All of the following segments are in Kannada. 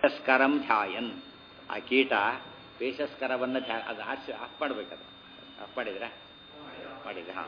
ಪೇಶಸ್ಕರಂ ಧ್ಯಾಯನ್ ಆ ಕೀಟ ಪೇಶಸ್ಕರವನ್ನು ಧ್ಯಾ ಅದು ಆಚೆ ಆಫ್ ಮಾಡಬೇಕದು ಆಫ್ ಮಾಡಿದ್ರೆ ಮಾಡಿದ್ರೆ ಹಾಂ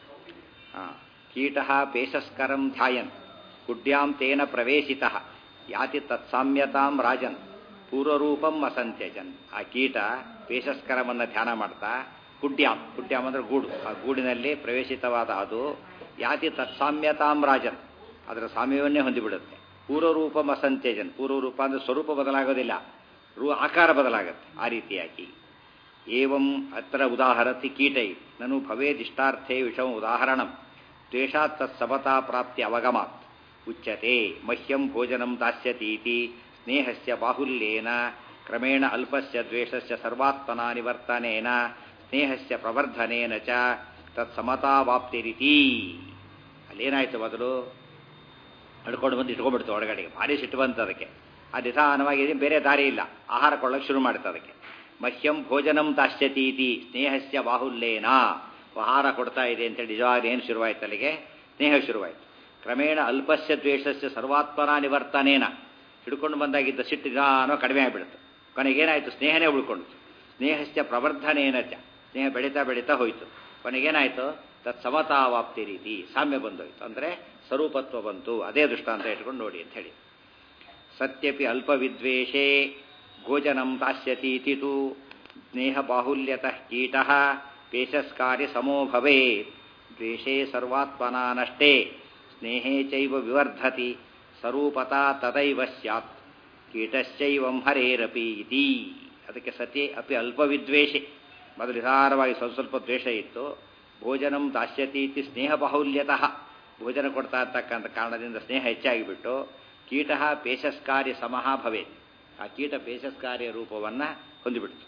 ಹಾಂ ಕೀಟ ಪೇಶಸ್ಕರಂ ಧ್ಯಾಯನ್ ಕುಡ್ಯಾಂ ತೇನ ಪ್ರವೇಶಿತ ಯಾತಿ ತತ್ಸಾಮ್ಯತಾಂ ರಾಜನ್ ಪೂರ್ವರೂಪಂ ಅಸಂತ್ಯಜನ್ ಆ ಕೀಟ ಪೇಶಸ್ಕರವನ್ನು ಧ್ಯಾನ ಮಾಡ್ತಾ ಕುಡ್ಯಾಂ ಕುಡ್ಯಾಂ ಅಂದ್ರೆ ಗೂಡು ಆ ಗೂಡಿನಲ್ಲಿ ಪ್ರವೇಶಿತವಾದ ಅದು ಯಾತಿ ತತ್ಸಾಮ್ಯತಾಂ ರಾಜನ್ ಅದರ ಸಾಮ್ಯವನ್ನೇ ಹೊಂದಿಬಿಡುತ್ತೆ ಪೂರ್ವರೂಪಂ ಅಸಂತ್ಯಜನ್ ಪೂರ್ವರೂಪ ಅಂದ್ರೆ ಸ್ವರೂಪ ಬದಲಾಗೋದಿಲ್ಲ ರೂ ಆಕಾರ ಬದಲಾಗುತ್ತೆ ಆ ರೀತಿಯಾಗಿ ಏವಂ ಅತ್ರ ಉದಾಹರತಿ ಕೀಟೈ ನನು ಭವೇದಿಷ್ಟಾರ್ಥೇ ವಿಷಮ ಉದಾಹರಣಂ ದ್ವೇಷಾತ್ ತತ್ಸಮತಾ ಪ್ರಾಪ್ತಿ ಅವಗಮಾತ್ ಉಚ್ಯತೆ ಮಹ್ಯಂ ಭೋಜನಂ ದಾಸ್ಯತೀತಿ ಸ್ನೇಹಸ್ಯ ಬಾಹುಲ್ಯೇನ ಕ್ರಮೇಣ ಅಲ್ಪಸ್ಯ ದ್ವೇಷಸ್ಯ ಸರ್ವಾತ್ಮನಾ ನಿವರ್ತನೇನ ಸ್ನೇಹಸ್ಯ ಪ್ರವರ್ಧನೇನ ಚ ತತ್ಸಮತಾವಾಪ್ತಿರಿತಿ ಅಲ್ಲೇನಾಯ್ತು ಮೊದಲು ನಡ್ಕೊಂಡು ಬಂದು ಇಟ್ಕೊಂಡ್ಬಿಡ್ತು ಒಳಗಡೆಗೆ ಭಾರಿ ಸಿಟ್ಟು ಬಂತು ಅದಕ್ಕೆ ಆ ನಿಧಾನವಾಗಿ ಬೇರೆ ದಾರಿ ಇಲ್ಲ ಆಹಾರ ಕೊಳ್ಳಕ್ಕೆ ಶುರು ಮಾಡುತ್ತೆ ಅದಕ್ಕೆ ಮಹ್ಯಂ ಭೋಜನಂ ತಾಶ್ಯತೀತಿ ಸ್ನೇಹಸ್ಯ ಬಾಹುಲ್ಯೇನ ಆಹಾರ ಕೊಡ್ತಾ ಇದೆ ಅಂತೇಳಿ ನಿಜವಾಗಿ ಏನು ಶುರುವಾಯ್ತು ಅಲ್ಲಿಗೆ ಸ್ನೇಹ ಶುರುವಾಯಿತು ಕ್ರಮೇಣ ಅಲ್ಪಸ್ಯ ದ್ವೇಷಸ್ಯ ಸರ್ವಾತ್ಮನ ನಿವರ್ತನೇನ ಹಿಡ್ಕೊಂಡು ಬಂದಾಗಿದ್ದ ಸಿಟ್ಟು ನಿಧಾನೋ ಕಡಿಮೆ ಆಗಿಬಿಡ್ತು ಕೊನೆಗೇನಾಯಿತು ಸ್ನೇಹನೇ ಉಳ್ಕೊಂಡು ಸ್ನೇಹಸ್ಯ ಪ್ರವರ್ಧನೇನ ಚ ಸ್ನೇಹ ಬೆಳೀತಾ ಬೆಳೀತಾ ಹೋಯಿತು ಕೊನೆಗೇನಾಯಿತು ತತ್ ಸಮತಾವಾಪ್ತಿ ರೀತಿ ಸಾಮ್ಯ ಬಂದೋಯ್ತು ಅಂದರೆ ಸ್ವರೂಪತ್ವ ಬಂತು ಅದೇ ದೃಷ್ಟಾಂತ ಇಟ್ಕೊಂಡು ನೋಡಿ ಅಂತ ಹೇಳಿ ಸತ್ಯಪಿ ಅಲ್ಪವಿದ್ವೇಷೇ ಭೋಜನಂ ತಾಸ್ಯತೀತಿ ತು ಸ್ನೇಹ ಬಾಹುಲ್ಯತಃ ಕೀಟಃ ಪೇಶಸ್ಕಾರ್ಯ ಸಮೋ ಭವೇತ್ ದ್ವೇಷೇ ಸರ್ವಾತ್ಮನಾ ನಷ್ಟೇ ಸ್ನೇಹೇ ಚೈವ ವಿವರ್ಧತಿ ಸ್ವರೂಪತಾ ತದೈವ ಸ್ಯಾತ್ ಕೀಟಶ್ಚೈವಂ ಹರೇರಪಿ ಇತಿ ಅದಕ್ಕೆ ಸತಿ ಅಪಿ ಅಲ್ಪವಿದ್ವೇಷೆ ಮೊದಲು ನಿಧಾನವಾಗಿ ಸ್ವಲ್ಪ ಸ್ವಲ್ಪ ದ್ವೇಷ ಇತ್ತು ಭೋಜನಂ ದಾಸ್ಯತೀತಿ ಸ್ನೇಹ ಬಾಹುಲ್ಯತಃ ಭೋಜನ ಕೊಡ್ತಾ ಇರ್ತಕ್ಕಂಥ ಕಾರಣದಿಂದ ಸ್ನೇಹ ಹೆಚ್ಚಾಗಿಬಿಟ್ಟು ಕೀಟ ಪೇಶಸ್ಕಾರ್ಯ ಸಮಃ ಭವೇತ್ ಆ ಕೀಟ ಪೇಶಸ್ಕಾರ್ಯ ರೂಪವನ್ನು ಹೊಂದಿಬಿಡ್ತು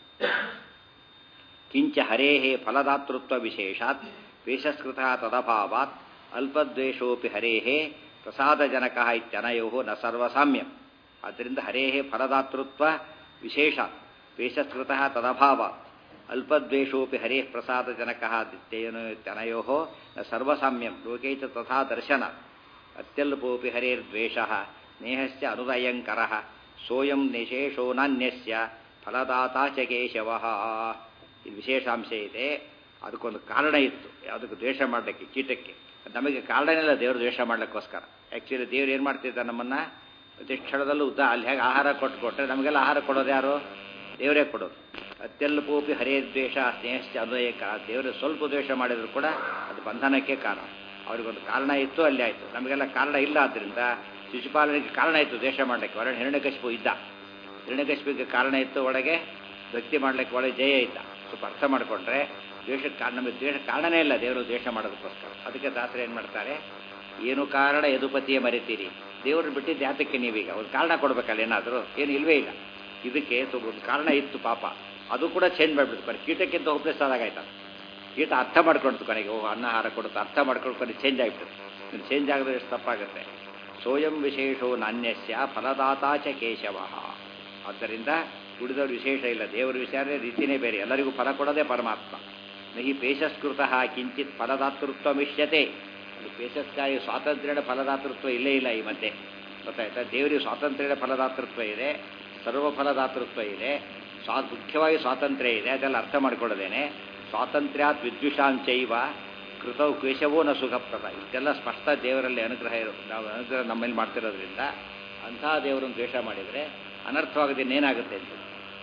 ಕಿಂಚ ಹರೇ ಫಲದಾತೃತ್ವ ವಿಶೇಷಾತ್ ಪೇಶಸ್ಕೃತ ತದಭಾವಾತ್ ಅಲ್ಪದ್ವೇಷೋಪಿ ಹರೇ ಪ್ರಸಾದಜನಕ ಇತ್ಯನಯೋ ನ ಸರ್ವಸಾಮ್ಯಂ ಆದ್ದರಿಂದ ಹರೇ ಫಲದಾತೃತ್ವ ವಿಶೇಷಾತ್ ಪೇಶಸ್ಕೃತ ತದಭಾವಾತ್ ಅಲ್ಪದ್ವೇಷೋಪಿ ಹರೇ ಪ್ರಸಾದಜನಕ ಇತ್ಯನಯೋ ನ ಸರ್ವಸಾಮ್ಯಂ ಲೋಕೇ ಚ ತಥಾ ದರ್ಶನ ಅತ್ಯಲ್ಪೋಪಿ ಹರೇರ್ದ್ವೇಷ ಸ್ನೇಹಸ್ಯ ಅನುದಯಂಕರ ಸೋಯಂ ನಿಶೇಷೋ ನಾನ್ಯಸ್ಯ ಫಲದಾತಾ ಚ ಕೇಶವ ಇದು ವಿಶೇಷಾಂಶ ಇದೆ ಅದಕ್ಕೊಂದು ಕಾರಣ ಇತ್ತು ಯಾವುದಕ್ಕೆ ದ್ವೇಷ ಮಾಡಲಿಕ್ಕೆ ಕೀಟಕ್ಕೆ ನಮಗೆ ಕಾರಣನಿಲ್ಲ ದೇವರು ದ್ವೇಷ ಮಾಡಲಿಕ್ಕೋಸ್ಕರ ಆ್ಯಕ್ಚುಲಿ ದೇವ್ರು ಏನು ಮಾಡ್ತಿದ್ದ ನಮ್ಮನ್ನು ಪ್ರತಿ ಕ್ಷಣದಲ್ಲೂ ಉದ್ದ ಅಲ್ಲಿ ಹೇಗೆ ಆಹಾರ ಕೊಟ್ಟು ಕೊಟ್ಟರೆ ನಮಗೆಲ್ಲ ಆಹಾರ ಕೊಡೋದು ಯಾರು ದೇವರೇ ಕೊಡೋದು ಅತ್ಯಲ್ಪೋಪಿ ಹರೇ ದ್ವೇಷ ಸ್ನೇಹಸ್ಯ ಅನುದಯಕ ದೇವರು ಸ್ವಲ್ಪ ದ್ವೇಷ ಮಾಡಿದ್ರು ಕೂಡ ಅದು ಬಂಧನಕ್ಕೆ ಕಾರಣ ಅವ್ರಿಗೊಂದು ಕಾರಣ ಇತ್ತು ಅಲ್ಲಿ ಆಯಿತು ನಮಗೆಲ್ಲ ಕಾರಣ ಇಲ್ಲ ಆದ್ದರಿಂದ ಶಿಶುಪಾಲನೆಗೆ ಕಾರಣ ಇತ್ತು ದ್ವೇಷ ಮಾಡಲಿಕ್ಕೆ ಹೊರಗೆ ಹಿರಣ್ಯಕಶಿಪು ಇದ್ದ ಹಿರಣ್ಯಕಶಿಪಿಗೆ ಕಾರಣ ಇತ್ತು ಒಳಗೆ ಭಕ್ತಿ ಮಾಡಲಿಕ್ಕೆ ಒಳಗೆ ಜಯ ಇದ್ದ ಸ್ವಲ್ಪ ಅರ್ಥ ಮಾಡಿಕೊಂಡ್ರೆ ದ್ವೇಷಕ್ಕೆ ಕಾರಣ ನಮಗೆ ದ್ವೇಷ ಕಾರಣನೇ ಇಲ್ಲ ದೇವರು ದ್ವೇಷ ಮಾಡೋದಕ್ಕೋಸ್ಕರ ಅದಕ್ಕೆ ದಾಸರು ಏನು ಮಾಡ್ತಾರೆ ಏನು ಕಾರಣ ಯದುಪತಿಯೇ ಮರಿತೀರಿ ದೇವರು ಬಿಟ್ಟಿದ್ದು ಯಾತಕ್ಕೆ ನೀವೀಗ ಒಂದು ಕಾರಣ ಕೊಡಬೇಕಲ್ಲ ಏನಾದರೂ ಏನು ಇಲ್ವೇ ಇಲ್ಲ ಇದಕ್ಕೆ ಒಂದು ಕಾರಣ ಇತ್ತು ಪಾಪ ಅದು ಕೂಡ ಚೇಂಜ್ ಮಾಡಿಬಿಡ್ತು ಬರೀ ಕೀಟಕ್ಕಿಂತ ಹೋಪ್ಲೆಸ್ ಆದಾಗಾಯ್ತು ಕೀಟ ಅರ್ಥ ಮಾಡ್ಕೊಳ್ತು ಕೊನೆಗೆ ಓ ಅನ್ನ ಆಹಾರ ಕೊಡುತ್ತೆ ಅರ್ಥ ಮಾಡ್ಕೊಂಡು ಕೊನೆಗೆ ಚೇಂಜ್ ಆಗಿಬಿಡುತ್ತೆ ಚೇಂಜ್ ಆಗಿದ್ರೆ ಎಷ್ಟು ತಪ್ಪಾಗುತ್ತೆ ಸೋಯಂ ವಿಶೇಷೋ ನಾಣ್ಯಸ್ಯ ಫಲದಾತಾ ಚ ಕೇಶವ ಆದ್ದರಿಂದ ಉಳಿದವ್ರ ವಿಶೇಷ ಇಲ್ಲ ದೇವರ ವಿಚಾರ ರೀತಿಯೇ ಬೇರೆ ಎಲ್ಲರಿಗೂ ಫಲ ಕೊಡೋದೇ ಪರಮಾತ್ಮ ನಹಿ ಪೇಶಸ್ಕೃತ ಕಿಂಚಿತ್ ಫಲದಾತೃತ್ವ ಮಿಷ್ಯತೆ ಅದು ಪೇಶಸ್ಕಾರಿ ಸ್ವಾತಂತ್ರ್ಯದ ಫಲದಾತೃತ್ವ ಇಲ್ಲೇ ಇಲ್ಲ ಈ ಮಧ್ಯೆ ಗೊತ್ತಾಯ್ತಾ ದೇವರಿಗೆ ಸ್ವಾತಂತ್ರ್ಯದ ಫಲದಾತೃತ್ವ ಇದೆ ಸರ್ವ ಫಲದಾತೃತ್ವ ಇದೆ ಸ್ವಾ ಮುಖ್ಯವಾಗಿ ಸ್ವಾತಂತ್ರ್ಯ ಇದೆ ಅದೆಲ್ಲ ಅರ್ಥ ಮಾಡ್ಕೊಳ್ಳೋದೇನೆ ಸ್ವಾತಂತ್ರ್ಯಾತ್ ವಿದ್ವಿಷಾಂಚೈವ ಕೃತವು ಕೇಶವೋ ನ ಸುಖಪ್ರದ ಇದೆಲ್ಲ ಸ್ಪಷ್ಟ ದೇವರಲ್ಲಿ ಅನುಗ್ರಹ ಇರೋ ನಾವು ಅನುಗ್ರಹ ನಮ್ಮಲ್ಲಿ ಮಾಡ್ತಿರೋದ್ರಿಂದ ಅಂಥ ದೇವರನ್ನು ದ್ವೇಷ ಮಾಡಿದರೆ ಅನರ್ಥವಾಗದೆ ಏನಾಗುತ್ತೆ ಅಂತ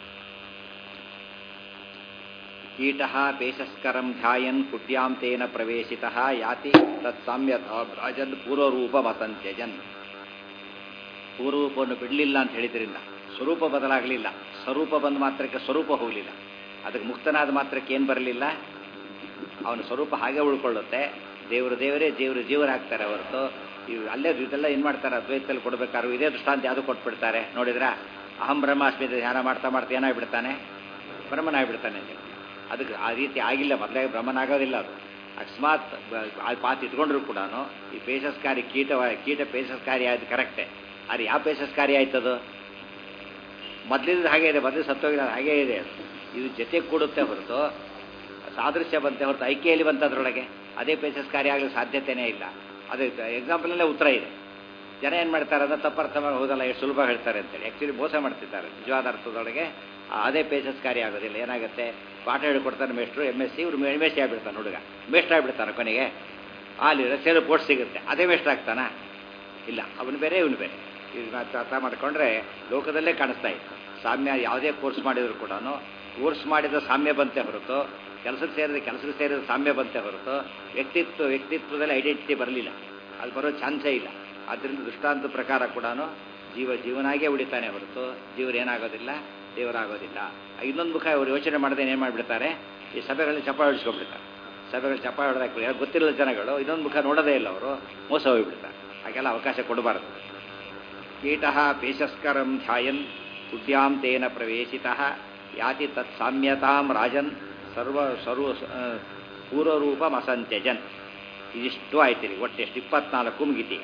ಕೀಟ ಪೇಶಸ್ಕರಂ ಧ್ಯಾಯನ್ ಕುಡ್ಯಾಂ ತೇನ ಪ್ರವೇಶಿತ ಯಾತಿ ತತ್ಸಾಮ್ಯತ ರಾಜನ್ ಪೂರ್ವರೂಪ ಮತಂತ್ಯಜನ್ ಪೂರ್ವರೂಪವನ್ನು ಬಿಡಲಿಲ್ಲ ಅಂತ ಹೇಳಿದ್ರಿಂದ ಸ್ವರೂಪ ಬದಲಾಗಲಿಲ್ಲ ಸ್ವರೂಪ ಬಂದ ಮಾತ್ರಕ್ಕೆ ಸ್ವರೂಪ ಹೋಗಲಿಲ್ಲ ಅದಕ್ಕೆ ಮುಕ್ತನಾದ ಮಾತ್ರಕ್ಕೆ ಏನು ಬರಲಿಲ್ಲ ಅವನ ಸ್ವರೂಪ ಹಾಗೆ ಉಳ್ಕೊಳ್ಳುತ್ತೆ ದೇವರು ದೇವರೇ ಜೀವರು ಜೀವರಾಗ್ತಾರೆ ಹೊರತು ಇವು ಅಲ್ಲೇ ಇದೆಲ್ಲ ಏನು ಮಾಡ್ತಾರೆ ಅದ್ವೈತದಲ್ಲಿ ಕೊಡಬೇಕಾದ್ರು ಇದೇ ದೃಷ್ಟಾಂತ ಯಾವುದು ಕೊಟ್ಬಿಡ್ತಾರೆ ನೋಡಿದ್ರ ಅಹಂ ಬ್ರಹ್ಮಾಸ್ಮಿ ಧ್ಯಾನ ಮಾಡ್ತಾ ಮಾಡ್ತಾ ಏನಾಗ್ಬಿಡ್ತಾನೆ ಬ್ರಹ್ಮನಾಗ್ಬಿಡ್ತಾನೆ ಅಂತ ಅದಕ್ಕೆ ಆ ರೀತಿ ಆಗಿಲ್ಲ ಮೊದಲೇ ಬ್ರಹ್ಮನಾಗೋದಿಲ್ಲ ಅದು ಅಕಸ್ಮಾತ್ ಆ ಪಾತ್ ಇಟ್ಕೊಂಡ್ರು ಕೂಡ ಈ ಪೇಶಸ್ಕಾರಿ ಕೀಟ ಕೀಟ ಪೇಶಸ್ಕಾರಿ ಆಯ್ತು ಕರೆಕ್ಟೇ ಆದರೆ ಯಾವ ಪೇಶಸ್ಕಾರಿ ಆಯ್ತದು ಮೊದಲಿದ್ದು ಹಾಗೆ ಇದೆ ಮೊದಲು ಸತ್ತೋಗಿಲ್ಲ ಹಾಗೇ ಇದೆ ಅದು ಇದು ಜೊತೆ ಕೂಡುತ್ತೆ ಹೊರತು ಸಾದೃಶ್ಯ ಬಂತೆ ಹೊರತು ಐಕ್ಯಲ್ಲಿ ಬಂತದ್ರೊಳಗೆ ಅದೇ ಪೇಚಸ್ಕಾರಿ ಆಗಲು ಸಾಧ್ಯತೆಯೇ ಇಲ್ಲ ಅದು ಎಕ್ಸಾಂಪಲಲ್ಲೇ ಉತ್ತರ ಇದೆ ಜನ ಏನು ಮಾಡ್ತಾರೆ ಅಂದ್ರೆ ತಪ್ಪರ್ಥ ಮಾಡಿ ಹೋದಲ್ಲ ಎಷ್ಟು ಸುಲಭ ಹೇಳ್ತಾರೆ ಅಂತೇಳಿ ಆ್ಯಕ್ಚುಲಿ ಮೋಸ ಮಾಡ್ತಿದ್ದಾರೆ ನಿಜವಾದ ಅರ್ಥದೊಳಗೆ ಆ, ಅದೇ ಪೇಚಸ್ಕಾರಿ ಆಗೋದಿಲ್ಲ ಏನಾಗುತ್ತೆ ಪಾಠ ಹೇಳ್ಕೊಡ್ತಾನೆ ಮೇಷ್ಟ್ರು ಎಮ್ ಎಸ್ ಸಿ ಇವ್ರು ಎಮ್ ಎಸ್ ಸಿ ಆಗ್ಬಿಡ್ತಾನೆ ಹುಡುಗ ಮೇಷ್ಟ್ರು ಆಗ್ಬಿಡ್ತಾನೆ ಕೊನೆಗೆ ಅಲ್ಲಿ ಸೇರು ಪೋಸ್ಟ್ ಸಿಗುತ್ತೆ ಅದೇ ಮೇಷ್ಟ್ರು ಆಗ್ತಾನಾ ಇಲ್ಲ ಅವನು ಬೇರೆ ಇವನು ಬೇರೆ ಇದು ಮಾತ್ರ ಅರ್ಥ ಮಾಡ್ಕೊಂಡ್ರೆ ಲೋಕದಲ್ಲೇ ಕಾಣಿಸ್ತಾ ಇತ್ತು ಸಾಮ್ಯ ಯಾವುದೇ ಕೋರ್ಸ್ ಮಾಡಿದ್ರು ಕೂಡ ಕೋರ್ಸ್ ಮಾಡಿದ ಸಾಮ್ಯ ಬಂತೆ ಹೊರತು ಕೆಲಸಕ್ಕೆ ಸೇರಿದ ಕೆಲಸಕ್ಕೆ ಸೇರಿದ ಸಾಮ್ಯ ಬಂತೆ ಹೊರತು ವ್ಯಕ್ತಿತ್ವ ವ್ಯಕ್ತಿತ್ವದಲ್ಲಿ ಐಡೆಂಟಿಟಿ ಬರಲಿಲ್ಲ ಅದು ಬರೋ ಚಾನ್ಸೇ ಇಲ್ಲ ಆದ್ದರಿಂದ ದೃಷ್ಟಾಂತ ಪ್ರಕಾರ ಕೂಡ ಜೀವ ಜೀವನಾಗೇ ಉಳಿತಾನೆ ಹೊರತು ಜೀವರೇನಾಗೋದಿಲ್ಲ ದೇವರಾಗೋದಿಲ್ಲ ಇನ್ನೊಂದು ಮುಖ ಅವರು ಯೋಚನೆ ಮಾಡದೆ ಏನು ಮಾಡಿಬಿಡ್ತಾರೆ ಈ ಸಭೆಗಳಲ್ಲಿ ಚಪ್ಪ ಹೊಡಿಸ್ಕೊಂಡ್ಬಿಡ್ತಾರೆ ಸಭೆಗಳು ಚಪ್ಪ ಹೊಡೆದಾಕ್ಬಿಡಿ ಯಾರು ಗೊತ್ತಿಲ್ಲದ ಜನಗಳು ಇನ್ನೊಂದು ಮುಖ ನೋಡೋದೇ ಇಲ್ಲ ಅವರು ಮೋಸ ಹೋಗಿಬಿಡ್ತಾರೆ ಹಾಗೆಲ್ಲ ಅವಕಾಶ ಕೊಡಬಾರದು ಕೀಟ ಪೇಶಸ್ಕರಂ ಧ್ಯಾಯನ್ ಉದ್ಯಾಂ ತೇನ ಪ್ರವೇಶಿತ ಯಾತಿ ತತ್ ಸಾಮ್ಯತಾಂ ರಾಜನ್ ಸರ್ವ ಸರ್ವ ಆ, ಪೂರ್ವರೂಪಮಸಂತ್ಯಜನ್ ಇದಿಷ್ಟು ಆಯ್ತಿರಿ ಒಟ್ಟು ಎಷ್ಟು ಇಪ್ಪತ್ನಾಲ್ಕು ಮುಗಿತಿ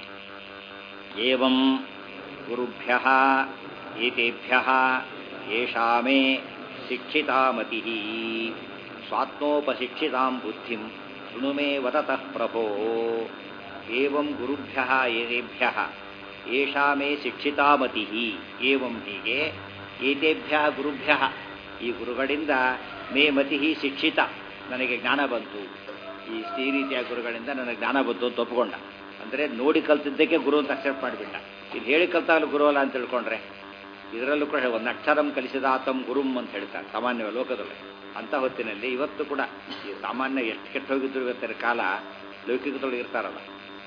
ಏವಂ ಗುರುಭ್ಯ ಏತೇಭ್ಯ ಏಷಾ ಮೇ ಶಿಕ್ಷಿತಾ ಮತಿ ಸ್ವಾತ್ಮೋಪಶಿಕ್ಷಿತಾಂ ಬುದ್ಧಿಂ ಶೃಣು ಮೇ ವದತಃ ಪ್ರಭೋ ಏವಂ ಗುರುಭ್ಯ ಏತೇಭ್ಯ ಏಷಾ ಮೇ ಶಿಕ್ಷಿತಾ ಮತಿ ಏವಂ ಹೀಗೆ ಏತೇಭ್ಯ ಗುರುಭ್ಯ ಈ ಗುರುಗಳಿಂದ ಮೇ ಮತಿ ಶಿಕ್ಷಿತ ನನಗೆ ಜ್ಞಾನ ಬಂತು ಈ ಈ ರೀತಿಯ ಗುರುಗಳಿಂದ ನನಗೆ ಜ್ಞಾನ ಬಂತು ಅಂತ ಒಪ್ಕೊಂಡ ಅಂದರೆ ನೋಡಿ ಕಲ್ತಿದ್ದಕ್ಕೆ ಗುರು ಅಂತ ಅಕ್ಸೆಪ್ಟ್ ಮಾಡಿಬಿಟ್ಟ ಇದು ಹೇಳಿ ಕಲ್ತಾಗಲೂ ಗುರು ಅಲ್ಲ ಅಂತ ತಿಳ್ಕೊಂಡ್ರೆ ಇದರಲ್ಲೂ ಕೂಡ ಒಂದು ಅಕ್ಷರಂ ಕಲಿಸಿದಾತಂ ಗುರುಂ ಅಂತ ಹೇಳ್ತಾರೆ ಸಾಮಾನ್ಯ ಲೋಕದಲ್ಲಿ ಅಂಥ ಹೊತ್ತಿನಲ್ಲಿ ಇವತ್ತು ಕೂಡ ಈ ಸಾಮಾನ್ಯ ಎಷ್ಟು ಕೆಟ್ಟ ಹೋಗಿದ್ರು ಇವತ್ತಿನ ಕಾಲ ಲೌಕಿಕದೊಳಗೆ ಇರ್ತಾರಲ್ಲ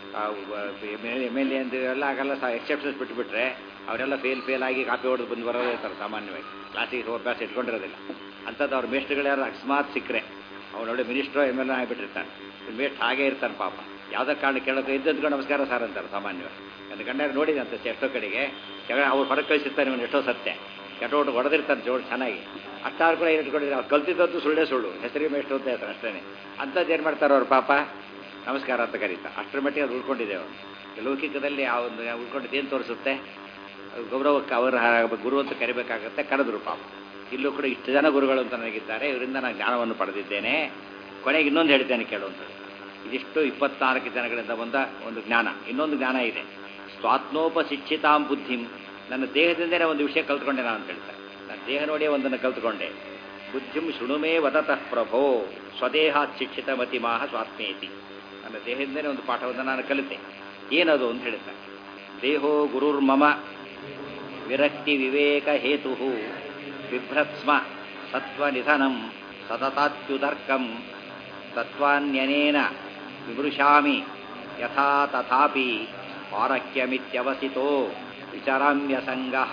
ಎಮ್ ಎಲ್ ಎ ಅಂದಿರಲ್ಲ ಆಗೆಲ್ಲ ಸಹ ಎಕ್ಸೆಪ್ಷನ್ಸ್ ಬಿಟ್ಬಿಟ್ರೆ ಅವರೆಲ್ಲ ಫೇಲ್ ಫೇಲ್ ಆಗಿ ಕಾಪಿ ಹೊಡೆದು ಬಂದು ಬರೋದೇ ಇರ್ತಾರೆ ಸಾಮಾನ್ಯವಾಗಿ ಕ್ಲಾಸಿಗೆ ಅಭ್ಯಾಸ ಇಟ್ಕೊಂಡಿರೋದಿಲ್ಲ ಅಂಥದ್ದು ಅವ್ರ ಮೇಷ್ಟ್ರುಗಳು ಯಾರು ಅಕಸ್ಮಾತ್ ಸಿಕ್ಕರೆ ಅವನೊಳ್ಳೆ ಮಿನಿಸ್ಟ್ರೋ ಎಮ್ ಎಲ್ ಎ ಆಗಿಬಿಟ್ಟಿರ್ತಾನೆ ಮೇಸ್ಟ್ ಹಾಗೇ ಇರ್ತಾನೆ ಪಾಪ ಯಾವುದೋ ಕಾರಣ ಕೇಳೋಕೆ ಇದ್ದದ್ಕೊಂಡು ನಮಸ್ಕಾರ ಸರ್ ಅಂತಾರೆ ಸಾಮಾನ್ಯವಾಗಿ ನನ್ನ ಗಂಡ ನೋಡಿದಂತೆ ಎಷ್ಟೋ ಕಡೆಗೆ ಜಗಳ ಅವ್ರು ಹೊರಗೆ ಕಳಿಸಿರ್ತಾನೆ ಇವನು ಎಷ್ಟೋ ಸತ್ಯ ಕೆಟ್ಟ ಒಟ್ಟು ಹೊಡೆದಿರ್ತಾನೆ ಜೋಡು ಚೆನ್ನಾಗಿ ಅಷ್ಟಾರು ಕೂಡ ಏನು ಇಟ್ಕೊಂಡಿದ್ರೆ ಅವ್ರು ಕಲ್ತಿದ್ದದ್ದು ಸುಳ್ಳೇ ಸುಳ್ಳು ಹೆಸರಿಗೆ ಮೇಷ್ಟು ಅಂತ ಹೇಳ್ತಾರೆ ಅಷ್ಟೇ ಅಂಥದ್ದು ಏನು ಮಾಡ್ತಾರೆ ಅವ್ರ ಪಾಪ ನಮಸ್ಕಾರ ಅಂತ ಕರೀತಾರೆ ಅಷ್ಟರ ಮಟ್ಟಿಗೆ ಅದು ಉಳ್ಕೊಂಡಿದೆ ಅವರು ಲೌಕಿಕದಲ್ಲಿ ಆ ಒಂದು ಉಳ್ಕೊಂಡಿದ್ದು ಏನು ತೋರಿಸುತ್ತೆ ಗೌರವಕ್ಕೆ ಅವರ ಗುರು ಅಂತ ಕರಿಬೇಕಾಗತ್ತೆ ಕರೆದ್ರು ಪಾಪ ಇಲ್ಲೂ ಕೂಡ ಇಷ್ಟು ಜನ ಗುರುಗಳು ಅಂತ ನನಗಿದ್ದಾರೆ ಇವರಿಂದ ನಾನು ಜ್ಞಾನವನ್ನು ಪಡೆದಿದ್ದೇನೆ ಕೊನೆಗೆ ಇನ್ನೊಂದು ಹೇಳ್ತೇನೆ ಕೇಳುವಂತ ಇದಿಷ್ಟು ಇಪ್ಪತ್ನಾಲ್ಕು ಜನಗಳಿಂದ ಬಂದ ಒಂದು ಜ್ಞಾನ ಇನ್ನೊಂದು ಜ್ಞಾನ ಇದೆ ಸ್ವಾತ್ಮೋಪಶಿಕ್ಷಿತಾಂ ಬುದ್ಧಿಂ ನನ್ನ ದೇಹದಿಂದಲೇ ಒಂದು ವಿಷಯ ಕಲ್ತ್ಕೊಂಡೆ ನಾನು ಅಂತ ಹೇಳ್ತಾರೆ ನನ್ನ ದೇಹ ನೋಡಿಯೇ ಒಂದನ್ನು ಕಲ್ತ್ಕೊಂಡೆ ಬುದ್ಧಿಂ ಶೃಣುಮೇ ವದತಃ ಪ್ರಭೋ ಸ್ವದೇಹಾತ್ ಶಿಕ್ಷಿತ ಮತಿಮಾಹ ಸ್ವಾತ್ಮೇತಿ ನನ್ನ ದೇಹದಿಂದಲೇ ಒಂದು ಪಾಠವನ್ನು ನಾನು ಕಲಿತೆ ಏನದು ಅಂತ ಹೇಳ್ತಾರೆ ದೇಹೋ ಗುರುರ್ಮಮ ವಿರಕ್ತಿ ವಿವೇಕ ಹೇತು ಬಿಭ್ರತ್ಸ್ಮ ಸತ್ವನಿಧನಂ ಸತತಾತ್ಯುದರ್ಕಂ ತತ್ವಾನ್ಯನೇನ ವಿಮೃಶಾಮಿ ಯಥಾ ತಥಾಪಿ ಪಾರಕ್ಯಮಿತ್ಯವಸಿತೋ ವಿಚರಾಮ್ಯಸಂಗಃ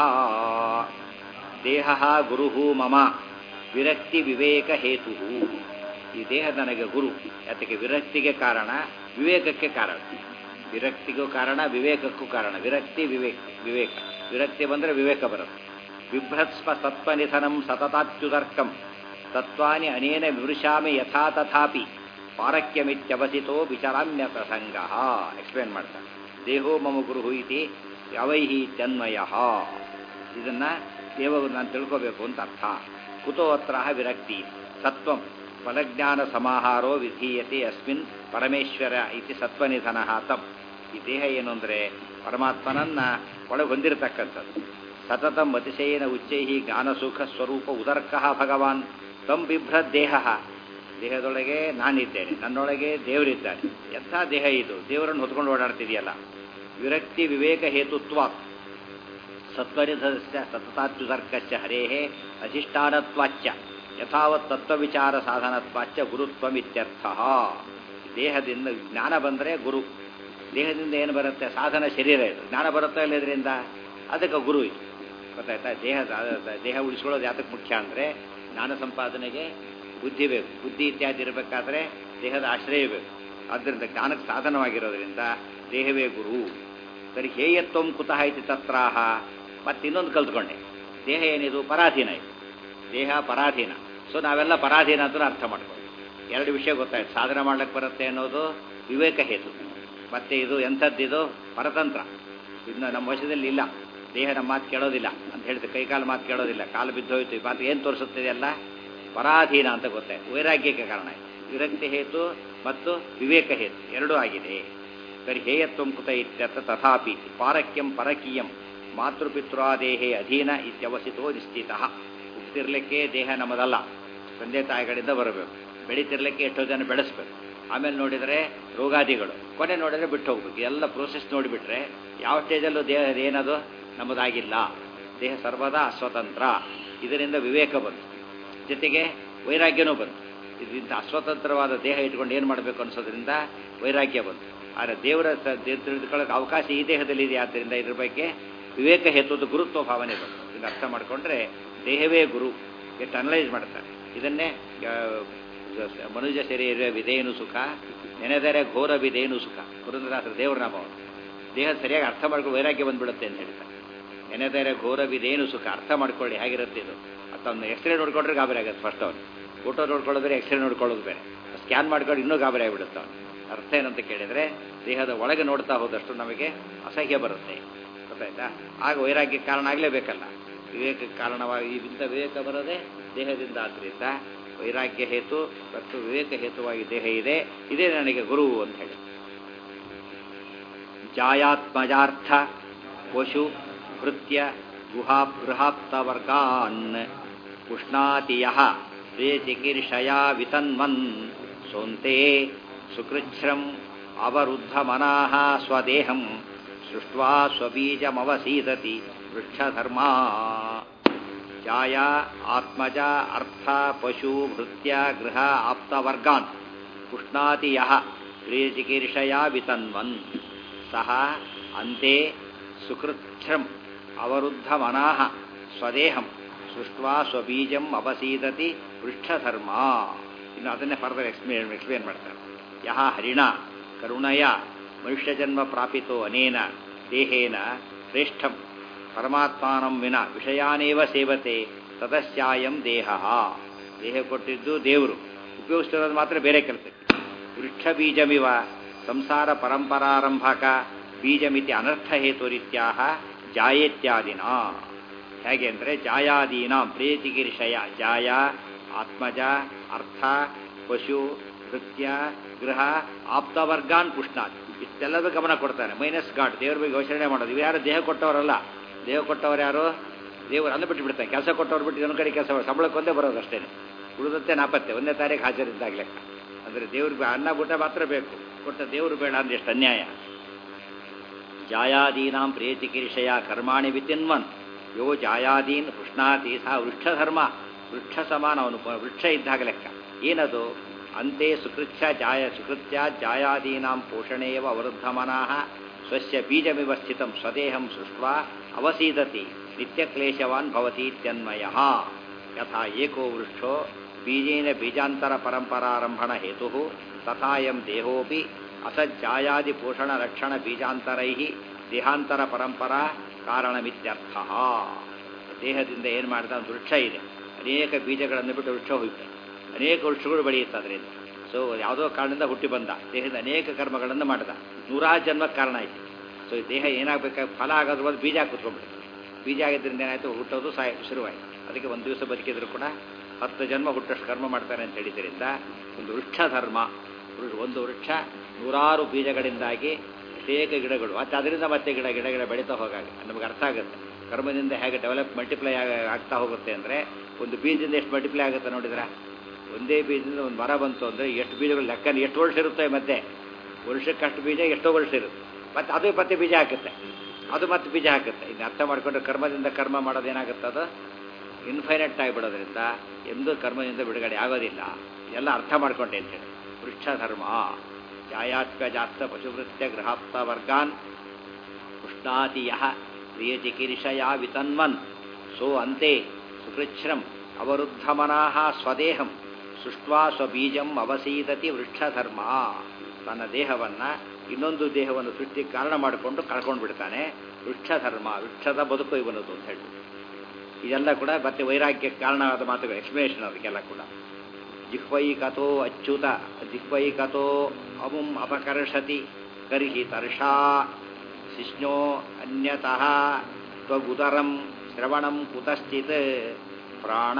ದೇಹ ಗುರು ಮಮ ವಿರಕ್ತಿ ವಿವೇಕ ಹೇತು ಈ ದೇಹ ನನಗೆ ಗುರು ಅದಕ್ಕೆ ವಿರಕ್ತಿಗೆ ಕಾರಣ ವಿವೇಕಕ್ಕೆ ಕಾರಣ ವಿರಕ್ತಿಗೂ ಕಾರಣ ವಿವೇಕಕ್ಕೂ ಕಾರಣ ವಿರಕ್ತಿ ವಿವೇಕ ವಿವೇಕ ವಿರಕ್ತಿ ಬಂದರೆ ವಿವೇಕ ಬರುತ್ತೆ ಬಿಭ್ರತ್ಸ್ಮ ತತ್ವನಿಧನಂ ಸತತಾತ್ಯುದರ್ಕಂ ತತ್ವಾನಿ ಅನೇನ ವಿಮೃಶಾಮಿ ಯಥಾ ತಥಾಪಿ ಪಾರಕ್ಯಮಿತ್ಯವಸಿತೋ ವಿಚರಾಮ್ಯ ಪ್ರಸಂಗ ಎಕ್ಸ್ಪ್ಲೇನ್ ಮಾಡ್ತಾರೆ ದೇಹೋ ಮಮ ಗುರು ಇತಿ ಅವೈಹಿ ತನ್ಮಯ ಇದನ್ನ ದೇವರು ನಾನು ತಿಳ್ಕೋಬೇಕು ಅಂತ ಅರ್ಥ ಕುತೋ ಅತ್ರ ವಿರಕ್ತಿ ಸತ್ವಂ ಫಲಜ್ಞಾನ ಸಮಾಹಾರೋ ವಿಧೀಯತೆ ಅಸ್ಮಿನ್ ಪರಮೇಶ್ವರ ಇತಿ ಸತ್ವನಿಧನ ತಂ ಈ ದೇಹ ಏನು ಅಂದರೆ ಪರಮಾತ್ಮನನ್ನ ಒಳಗೆ ಹೊಂದಿರತಕ್ಕಂಥದ್ದು ಸತತಂ ಅತಿಶಯನ ಉಚ್ಚೈಹಿ ಜ್ಞಾನಸುಖ ಸ್ವರೂಪ ಉದರ್ಕ ಭಗವಾನ್ ತಂ ಬಿಭ್ರದ್ ದೇಹ ದೇಹದೊಳಗೆ ನಾನಿದ್ದೇನೆ ನನ್ನೊಳಗೆ ದೇವರಿದ್ದಾನೆ ಎಂಥ ದೇಹ ಇದು ದೇವರನ್ನು ಹೊತ್ಕೊಂಡು ಓಡಾಡ್ತಿದೆಯಲ್ಲ ವಿರಕ್ತಿ ವಿವೇಕ ಹೇತುತ್ವ ಸತ್ವರಿಧಸ್ಯ ಸತತಾತ್ಯುದರ್ಕಶ್ಚ ಹರೇಃ ಅಧಿಷ್ಠಾನತ್ವಾಚ್ಚ ಯಥಾವತ್ ತತ್ವವಿಚಾರ ಸಾಧನತ್ವಾಚ್ಚ ಗುರುತ್ವಮಿತ್ಯರ್ಥ ದೇಹದಿಂದ ಜ್ಞಾನ ಬಂದರೆ ಗುರು ದೇಹದಿಂದ ಏನು ಬರುತ್ತೆ ಸಾಧನ ಶರೀರ ಇದು ಜ್ಞಾನ ಬರುತ್ತಾ ಇಲ್ಲ ಇದರಿಂದ ಅದಕ್ಕೆ ಗುರು ಇದು ಗೊತ್ತಾಯ್ತಾ ದೇಹ ದೇಹ ಉಳಿಸ್ಕೊಳ್ಳೋದು ಯಾತಕ್ಕೆ ಮುಖ್ಯ ಅಂದರೆ ಜ್ಞಾನ ಸಂಪಾದನೆಗೆ ಬುದ್ಧಿ ಬೇಕು ಬುದ್ಧಿ ಇತ್ಯಾದಿ ಇರಬೇಕಾದ್ರೆ ದೇಹದ ಆಶ್ರಯ ಬೇಕು ಆದ್ದರಿಂದ ಜ್ಞಾನಕ್ಕೆ ಸಾಧನವಾಗಿರೋದ್ರಿಂದ ದೇಹವೇ ಗುರು ಸರಿ ಹೇಯತ್ವಂ ಕುತಃ ಇತಿ ತತ್ರಾಹ ಮತ್ತೆ ಇನ್ನೊಂದು ಕಲ್ತ್ಕೊಂಡೆ ದೇಹ ಏನಿದು ಪರಾಧೀನ ಇದು ದೇಹ ಪರಾಧೀನ ಸೊ ನಾವೆಲ್ಲ ಪರಾಧೀನ ಅಂತ ಅರ್ಥ ಮಾಡ್ಕೊಂಡು ಎರಡು ವಿಷಯ ಗೊತ್ತಾಯ್ತು ಸಾಧನೆ ಮಾಡ್ಲಿಕ್ಕೆ ಬರುತ್ತೆ ಅನ್ನೋದು ವಿವೇಕ ಹೇತು ಮತ್ತೆ ಇದು ಎಂಥದ್ದಿದು ಪರತಂತ್ರ ಇದನ್ನ ನಮ್ಮ ವಶದಲ್ಲಿ ಇಲ್ಲ ದೇಹ ನಮ್ಮ ಮಾತು ಕೇಳೋದಿಲ್ಲ ಅಂತ ಹೇಳ್ತೀವಿ ಕೈಕಾಲು ಮಾತು ಕೇಳೋದಿಲ್ಲ ಕಾಲು ಬಿದ್ದೋಯ್ತು ಈ ಮಾತು ಏನು ತೋರಿಸುತ್ತದೆ ಅಲ್ಲ ಪರಾಧೀನ ಅಂತ ಗೊತ್ತಾಯ್ತು ವೈರಾಗ್ಯಕ್ಕೆ ಕಾರಣ ಆಯ್ತು ವಿರಕ್ತಿ ಹೇತು ಮತ್ತು ವಿವೇಕ ಹೇತು ಎರಡೂ ಆಗಿದೆ ತರ್हि ಹೇಯತ್ವಂ ಕುತ ಇತ್ಯರ್ಥ ತಥಾಪಿ ಪಾರಕ್ಯಂ ಪರಕೀಯಂ ಮಾತೃಪಿತೃದೇಹೇ ಅಧೀನ ಇತ್ಯವಸಿತೋ ನಿಶ್ಚಿತಃ ಹುಟ್ಟಿರ್ಲಿಕ್ಕೆ ದೇಹ ನಮ್ಮದಲ್ಲ ತಂದೆ ತಾಯಿಗಳಿಂದ ಬರಬೇಕು ಬೆಳೀತಿರ್ಲಿಕ್ಕೆ ಎಷ್ಟೋ ಜನ ಬೆಳೆಸ್ಬೇಕು ಆಮೇಲೆ ನೋಡಿದರೆ ರೋಗಾದಿಗಳು ಕೊನೆ ನೋಡಿದರೆ ಬಿಟ್ಟು ಹೋಗ್ಬೇಕು ಎಲ್ಲ ಪ್ರೋಸೆಸ್ ನೋಡಿಬಿಟ್ರೆ ಯಾವ ಸ್ಟೇಜಲ್ಲೂ ದೇಹ ಏನದು ನಮ್ಮದಾಗಿಲ್ಲ ದೇಹ ಸರ್ವದಾ ಅಸ್ವತಂತ್ರ ಇದರಿಂದ ವಿವೇಕ ಬಂತು ಜೊತೆಗೆ ವೈರಾಗ್ಯನೂ ಬಂತು ಇದರಿಂದ ಅಸ್ವತಂತ್ರವಾದ ದೇಹ ಇಟ್ಕೊಂಡು ಏನು ಮಾಡಬೇಕು ಅನ್ಸೋದ್ರಿಂದ ವೈರಾಗ್ಯ ಬಂತು ಆದರೆ ದೇವರ ತ- ದೇ- ತಿಳಿದುಕೊಳ್ಳೋಕೆ ಅವಕಾಶ ಈ ದೇಹದಲ್ಲಿ ಇದೆ ಆದ್ದರಿಂದ ಇದ್ರ ಬಗ್ಗೆ ವಿವೇಕ ಹೇತುವುದು ಗುರುತ್ವ ಭಾವನೆ ಬಂತು ಇದನ್ನು ಅರ್ಥ ಮಾಡಿಕೊಂಡ್ರೆ ದೇಹವೇ ಗುರು ಎಷ್ಟು ಅನಲೈಸ್ ಮಾಡ್ತಾರೆ ಇದನ್ನೇ ಆ, ಮನುಜ ಶರೀರ ವಿಧೇನು ಸುಖ ನೆನೆದರೆ ಘೋರ ವಿಧೇನು ಸುಖ ಪುರಂದರಾಸರ ದೇವರ ನಾಮ ಅವರು ದೇಹ ಸರಿಯಾಗಿ ಅರ್ಥ ಮಾಡ್ಕೊಂಡು ವೈರಾಗ್ಯ ಬಂದ್ಬಿಡುತ್ತೆ ಅಂತ ಹೇಳ್ತಾರೆ ನೆನೆದರೆ ಘೋರ ವಿಧೇನು ಸುಖ ಅರ್ಥ ಮಾಡ್ಕೊಳ್ಳಿ ಹೇಗಿರುತ್ತೆ ಇದು ಅದೊಂದು ಎಕ್ಸ್ರೇ ನೋಡ್ಕೊಂಡ್ರೆ ಗಾಬರಿ ಆಗುತ್ತೆ ಫಸ್ಟ್ ಅವನು ಫೋಟೋ ನೋಡ್ಕೊಳ್ಳೋದು ಬೇರೆ ಎಕ್ಸ್ರೇ ನೋಡ್ಕೊಳ್ಳೋದು ಬೇರೆ ಸ್ಕ್ಯಾನ್ ಮಾಡ್ಕೊಂಡು ಇನ್ನೂ ಗಾಬರಿ ಆಗಿಬಿಡುತ್ತೆ ಅವನು ಅರ್ಥ ಏನಂತ ಕೇಳಿದರೆ ದೇಹದ ಒಳಗೆ ನೋಡ್ತಾ ಹೋದಷ್ಟು ನಮಗೆ ಅಸಹ್ಯ ಬರುತ್ತೆ ಗೊತ್ತಾಯ್ತಾ ಆಗ ವೈರಾಗ್ಯಕ್ಕೆ ಕಾರಣ ಆಗಲೇಬೇಕಲ್ಲ ವಿವೇಕಕ್ಕೆ ಕಾರಣವಾಗಿ ಇಂಥ ವಿವೇಕ ಬರೋದೇ ದೇಹದಿಂದ ಆದ್ದರಿಂದ ವೈರಾಗ್ಯ ಹೇತು ಮತ್ತು ವಿವೇಕ ಹೇತುವಾಗಿ ದೇಹ ಇದೆ ಇದೇ ನನಗೆ ಗುರು ಅಂತ ಹೇಳಿ ಜಾಯಾತ್ಮಜಾರ್ಥ ಪಶು ಭೃತ್ಯ ಗುಹಾ ಬೃಹಾಪ್ತವರ್ಗಾನ್ ಉಷ್ಣಾತಿಯ ಪ್ರೇಚಿಕೀರ್ಷಯಾ ವಿತನ್ವನ್ ಸೋಂತೆ ಸುಕೃಚ್ಛ್ರಂ ಅವರುದ್ಧಮನಾಃ ಸ್ವದೇಹಂ ಸೃಷ್ಟ್ವಾ ಸ್ವಬೀಜಮವಸೀದತಿ ವೃಕ್ಷಧರ್ಮಾ ಜಾಯ ಆತ್ಮಜ ಅರ್ಥ ಪಶು ಭೃತ್ಯ ಗೃಹ ಆಪ್ತವರ್ಗಾನ್ ಉಷ್ಣಾತಿ ಯಃ ಪ್ರೇಚಿಕೀರ್ಷಯಾ ವಿತನ್ವನ್ ಸಹ ಅಂತೆ ಸುಕೃಚ್ಛ್ರಂ ಅವರುದ್ಧಮನಾಃ ಸ್ವದೇಹಂ ಸೃಷ್ಟ್ವಾ ಸ್ವಬೀಜಂ ಅಪಸೀದತಿ ಪೃಷ್ಠಧರ್ಮ ಇನ್ನು ಅದನ್ನೇ ಫರ್ದರ್ ಎಕ್ಸ್ಪ್ಲೇನ್ ಎಕ್ಸ್ಪ್ಲೇನ್ ಮಾಡ್ತಾರೆ ಯಹ ಹರಿಣ ಕರುಣಯ ಮನುಷ್ಯಜನ್ಮ ಪ್ರಾಪಿತೋ ಅನೇನ ದೇಹೇನ ಶ್ರೇಷ್ಠಂ ಪರಮಾತ್ಮಾನಂ ವಿನ ವಿಷಯಾನೇವ ಸೇವತೆ ತದಸ್ಯಾಯಂ ದೇಹ ದೇಹ ಕೊಟ್ಟಿದ್ದು ದೇವರು ಉಪಯೋಗಿಸ್ತಿರೋದು ಮಾತ್ರ ಬೇರೆ ಕೆಲಸಕ್ಕೆ ವೃಕ್ಷ ಬೀಜಮಿವ ಸಂಸಾರ ಪರಂಪರಾರಂಭಕ ಬೀಜಮಿತಿ ಅನರ್ಥ ಹೇತುರೀತ್ಯಾ ಜಾಯೇತ್ಯಾದಿನ ಹೇಗೆ ಅಂದರೆ ಜಾಯಾದೀನ ಪ್ರೇತಿಗಿರಿಷಯ ಜಾಯ ಆತ್ಮಜ ಅರ್ಥ ಪಶು ಕೃತ್ಯ ಗೃಹ ಆಪ್ತವರ್ಗಾನ್ ಪುಷ್ಣಾತ್ ಇಷ್ಟೆಲ್ಲದೂ ಗಮನ ಕೊಡ್ತಾನೆ ಮೈನಸ್ ಗಾಡ್ ದೇವ್ರ ಬಗ್ಗೆ ಯೋಚನೆ ಮಾಡೋದು ಇವು ಯಾರು ದೇಹ ಕೊಟ್ಟವರಲ್ಲ ದೇಹ ಕೊಟ್ಟವರು ಯಾರು ದೇವರು ಅನ್ನ ಬಿಟ್ಟು ಬಿಡ್ತಾನೆ ಕೆಲಸ ಕೊಟ್ಟವ್ರು ಬಿಟ್ಟು ಇನ್ನೊಂದು ಕಡೆ ಕೆಲಸ ಸಂಬಳಕ್ಕೆ ಒಂದೇ ಬರೋದು ಅಷ್ಟೇ ಉಳಿದಂತೆ ನಾಪತ್ತೆ ಒಂದನೇ ತಾರೀಕು ಹಾಜರಿದ್ದಾಗ ಲೆಕ್ಕ ಅಂದರೆ ದೇವ್ರಿಗೆ ಅನ್ನ ಊಟ ಮಾತ್ರ ಬೇಕು ಕೊಟ್ಟ ದೇವರು ಬೇಡ ಅಂದ್ರೆ ಎಷ್ಟು ಅನ್ಯಾಯ ಜಾಯಾದೀನಾಂ ಪ್ರೇತಿಕಿರಿಷಯ ಕರ್ಮಾಣಿ ವಿತಿನ್ವನ್ ಯೋ ಜಾಯಾದೀನ್ ಪುಷ್ಣಾತಿ ಸಹ ವೃಕ್ಷಧರ್ಮ ವೃಕ್ಷ ಸಮಾನ ಅವನು ಪ- ವೃಕ್ಷ ಇದ್ದಾಗ ಲೆಕ್ಕ ಏನದು ಅಂತೆ ಸುಕೃತ್ಯ ಜಾಯ ಸುಕೃತ್ಯ ಜಾಯಾದೀನಾಂ ಪೋಷಣೇವ ಅವರುದ್ಧಮನಾಃ ಸ್ವಸ್ಯ ಬೀಜಮಿವ ಸ್ಥಿತಂ ಸ್ವದೇಹಂ ಸೃಷ್ಟ್ವಾ ಅವಸೀದತಿ ನಿತ್ಯಕ್ಲೇಶವಾನ್ ಭವತಿ ಇತ್ಯನ್ಮಯ ಯಥಾ ಏಕೋ ವೃಕ್ಷೋ ಬೀಜೇನ ಬೀಜಾಂತರ ಪರಂಪರಾರಂಭಣ ಹೇತು ತಥಾಯಂ ದೇಹೋಪಿ ಅಸಜ್ಜಾಯಾದಿ ಪೋಷಣ ರಕ್ಷಣ ಬೀಜಾಂತರೈ ದೇಹಾಂತರ ಪರಂಪರಾ ಕಾರಣಮಿತ್ಯರ್ಥ ದೇಹದಿಂದ ಏನು ಮಾಡಿದ ಒಂದು ವೃಕ್ಷ ಇದೆ ಅನೇಕ ಬೀಜಗಳನ್ನು ಬಿಟ್ಟು ವೃಕ್ಷ ಹೋಯ್ತು ಅನೇಕ ವೃಕ್ಷಗಳು ಬೆಳೆಯುತ್ತೆ ಅದರಿಂದ ಸೊ ಯಾವುದೋ ಕಾರಣದಿಂದ ಹುಟ್ಟಿ ಬಂದ ದೇಹದ ಅನೇಕ ಕರ್ಮಗಳನ್ನು ಮಾಡಿದ ನೂರಾರು ಜನ್ಮಕ್ಕೆ ಕಾರಣ ಆಯಿತು ಸೊ ಈ ದೇಹ ಏನಾಗಬೇಕಾಗ ಫಲ ಆಗೋದ್ರ ಬಂದು ಬೀಜ ಕೂತ್ಕೊಂಡ್ಬಿಡ್ತು ಬೀಜ ಆಗಿದ್ದರಿಂದ ಏನಾಯಿತು ಹುಟ್ಟೋದು ಸಾಯ ಶುರುವಾಯಿತು ಅದಕ್ಕೆ ಒಂದು ದಿವಸ ಬದುಕಿದ್ರು ಕೂಡ ಹತ್ತು ಜನ್ಮ ಹುಟ್ಟಷ್ಟು ಕರ್ಮ ಮಾಡ್ತಾರೆ ಅಂತ ಹೇಳಿದ್ರಿಂದ ಒಂದು ವೃಕ್ಷ ಧರ್ಮ ವೃ- ಒಂದು ವೃಕ್ಷ ನೂರಾರು ಬೀಜಗಳಿಂದಾಗಿ ಅನೇಕ ಗಿಡಗಳು ಮತ್ತು ಅದರಿಂದ ಮತ್ತೆ ಗಿಡ ಗಿಡ ಗಿಡ ಬೆಳೀತಾ ಹೋಗಾಗ ನಮಗೆ ಅರ್ಥ ಆಗುತ್ತೆ ಕರ್ಮದಿಂದ ಹೇಗೆ ಡೆವಲಪ್ ಮಲ್ಟಿಪ್ಲೈ ಆಗ್ತಾ ಹೋಗುತ್ತೆ ಅಂದರೆ ಒಂದು ಬೀಜದಿಂದ ಎಷ್ಟು ಮಲ್ಟಿಪ್ಲೈ ಆಗುತ್ತೆ ನೋಡಿದ್ರೆ ಒಂದೇ ಬೀಜದಿಂದ ಒಂದು ಮರ ಬಂತು ಅಂದರೆ ಎಷ್ಟು ಬೀಜಗಳು ಲೆಕ್ಕ ಎಷ್ಟು ವರ್ಷ ಇರುತ್ತೆ ಮತ್ತೆ ವರ್ಷಕ್ಕೆ ಅಷ್ಟು ಬೀಜ ಎಷ್ಟೋ ವರ್ಷ ಇರುತ್ತೆ ಮತ್ತು ಅದು ಮತ್ತೆ ಬೀಜ ಹಾಕುತ್ತೆ ಅದು ಮತ್ತೆ ಬೀಜ ಹಾಕುತ್ತೆ ಇನ್ನು ಅರ್ಥ ಮಾಡಿಕೊಂಡ್ರೆ ಕರ್ಮದಿಂದ ಕರ್ಮ ಮಾಡೋದು ಏನಾಗುತ್ತೆ ಅದು ಇನ್ಫೈನೈಟ್ ಆಗಿಬಿಡೋದ್ರಿಂದ ಎಂದೂ ಕರ್ಮದಿಂದ ಬಿಡುಗಡೆ ಆಗೋದಿಲ್ಲ ಎಲ್ಲ ಅರ್ಥ ಮಾಡ್ಕೊಂಡೆ ಅಂತೇಳಿ ವೃಕ್ಷ ಧರ್ಮ ಜಾಯಾತ್ಮ ಜಾಸ್ತ ಪಶುವೃತ್ಯ ಗೃಹಾಪ್ತ ವರ್ಗಾನ್ ಉಷ್ಣಾತಿಯ ಪ್ರಿಯಚಿಕಿರಿಷಯ ವಿತನ್ವನ್ ಸೋ ಅಂತೆ ಸುಕೃಚ್ಛ್ರಂ ಅವರುದ್ಧಮನಾಹ ಸ್ವದೇಹಂ ಸೃಷ್ಟ್ವಾ ಸ್ವಬೀಜಂ ಅವಸೀದತಿ ವೃಕ್ಷಧರ್ಮ ತನ್ನ ದೇಹವನ್ನು ಇನ್ನೊಂದು ದೇಹವನ್ನು ಸೃಷ್ಟಿಗೆ ಕಾರಣ ಮಾಡಿಕೊಂಡು ಕಳ್ಕೊಂಡು ಬಿಡ್ತಾನೆ ವೃಕ್ಷಧರ್ಮ ವೃಕ್ಷದ ಬದುಕು ಇವನದು ಅಂತ ಹೇಳಿ ಇದೆಲ್ಲ ಕೂಡ ಮತ್ತೆ ವೈರಾಗ್ಯಕ್ಕೆ ಕಾರಣವಾದ ಮಾತುಗಳು ಎಕ್ಸ್ಪ್ಲನೇಷನ್ ಅದಕ್ಕೆಲ್ಲ ಕೂಡ ಜಿಹ್ವೈಕತೋ ಅಚ್ಯುತ ಜಿಹ್ವೈಕತೋ ಅಮುಂ ಅಪಕರ್ಷತಿ ಕರ್ಹಿ ತರ್ಷಾ ಶಿಷ್ಣೋ ಅನ್ಯತಃ ತ್ವಗುದರಂ ಶ್ರವಣಂ ಕುತಶ್ಚಿತ್ ಪ್ರಾಣ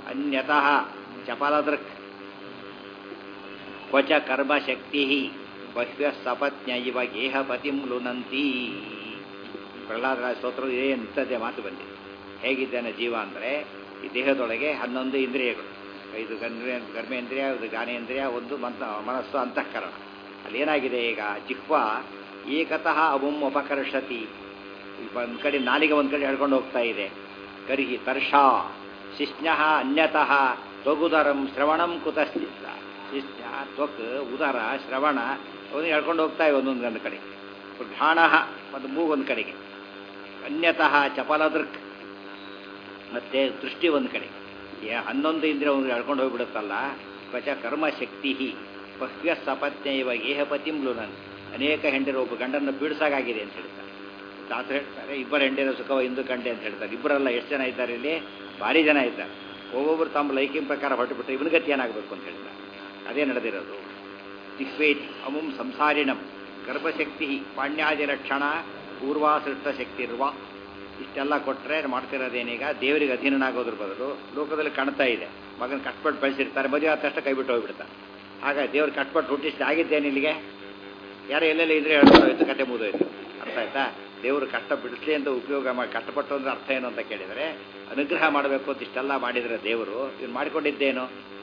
ಅನ್ಯತಃ ಚಪಲದೃಕ್ ಕ್ವಚ ಕರ್ಮಶಕ್ತಿ ಕ್ವ ಬಹ್ವ್ಯ ಸಪತ್ನ್ಯ ಇವ ಗೇಹಪತಿಂ ಲುನಂತಿ ಪ್ರಹ್ಲಾದರಾಜ ಸ್ತೋತ್ರ ಇದೇ ಇಂಥದ್ದೇ ಮಾತು ಬಂದಿದೆ ಹೇಗಿದ್ದಾನೆ ಜೀವ ಅಂದರೆ ಈ ದೇಹದೊಳಗೆ ಹನ್ನೊಂದು ಇಂದ್ರಿಯಗಳು ಐದು ಗಂಡ್ರೆ ಗರ್ಮೇಂದ್ರಿಯ ಒಂದು ಜ್ಞಾನೇಂದ್ರಿಯ ಒಂದು ಮಂತ ಮನಸ್ಸು ಅಂತಃಕರಣ ಅಲ್ಲೇನಾಗಿದೆ ಈಗ ಜಿಹ್ವ ಏಕತಃ ಅವುಂ ಅಪಕರ್ಷತಿ ಒಂದು ಕಡೆ ನಾಲಿಗೆ ಒಂದು ಕಡೆ ಹೇಳ್ಕೊಂಡು ಹೋಗ್ತಾ ಇದೆ ಕರಿಹಿ ತರ್ಷಾ ಶಿಷ್ಣ ಅನ್ಯತಃ ತ್ವಗುದರಂ ಶ್ರವಣಂ ಕುತಸ್ಥಿತ ಶಿಷ್ಣ ತ್ವಕ್ ಉದರ ಶ್ರವಣ ಅವನು ಹೇಳ್ಕೊಂಡು ಹೋಗ್ತಾ ಇವೆ ಒಂದೊಂದು ಒಂದು ಕಡೆ ಘಾಣ ಒಂದು ಮೂಗು ಒಂದು ಕಡೆಗೆ ಅನ್ಯತಃ ಚಪಲದೃಕ್ ಮತ್ತೆ ದೃಷ್ಟಿ ಒಂದು ಕಡೆ ಏ- ಹನ್ನೊಂದು ಇಂದ್ರಿಯ ಒಂದು ಹೇಳ್ಕೊಂಡು ಹೋಗ್ಬಿಡುತ್ತಲ್ಲ ಪಚ ಕರ್ಮಶಕ್ತಿ ಬಹ್ವ್ಯ ಸಪತ್ಯ ಇವ ಏಹಪತಿಂ ಲುನನ್ ಅನೇಕ ಹೆಂಡರು ಒಬ್ಬ ಗಂಡನ್ನು ಬೀಳ್ಸಾಗಾಗಿದೆ ಅಂತ ಹೇಳ್ತಾರೆ ದಾಸರು ಹೇಳ್ತಾರೆ ಇಬ್ಬರು ಹೆಂಡಿನ ಸುಖವ ಇಂದು ಕಂಡೆ ಅಂತ ಹೇಳ್ತಾರೆ ಇಬ್ಬರಲ್ಲ ಎಷ್ಟು ಜನ ಇದ್ದಾರೆ ಇಲ್ಲಿ ಭಾರಿ ಜನ ಇದ್ದಾರೆ ಒಬ್ಬೊಬ್ಬರು ತಮ್ಮ ಲೈಕಿಂಗ್ ಪ್ರಕಾರ ಹೊರಟುಬಿಟ್ರೆ ಇವನ ಗತಿ ಏನಾಗಬೇಕು ಅಂತ ಹೇಳ್ತಾರೆ ಅದೇ ನಡೆದಿರೋದು ದಿಕ್ವೇತಿ ಅಮುಂ ಸಂಸಾರಿಣಂ ಗರ್ಭಶಕ್ತಿ ಪಾಣ್ಯಾದಿ ಲಕ್ಷಣ ಪೂರ್ವಾಸೃಷ್ಟ ಶಕ್ತಿ ಇರುವ ಇಷ್ಟೆಲ್ಲ ಕೊಟ್ಟರೆ ಮಾಡ್ತಿರೋದೇನೀಗ ದೇವರಿಗೆ ಅಧೀನನಾಗೋದ್ರ ಬದಲು ಲೋಕದಲ್ಲಿ ಕಾಣ್ತಾ ಇದೆ ಮಗನ ಕಷ್ಟಪಟ್ಟು ಬೆಳೆಸಿರ್ತಾರೆ ಮದುವೆ ಆದ ತಕ್ಷಣ ಕೈ ಬಿಟ್ಟು ಹೋಗ್ಬಿಡ್ತಾರೆ ಆಗ ದೇವ್ರು ಕಷ್ಟಪಟ್ಟು ಹುಟ್ಟಿಸಿ ಆಗಿದ್ದೇನೆ ಇಲ್ಲಿಗೆ ಯಾರು ಎಲ್ಲೆಲ್ಲ ಇದ್ರೆ ಹೇಳ್ಬೋದಾಯ್ತು ಕತೆ ಮುಗಿದೋಯ್ತು ಅರ್ಥ ಆಯ್ತಾ ದೇವರು ಕಷ್ಟ ಬಿಡಿಸ್ಲಿ ಅಂತ ಉಪಯೋಗ ಮಾಡಿ ಕಷ್ಟಪಟ್ಟು ಅಂದ್ರೆ ಅರ್ಥ ಏನು ಅಂತ ಕೇಳಿದರೆ ಅನುಗ್ರಹ ಮಾಡಬೇಕು ಅಂತ ಇಷ್ಟೆಲ್ಲ ಮಾಡಿದರೆ ದೇವರು ಇವ್ನು ಮಾಡಿಕೊಂಡಿದ್ದೇನು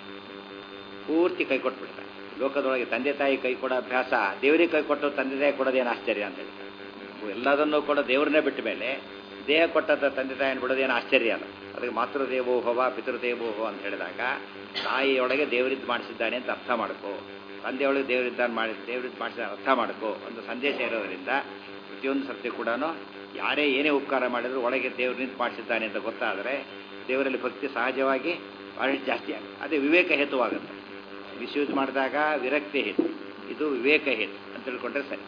ಪೂರ್ತಿ ಕೈ ಕೊಟ್ಬಿಡ್ತಾರೆ ಲೋಕದೊಳಗೆ ತಂದೆ ತಾಯಿ ಕೈ ಕೊಡೋ ಅಭ್ಯಾಸ ದೇವರಿಗೆ ಕೈ ಕೊಟ್ಟು ತಂದೆ ತಾಯಿ ಕೊಡೋದೇನು ಆಶ್ಚರ್ಯ ಅಂತ ಹೇಳ್ತಾರೆ ಎಲ್ಲದನ್ನೂ ಕೂಡ ದೇವ್ರನ್ನೇ ಬಿಟ್ಟ ಮೇಲೆ ದೇಹ ಕೊಟ್ಟಂಥ ತಂದೆ ತಾಯಿನ ಬಿಡೋದೇನು ಆಶ್ಚರ್ಯ ಅಲ್ಲ ಅದಕ್ಕೆ ಮಾತೃದೇವೋಭವ ಪಿತೃದೇವೋಭವ ಅಂತ ಹೇಳಿದಾಗ ತಾಯಿಯೊಳಗೆ ದೇವರಿದ್ದು ಮಾಡಿಸಿದ್ದಾನೆ ಅಂತ ಅರ್ಥ ಮಾಡ್ಕೋ ತಂದೆಯೊಳಗೆ ದೇವರಿದ್ದಾನೆ ಮಾಡಿ ದೇವರಿದ್ದು ಮಾಡಿಸಿದ ಅರ್ಥ ಮಾಡ್ಕೋ ಒಂದು ಸಂದೇಶ ಇರೋದರಿಂದ ಪ್ರತಿಯೊಂದು ಸರ್ತಿ ಕೂಡ ಯಾರೇ ಏನೇ ಉಪಕಾರ ಮಾಡಿದ್ರು ಒಳಗೆ ದೇವರಿಂದ ಮಾಡಿಸಿದ್ದಾನೆ ಅಂತ ಗೊತ್ತಾದರೆ ದೇವರಲ್ಲಿ ಭಕ್ತಿ ಸಹಜವಾಗಿ ಬಹಳಷ್ಟು ಜಾಸ್ತಿ ಆಗುತ್ತೆ ಅದೇ ವಿವೇಕ ಹೇತುವಾಗುತ್ತೆ ಮಿಸ್ಯೂಸ್ ಮಾಡಿದಾಗ ವಿರಕ್ತಿ ಹೇತು ಇದು ವಿವೇಕ ಹೇತು ಅಂತ ತಿಳ್ಕೊಂಡ್ರೆ ಸರಿ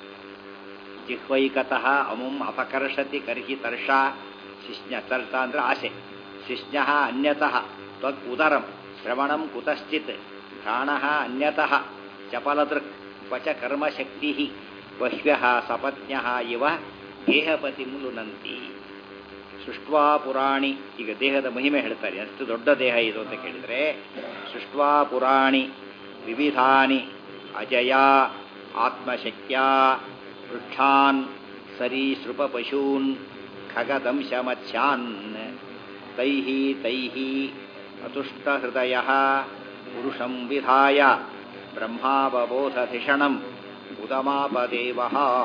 ಜಿಹ್ವೈಕತಃ ಅಮುಂ ಅಪಕರ್ಷತಿ ಕರ್ಹಿ ತರ್ಷ ಶಿಷ್ಣ ತರ್ಷ ಅಂದ್ರೆ ಆಸೆ ಶಿಷ್ಣ ಅನ್ಯತಃ ತ್ವಕ್ ಉದರಂ ಶ್ರವಣಂ ಕುತಶ್ಚಿತ್ ಘ್ರಾಣ ಅನ್ಯತಃ ಚಪಲದೃಕ್ ವಚ ಕರ್ಮಶಕ್ತಿ ಬಹ್ವ್ಯ ಸಪತ್ನ್ಯ ಇವ ದೇಹಪತಿ ಲುನಂತಿ ಸೃಷ್ಟ್ವಾ ಪುರಾಣಿ ಈಗ ದೇಹದ ಮಹಿಮೆ ಹೇಳ್ತಾರೆ ಅಷ್ಟು ದೊಡ್ಡ ದೇಹ ಇದು ಅಂತ ಕೇಳಿದರೆ ಸೃಷ್ಟ್ವಾ ಪುರಾಣಿ ವಿವಿಧಾನಿ ಅಜಯ ಆತ್ಮಶಕ್ಯ ವೃಕ್ಷಾನ್ ಸರೀಸೃಪ ಪಶೂನ್ ಖಗದಂಶ ಮತ್ಸ್ಯಾನ್ ತೈಃ ತೈಃ ಅತುಷ್ಟಹೃದಯ ಪುರುಷಂ ವಿಧಾಯ ಬ್ರಹ್ಮಾವಬೋಧಧಿಷಣಂ ಉದಮಾಪದೇವ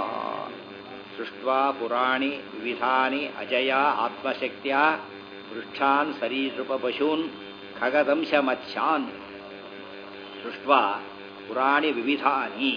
ಸೃಷ್ಟ್ವಾ ಪುರಾಣಿ ವಿವಿಧಾನಿ ಅಜಯ ಆತ್ಮಶಕ್ತಿಯ ವೃಕ್ಷಾನ್ ಸರೀಸೃಪ ಪಶೂನ್ ಖಗದಂಶ ಮತ್ಸ್ಯಾನ್ ಸೃಷ್ಟ್ವಾ ಪುರಾಣಿ ವಿವಿಧಾನಿ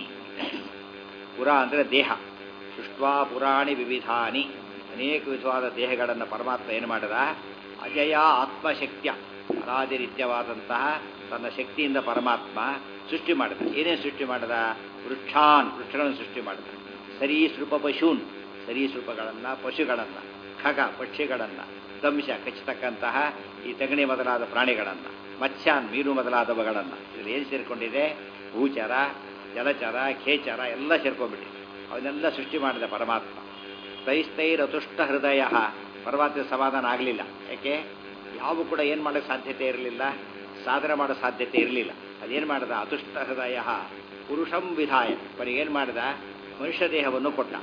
ಪುರ ಅಂದರೆ ದೇಹ ಸೃಷ್ಟ್ವಾ ಪುರಾಣಿ ವಿವಿಧಾನಿ ಅನೇಕ ವಿಧವಾದ ದೇಹಗಳನ್ನು ಪರಮಾತ್ಮ ಏನು ಮಾಡಿದ ಅಜಯ ಆತ್ಮಶಕ್ತಿಯ ಅನಾದಿರಿತ್ಯವಾದಂತಹ ತನ್ನ ಶಕ್ತಿಯಿಂದ ಪರಮಾತ್ಮ ಸೃಷ್ಟಿ ಮಾಡಿದ ಏನೇ ಸೃಷ್ಟಿ ಮಾಡಿದ ವೃಕ್ಷಾನ್ ವೃಕ್ಷಗಳನ್ನು ಸೃಷ್ಟಿ ಮಾಡಿದ ಸರೀಸೃಪ ಪಶೂನ್ ಸರೀಸೃಪಗಳನ್ನು ಪಶುಗಳನ್ನು ಖಗ ಪಕ್ಷಿಗಳನ್ನು ದಂಶ ಕಚ್ಚತಕ್ಕಂತಹ ಈ ತಗಣಿ ಮೊದಲಾದ ಪ್ರಾಣಿಗಳನ್ನು ಮತ್ಸ್ಯಾನ್ ಮೀನು ಮೊದಲಾದವುಗಳನ್ನು ಇದರಲ್ಲಿ ಏನು ಸೇರಿಕೊಂಡಿದೆ ಭೂಚರ ಜಲಚರ ಖೇಚರ ಎಲ್ಲ ಸೇರ್ಕೊಂಡ್ಬಿಟ್ಟಿದೆ ಅವನ್ನೆಲ್ಲ ಸೃಷ್ಟಿ ಮಾಡಿದ ಪರಮಾತ್ಮ ತೈಸ್ತೈರತುಷ್ಟ ಹೃದಯ ಪರಮಾತ್ಮ ಸಮಾಧಾನ ಆಗಲಿಲ್ಲ ಯಾಕೆ ಯಾವ ಕೂಡ ಏನು ಮಾಡೋಕ್ಕೆ ಸಾಧ್ಯತೆ ಇರಲಿಲ್ಲ ಸಾಧನೆ ಮಾಡೋ ಸಾಧ್ಯತೆ ಇರಲಿಲ್ಲ ಅದೇನು ಮಾಡಿದ ಅತುಷ್ಟ ಹೃದಯ ಪುರುಷಂ ವಿಧಾಯ ಏನು ಮಾಡಿದ ಮನುಷ್ಯ ದೇಹವನ್ನು ಕೊಟ್ಟ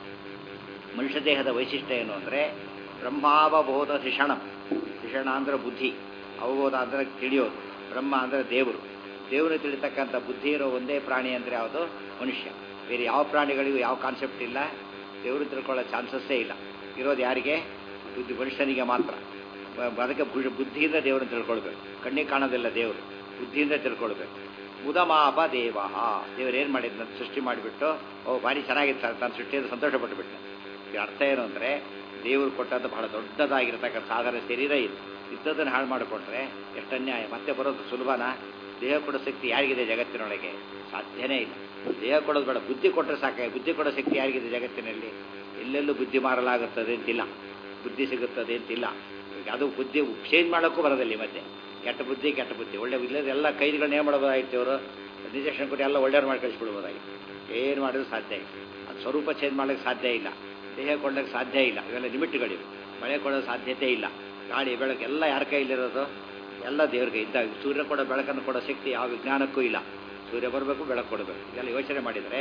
ಮನುಷ್ಯ ದೇಹದ ವೈಶಿಷ್ಟ್ಯ ಏನು ಅಂದರೆ ಬ್ರಹ್ಮಾವಬೋಧ ಶಿಷಣಂ ಶಿಷಣ ಅಂದರೆ ಬುದ್ಧಿ ಅವಬೋಧ ಅಂದರೆ ತಿಳಿಯೋದು ಬ್ರಹ್ಮ ಅಂದರೆ ದೇವರು ದೇವರು ತಿಳಿತಕ್ಕಂಥ ಬುದ್ಧಿ ಇರೋ ಒಂದೇ ಪ್ರಾಣಿ ಅಂದರೆ ಯಾವುದು ಮನುಷ್ಯ ಬೇರೆ ಯಾವ ಪ್ರಾಣಿಗಳಿಗೂ ಯಾವ ಕಾನ್ಸೆಪ್ಟ್ ಇಲ್ಲ ದೇವರು ತಿಳ್ಕೊಳ್ಳೋ ಚಾನ್ಸಸ್ಸೇ ಇಲ್ಲ ಇರೋದು ಯಾರಿಗೆ ಬುದ್ಧಿ ಮನುಷ್ಯನಿಗೆ ಮಾತ್ರ ಬ- ಅದಕ್ಕೆ ಬು- ಬುದ್ಧಿಯಿಂದ ದೇವರನ್ನು ತಿಳ್ಕೊಳ್ಬೇಕು ಕಣ್ಣಿಗೆ ಕಾಣೋದಿಲ್ಲ ದೇವರು ಬುದ್ಧಿಯಿಂದ ತಿಳ್ಕೊಳ್ಬೇಕು ಉದಮಾಪ ದೇವ ದೇವರು ಏನು ಮಾಡಿದ್ನ ಸೃಷ್ಟಿ ಮಾಡಿಬಿಟ್ಟು ಓ ಭಾರಿ ಚೆನ್ನಾಗಿತ್ತು ಸರ್ ತಾನು ಸೃಷ್ಟಿಯಿಂದ ಸಂತೋಷಪಟ್ಟುಬಿಟ್ಟ ಈ ಅರ್ಥ ಏನು ಅಂದರೆ ದೇವರು ಕೊಟ್ಟದ್ದು ಬಹಳ ದೊಡ್ಡದಾಗಿರ್ತಕ್ಕಂಥ ಸಾಧಾರಣ ಶರೀರ ಇದು ಇದ್ದದನ್ನು ಹಾಳು ಮಾಡಿಕೊಟ್ರೆ ಎಷ್ಟು ಅನ್ಯಾಯ ಮತ್ತೆ ಬರೋದು ಸುಲಭನಾ ದೇಹ ಕೊಡೋ ಶಕ್ತಿ ಯಾರಿಗಿದೆ ಜಗತ್ತಿನೊಳಗೆ ಸಾಧ್ಯನೇ ಇಲ್ಲ ದೇಹ ಕೊಡೋದು ಬೇಡ ಬುದ್ಧಿ ಕೊಟ್ಟರೆ ಸಾಕಾಗಿ ಬುದ್ಧಿ ಕೊಡೋ ಶಕ್ತಿ ಯಾರಿಗಿದೆ ಜಗತ್ತಿನಲ್ಲಿ ಎಲ್ಲೆಲ್ಲೂ ಬುದ್ಧಿ ಮಾರಲಾಗುತ್ತದೆ ಅಂತಿಲ್ಲ ಬುದ್ಧಿ ಸಿಗುತ್ತದೆ ಅಂತಿಲ್ಲ ಈಗ ಅದು ಬುದ್ಧಿ ಚೇಂಜ್ ಮಾಡೋಕ್ಕೂ ಬರೋದಿಲ್ಲ ಈ ಮಧ್ಯೆ ಕೆಟ್ಟ ಬುದ್ಧಿ ಕೆಟ್ಟ ಬುದ್ಧಿ ಒಳ್ಳೆ ಇಲ್ಲದ ಎಲ್ಲ ಕೈದಿಗಳನ್ನ ಏನು ಮಾಡ್ಬೋದಾಗಿತ್ತು ಇವರು ಇಂಜೆಕ್ಷನ್ ಕೊಟ್ಟು ಎಲ್ಲ ಒಳ್ಳೆಯವ್ರು ಮಾಡಿ ಕಳಿಸ್ಬಿಡ್ಬೋದಾಗಿತ್ತು ಏನು ಮಾಡಿದ್ರು ಸಾಧ್ಯ ಇಲ್ಲ ಅದು ಸ್ವರೂಪ ಚೇಂಜ್ ಮಾಡೋಕ್ಕೆ ಸಾಧ್ಯ ಇಲ್ಲ ದೇಹ ಕೊಡೋಕ್ಕೆ ಸಾಧ್ಯ ಇಲ್ಲ ಇವೆಲ್ಲ ಲಿಮಿಟ್ಗಳಿವೆ ಮಳೆ ಕೊಡೋ ಸಾಧ್ಯತೆ ಇಲ್ಲ ಗಾಳಿ ಬೆಳಕು ಎಲ್ಲ ಯಾರ ಕೈಲಿರೋದು ಎಲ್ಲ ದೇವ್ರ ಕೈ ಇದ್ದಾಗ ಸೂರ್ಯ ಕೊಡೋ ಬೆಳಕನ್ನು ಕೊಡೋ ಶಕ್ತಿ ಯಾವ ವಿಜ್ಞಾನಕ್ಕೂ ಇಲ್ಲ ಸೂರ್ಯ ಬರಬೇಕು ಬೆಳಕು ಕೊಡಬೇಕು ಇದೆಲ್ಲ ಯೋಚನೆ ಮಾಡಿದರೆ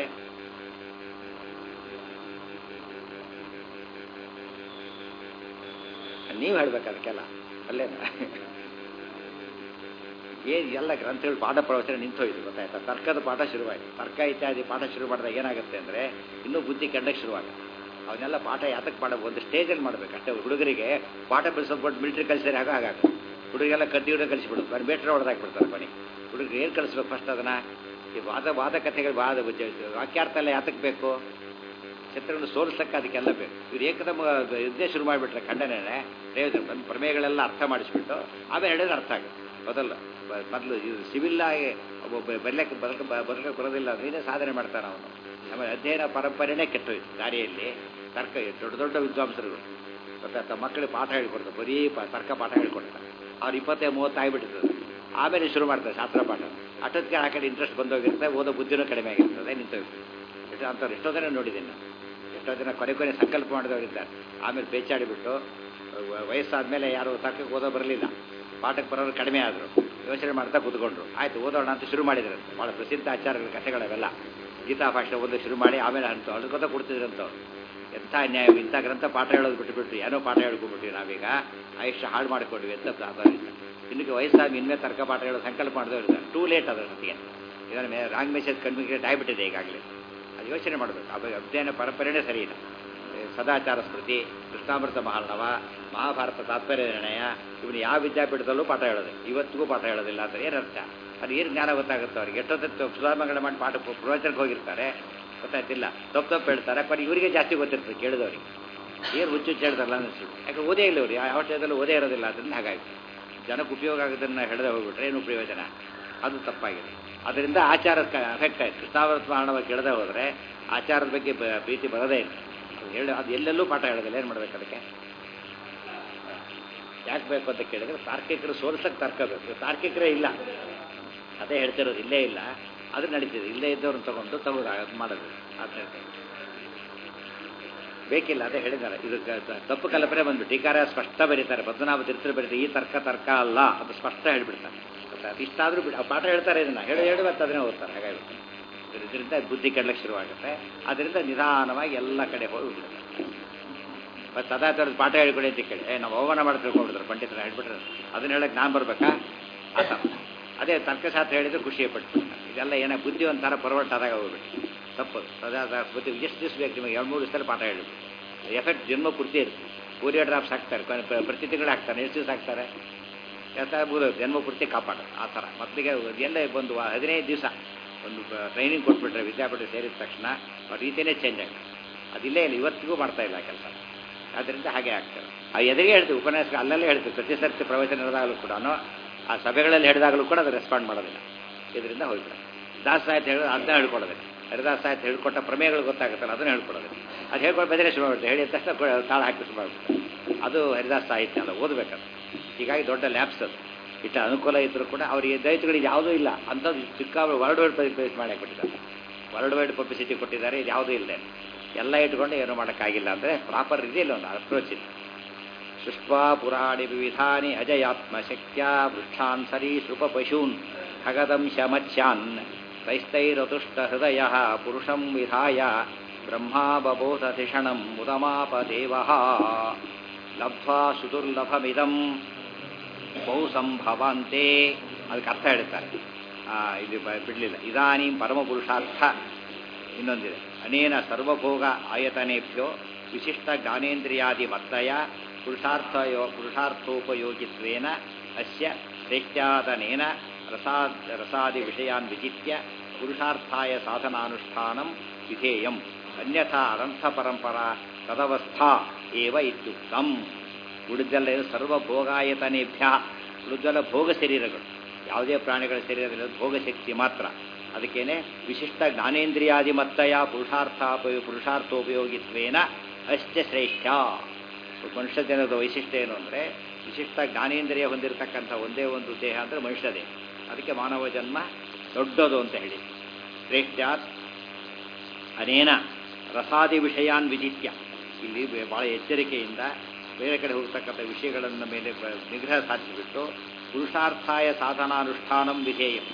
ನೀವು ಹೇಳ್ಬೇಕು ಅದಕ್ಕೆಲ್ಲ ಅಲ್ಲೇನ ಏನು ಎಲ್ಲ ಗ್ರಂಥಗಳು ಪಾಠ ಪ್ರವಚನ ನಿಂತೋಯ್ತು ಗೊತ್ತಾಯ್ತಾ ತರ್ಕದ ಪಾಠ ಶುರುವಾಯಿತು ತರ್ಕ ಇತ್ಯಾದಿ ಪಾಠ ಶುರು ಮಾಡಿದಾಗ ಏನಾಗುತ್ತೆ ಅಂದರೆ ಇನ್ನೂ ಬುದ್ಧಿ ಕೆಂಡಕ್ಕೆ ಶುರುವಾಗುತ್ತೆ ಅವನ್ನೆಲ್ಲ ಪಾಠ ಯಾತಕ್ಕೆ ಪಾಠ ಒಂದು ಸ್ಟೇಜಲ್ಲಿ ಮಾಡಬೇಕು ಅಷ್ಟೇ ಹುಡುಗರಿಗೆ ಪಾಠ ಬಿಡಿಸೋದ್ಬಿಟ್ಟು ಮಿಲಿಟ್ರಿ ಕಲಿಸಿದ್ರೆ ಆಗ ಆಗಾಗ ಹುಡುಗರೆಲ್ಲ ಕದ್ದಿ ಹಿಡಿದು ಕಲಿಸ್ಬಿಡೋದು ಬರೀ ಬೇಟ್ರೆ ಹೊಡೆದಾಕ್ಬಿಡ್ತಾರೆ ಬನ್ನಿ ಹುಡುಗರು ಏನು ಕಲಿಸ್ಬೇಕು ಫಸ್ಟ್ ಅದನ್ನು ಈ ವಾದ ವಾದ ಕಥೆಗಳು ವಾದ ವಾಕ್ಯಾರ್ಥ ಎಲ್ಲ ಯಾತಕ್ಕೆ ಬೇಕು ಚಿತ್ರಗಳನ್ನು ಸೋಲಿಸಕ್ಕೆ ಅದಕ್ಕೆಲ್ಲ ಬೇಕು ಇವ್ರು ಏಕದಮ ಯುದ್ಧ ಶುರು ಮಾಡಿಬಿಟ್ರೆ ಖಂಡನೆ ಪ್ರಯೋಜನ ಬಂದು ಪ್ರಮೇಯಗಳೆಲ್ಲ ಅರ್ಥ ಮಾಡಿಸ್ಬಿಟ್ಟು ಆಮೇಲೆ ಹೇಳಿದ್ರೆ ಅರ್ಥ ಆಗುತ್ತೆ ಮೊದಲ ಮೊದಲು ಇದು ಸಿವಿಲ್ ಆಗಿ ಒಬ್ಬ ಬರ್ಲಿಕ್ಕೆ ಬರಕ ಬರಲಿಕ್ಕೆ ಬರೋದಿಲ್ಲ ನೀನೇ ಸಾಧನೆ ಮಾಡ್ತಾನೆ ಅವನು ಆಮೇಲೆ ಅಧ್ಯಯನ ಪರಂಪರೆನೇ ಕೆಟ್ಟೋಯ್ತು ದಾರಿಯಲ್ಲಿ ತರ್ಕ ದೊಡ್ಡ ದೊಡ್ಡ ವಿದ್ವಾಂಸರುಗಳು ಗೊತ್ತಾಯ್ತಾ ಮಕ್ಕಳಿಗೆ ಪಾಠ ಹೇಳ್ಕೊಡ್ತಾರೆ ಬರೀ ಪ ತರ್ಕ ಪಾಠ ಹೇಳ್ಕೊಡ್ತಾರೆ ಅವ್ರು ಇಪ್ಪತ್ತೇ ಮೂವತ್ತು ಆಗಿಬಿಟ್ಟಿರ್ತದೆ ಆಮೇಲೆ ಶುರು ಮಾಡ್ತಾರೆ ಶಾಸ್ತ್ರ ಪಾಠ ಅಷ್ಟೊತ್ತಿಗೆ ಆ ಕಡೆ ಇಂಟ್ರೆಸ್ಟ್ ಬಂದೋಗಿರುತ್ತೆ ಓದೋ ಬುದ್ಧಿನೂ ಕಡಿಮೆ ಆಗಿರ್ತದೆ ನಿಂತೋಗಿರ್ತದೆ ಅಂಥವ್ರು ಎಷ್ಟೋ ಜನ ನೋಡಿದ್ದೀನಿ ನಾನು ಎಷ್ಟೋ ಜನ ಕೊನೆ ಕೊನೆ ಸಂಕಲ್ಪ ಮಾಡಿದವರಿದ್ದಾರೆ ಆಮೇಲೆ ಬೇಚಾಡಿಬಿಟ್ಟು ವಯಸ್ಸಾದ್ಮೇಲೆ ಯಾರು ತರ್ಕಕ್ಕೆ ಓದೋ ಬರಲಿಲ್ಲ ಪಾಠಕ್ಕೆ ಬರೋರು ಕಡಿಮೆ ಆದರು ಯೋಚನೆ ಮಾಡ್ತಾ ಕೂತ್ಕೊಂಡ್ರು ಆಯ್ತು ಓದೋಣ ಅಂತ ಶುರು ಮಾಡಿದ್ರಂತೆ ಭಾಳ ಪ್ರಸಿದ್ಧ ಆಚಾರಗಳ ಕಥೆಗಳವೆಲ್ಲ ಗೀತಾ ಭಾಷೆ ಓದೋ ಶುರು ಮಾಡಿ ಆಮೇಲೆ ಅಂತ ಅಳ್ಕೊತ ಕೊಡ್ತಿದ್ರಂತವ್ರು ಎಂಥ ನ್ಯಾಯ ಇಂಥ ಗ್ರಂಥ ಪಾಠ ಹೇಳೋದು ಬಿಟ್ಟುಬಿಟ್ಟು ಏನೋ ಪಾಠ ಹೇಳ್ಕೊಂಡ್ಬಿಟ್ವಿ ನಾವೀಗ ಆಯುಷ್ಯ ಹಾಳು ಮಾಡಿಕೊಂಡ್ವಿ ಅಂತ ಪ್ರಾಧಾನ್ಯ ಇನ್ನಕ್ಕೆ ವಯಸ್ಸಾಗಿ ಇನ್ಮೇಲೆ ತರ್ಕ ಪಾಠ ಹೇಳೋ ಸಂಕಲ್ಪ ಮಾಡಿದವರು ಇರ್ತಾರೆ ಟೂ ಲೇಟ್ ಅದರ ಜೊತೆಗೆ ಇದರ ಮೇಲೆ ರಾಂಗ್ ಮೆಸೇಜ್ ಕನ್ವಿಕೇಟ್ ಆಗಿಬಿಟ್ಟಿದೆ ಈಗಾಗಲೇ ಅದು ಯೋಚನೆ ಮಾಡಬೇಕು ಅವಾಗ ಅಧ್ಯಯನ ಪರಂಪರೆನೇ ಸರಿ ಇಲ್ಲ ಸದಾಚಾರ ಸ್ಮೃತಿ ಕೃಷ್ಣಾಮೃತ ಮಹಾರ್ಣವ ಮಹಾಭಾರತ ತಾತ್ಪರ್ಯ ನಿರ್ಣಯ ಇವನು ಯಾವ ವಿದ್ಯಾಪೀಠದಲ್ಲೂ ಪಾಠ ಹೇಳೋದು ಇವತ್ತಿಗೂ ಪಾಠ ಹೇಳೋದಿಲ್ಲ ಅಂದರೆ ಏನರ್ಥ ಅದು ಏನು ಜ್ಞಾನ ಗೊತ್ತಾಗುತ್ತೆ ಅವ್ರಿಗೆ ಎಷ್ಟೊತ್ತು ಸುಧಾಮಂಗಳ ಮಾಡಿ ಪಾಠ ಪ್ರವಚನಕ್ಕೆ ಹೋಗಿರ್ತಾರೆ ಗೊತ್ತಾಯ್ತಿಲ್ಲ ತಪ್ಪು ತಪ್ಪು ಹೇಳ್ತಾರೆ ಬಟ್ ಇವರಿಗೆ ಜಾಸ್ತಿ ಗೊತ್ತಿರ್ತದೆ ಕೇಳಿದವ್ರಿಗೆ ಏನು ಹುಚ್ಚು ಹುಚ್ಚು ಹೇಳ್ತಾರಲ್ಲ ಅನ್ನಿಸ್ಬಿಟ್ಟು ಯಾಕೆ ಓದೇ ಇಲ್ಲ ಅವ್ರು ಯಾವ ಟೈಮಲ್ಲೂ ಓದೇ ಇರೋದಿಲ್ಲ ಅದರಿಂದ ಹಾಗಾಗಿ ಜನಕ್ಕೆ ಉಪಯೋಗ ಆಗೋದನ್ನು ಹೇಳದೆ ಹೋಗ್ಬಿಟ್ರೆ ಏನು ಪ್ರಯೋಜನ ಅದು ತಪ್ಪಾಗಿದೆ ಅದರಿಂದ ಆಚಾರಕ್ಕೆ ಅಫೆಕ್ಟ್ ಆಯ್ತು ಕೃಷ್ಣಾವೃತ ಮಹಾರಣವಾಗಿ ಕೇಳದೆ ಹೋದರೆ ಆಚಾರದ ಬಗ್ಗೆ ಪ್ರೀತಿ ಬರೋದೇ ಇಲ್ಲ ಹೇಳಿ ಅದು ಎಲ್ಲೆಲ್ಲೂ ಪಾಠ ಹೇಳೋದಿಲ್ಲ ಏನು ಮಾಡ್ಬೇಕು ಅದಕ್ಕೆ ಯಾಕೆ ಬೇಕು ಅಂತ ಕೇಳಿದ್ರೆ ತಾರ್ಕಿಕರು ಸೋಲ್ಸಕ್ಕೆ ತರ್ಕ ಬೇಕು ತಾರ್ಕಿಕರೇ ಇಲ್ಲ ಅದೇ ಹೇಳ್ತಿರೋದು ಇಲ್ಲೇ ಇಲ್ಲ ಅದು ನಡೀತಿದೆ ಇಲ್ಲೇ ಇದ್ದವ್ರನ್ನ ತಗೊಂಡು ತಗೋದು ಅದು ಮಾಡೋದು ಅಂತ ಹೇಳ್ತಾರೆ ಬೇಕಿಲ್ಲ ಅದೇ ಹೇಳಿದ್ದಾರೆ ಇದು ತಪ್ಪು ಕಲ್ಪನೆ ಬಂದ್ಬಿಟ್ಟು ಟೀಕಾರ ಸ್ಪಷ್ಟ ಬರೀತಾರೆ ಪದ್ಮನಾಭ ತೀರ್ಥರು ಬರೀತಾರೆ ಈ ತರ್ಕ ತರ್ಕ ಅಲ್ಲ ಅದು ಸ್ಪಷ್ಟ ಹೇಳ್ಬಿಡ್ತಾರೆ ಇಷ್ಟಾದರೂ ಬಿಟ್ಟು ಪಾಠ ಹೇಳ್ತಾರೆ ಇದನ್ನ ಹೇಳಿ ಹೇಳಿ ಮತ್ತೆ ಅದನ್ನೇ ಓದ್ತಾರೆ ಹಾಗಾಗಿ ಇದರಿಂದ ಬುದ್ಧಿ ಕೆಡಲಿಕ್ಕೆ ಶುರುವಾಗುತ್ತೆ ಅದರಿಂದ ನಿಧಾನವಾಗಿ ಎಲ್ಲ ಕಡೆ ಹೋಗಿಬಿಡುತ್ತೆ ಮತ್ತು ಸದಾ ಥರದ ಪಾಠ ಹೇಳ್ಕೊಡಿ ಅಂತ ಕೇಳಿ ನಾವು ಅವಮಾನ ಮಾಡಿ ತಿಳ್ಕೊಂಡ್ಬಿಡ್ತಾರೆ ಪಂಡಿತರು ಹೇಳ್ಬಿಟ್ರೆ ಅದನ್ನ ಹೇಳಕ್ಕೆ ನಾನು ಬರ್ಬೇಕಾ ಆತ ಅದೇ ತರ್ಕಶಾಸ್ತ್ರ ಹೇಳಿದ್ರೆ ಖುಷಿ ಪಟ್ಟು ಇದೆಲ್ಲ ಏನೋ ಬುದ್ಧಿ ಒಂಥರ ಪರ್ವಟ್ ಆದಾಗ ಹೋಗ್ಬಿಟ್ಟು ತಪ್ಪದು ಸದಾ ಬುದ್ಧಿ ಎಷ್ಟು ದಿವಸ ಬೇಕು ನಿಮಗೆ ಎರಡು ಮೂರು ದಿವಸದಲ್ಲಿ ಪಾಠ ಹೇಳಿ ಎಫೆಕ್ಟ್ ಜನ್ಮ ಪೂರ್ತಿ ಇರುತ್ತೆ ಪೂರಿಯೋ ಡ್ರಾಪ್ಸ್ ಹಾಕ್ತಾರೆ ಪ್ರತಿ ತಿಂಗಳು ಹಾಕ್ತಾರೆ ಎಷ್ಟು ದಿವಸ ಹಾಕ್ತಾರೆ ಯಾಕಂದ್ರೆ ಜನ್ಮ ಪೂರ್ತಿ ಕಾಪಾಡೋದು ಆ ಥರ ಮಕ್ಕಳಿಗೆ ಎಲ್ಲ ಬಂದು ಹದಿನೈದು ದಿವಸ ಒಂದು ಟ್ರೈನಿಂಗ್ ಕೊಟ್ಬಿಟ್ರೆ ವಿದ್ಯಾಪೀಠ ಸೇರಿದ ತಕ್ಷಣ ಅವ್ರ ರೀತಿಯೇ ಚೇಂಜ್ ಆಗುತ್ತೆ ಅದಿಲ್ಲೇ ಇಲ್ಲ ಇವತ್ತಿಗೂ ಮಾಡ್ತಾ ಇಲ್ಲ ಕೆಲಸ ಆದ್ದರಿಂದ ಹಾಗೆ ಆಗ್ತದೆ ಆ ಎದುರಿಗೆ ಹೇಳ್ತೀವಿ ಉಪನ್ಯಾಸ ಅಲ್ಲಲ್ಲೇ ಹೇಳ್ತೀವಿ ಪ್ರತಿ ಸರ್ತಿ ಪ್ರವಚನ ನಡೆದಾಗಲೂ ಕೂಡ ಆ ಸಭೆಗಳಲ್ಲಿ ಹೇಳಿದಾಗಲೂ ಕೂಡ ಅದು ರೆಸ್ಪಾಂಡ್ ಮಾಡೋದಿಲ್ಲ ಇದರಿಂದ ಹೋಗ್ಬಿಡ ದಾಸ ಸಾಹಿತ್ಯ ಹೇಳೋದು ಅದನ್ನ ಹೇಳ್ಕೊಡೋದಿಲ್ಲ ಹರಿದಾಸ ಸಾಹಿತ್ಯ ಹೇಳ್ಕೊಟ್ಟ ಪ್ರಮೇಯಗಳು ಗೊತ್ತಾಗುತ್ತಲ್ಲ ಅದನ್ನು ಹೇಳ್ಕೊಡೋದಿಲ್ಲ ಅದು ಹೇಳ್ಕೊಂಡು ಬೆದರೇ ಶುರು ಮಾಡ್ಬಿಟ್ಟು ಹೇಳಿದ ತಕ್ಷಣ ತಾಳ ಹಾಕಿ ಶುರು ಮಾಡ್ಬಿಡ್ತಾರೆ ಅದು ಹರಿದಾಸ ಸಾಹಿತ್ಯ ಅಲ್ಲ ಓದಬೇಕದು ಹೀಗಾಗಿ ದೊಡ್ಡ ಲ್ಯಾಬ್ಸ್ ಅದು ಇಷ್ಟ ಅನುಕೂಲ ಇದ್ದರೂ ಕೂಡ ಅವರಿಗೆ ದೈತ್ಯಗಳಿಗೆ ಯಾವುದೂ ಇಲ್ಲ ಅಂಥದ್ದು ಚಿಕ್ಕ ವರ್ಲ್ಡ್ ವೈಡ್ ಪಬ್ಲಿಷ್ ಮಾಡಿ ಕೊಟ್ಟಿದ್ದಾರೆ ವರ್ಲ್ಡ್ ವೈಡ್ ಪಬ್ಲಿಸಿಟಿ ಕೊಟ್ಟಿದ್ದಾರೆ ಇದು ಯಾವುದೂ ಇಲ್ಲ ಎಲ್ಲ ಇಟ್ಕೊಂಡು ಏನೂ ಮಾಡೋಕ್ಕಾಗಿಲ್ಲ ಅಂದರೆ ಪ್ರಾಪರ್ ಇದೆಯಲ್ಲ ಒಂದು ಅಪ್ರೋಚ್ ಇದೆ ಸೃಷ್ಟ್ವಾ ಪುರಾಣಿ ವಿವಿಧಾನಿ ಅಜಯಾತ್ಮಶಕ್ಯ ವೃಕ್ಷಾನ್ ಸರೀಸೃಪ ಪಶೂನ್ ಖಗದಂಶ ಮತ್ಸ್ಯಾನ್ ತೈಸ್ತೈರತುಷ್ಟ ಹೃದಯ ಪುರುಷಂ ವಿಧಾಯ ಬ್ರಹ್ಮಾ ಬಬೋಧಧಿಷಣಂ ಮುದಮಾಪ ದೇವ ಲಬ್ಧ್ವಾ ಸುದುರ್ಲಭಮಿದಂ ಬಹು ಸಂಭವಂತೆ ಅದಕ್ಕೆ ಅರ್ಥ ಹೇಳ್ತಾರೆ ಇಲ್ಲಿ ಬಿಡಲಿಲ್ಲ ಇದಾನೀಂ ಪರಮಪುರುಷಾರ್ಥ ಇನ್ನೊಂದಿದೆ ಅನೇನ ಸರ್ವಭೋಗ ಆಯತನೇಭ್ಯೋ ವಿಶಿಷ್ಟ ಜ್ಞಾನೇಂದ್ರಿಯಾದಿ ಮತ್ತಯ ಪುರುಷಾರ್ಥಯೋ ಪುರುಷಾರ್ಥೋಪಯೋಗಿತ್ವೇನ ಅಸ್ಯ ಶ್ರೇಷ್ಠ್ಯಾದನೇನ ರಸಾದ್ ರಸಾದಿ ವಿಷಯಾನ್ ವಿಜಿತ್ಯ ಪುರುಷಾರ್ಥಾಯ ಸಾಧನಾನುಷ್ಠಾನಂ ವಿಧೇಯಂ ಅನ್ಯಥಾ ಅನಂಥ ಪರಂಪರಾ ತದವಸ್ಥಾ ಏವ ಇತ್ಯುಕ್ತಂ ಉಳಿದೆಲ್ಲ ಸರ್ವಭೋಗಾಯತನೇಭ್ಯ ಉಳಿದೆಲ್ಲ ಭೋಗ ಶರೀರಗಳು ಯಾವುದೇ ಪ್ರಾಣಿಗಳ ಶರೀರದಲ್ಲಿ ಭೋಗಶಕ್ತಿ ಮಾತ್ರ ಅದಕ್ಕೇನೆ ವಿಶಿಷ್ಟ ಜ್ಞಾನೇಂದ್ರಿಯಾದಿ ಮತ್ತಯ ಪುರುಷಾರ್ಥ ಪುರುಷಾರ್ಥೋಪಯೋಗಿತ್ವೇನ ಅಷ್ಟೇ ಶ್ರೇಷ್ಠ ಮನುಷ್ಯ ಜನದ ವೈಶಿಷ್ಟ್ಯ ಏನು ಅಂದರೆ ವಿಶಿಷ್ಟ ಜ್ಞಾನೇಂದ್ರಿಯ ಹೊಂದಿರತಕ್ಕಂಥ ಒಂದೇ ಒಂದು ದೇಹ ಅಂದರೆ ಮನುಷ್ಯದೇ ಅದಕ್ಕೆ ಮಾನವ ಜನ್ಮ ದೊಡ್ಡದು ಅಂತ ಹೇಳಿ ಶ್ರೇಷ್ಠ್ಯಾತ್ ಅನೇನ ರಸಾದಿ ವಿಷಯಾನ್ ವಿಜಿತ್ಯ ಇಲ್ಲಿ ಭಾಳ ಎಚ್ಚರಿಕೆಯಿಂದ ಬೇರೆ ಕಡೆ ಹೋಗ್ತಕ್ಕಂಥ ವಿಷಯಗಳನ್ನು ಮೇಲೆ ನಿಗ್ರಹ ಸಾಧಿಸಿಬಿಟ್ಟು ಪುರುಷಾರ್ಥಾಯ ಸಾಧನಾನುಷ್ಠಾನಂ ವಿಧೇಯ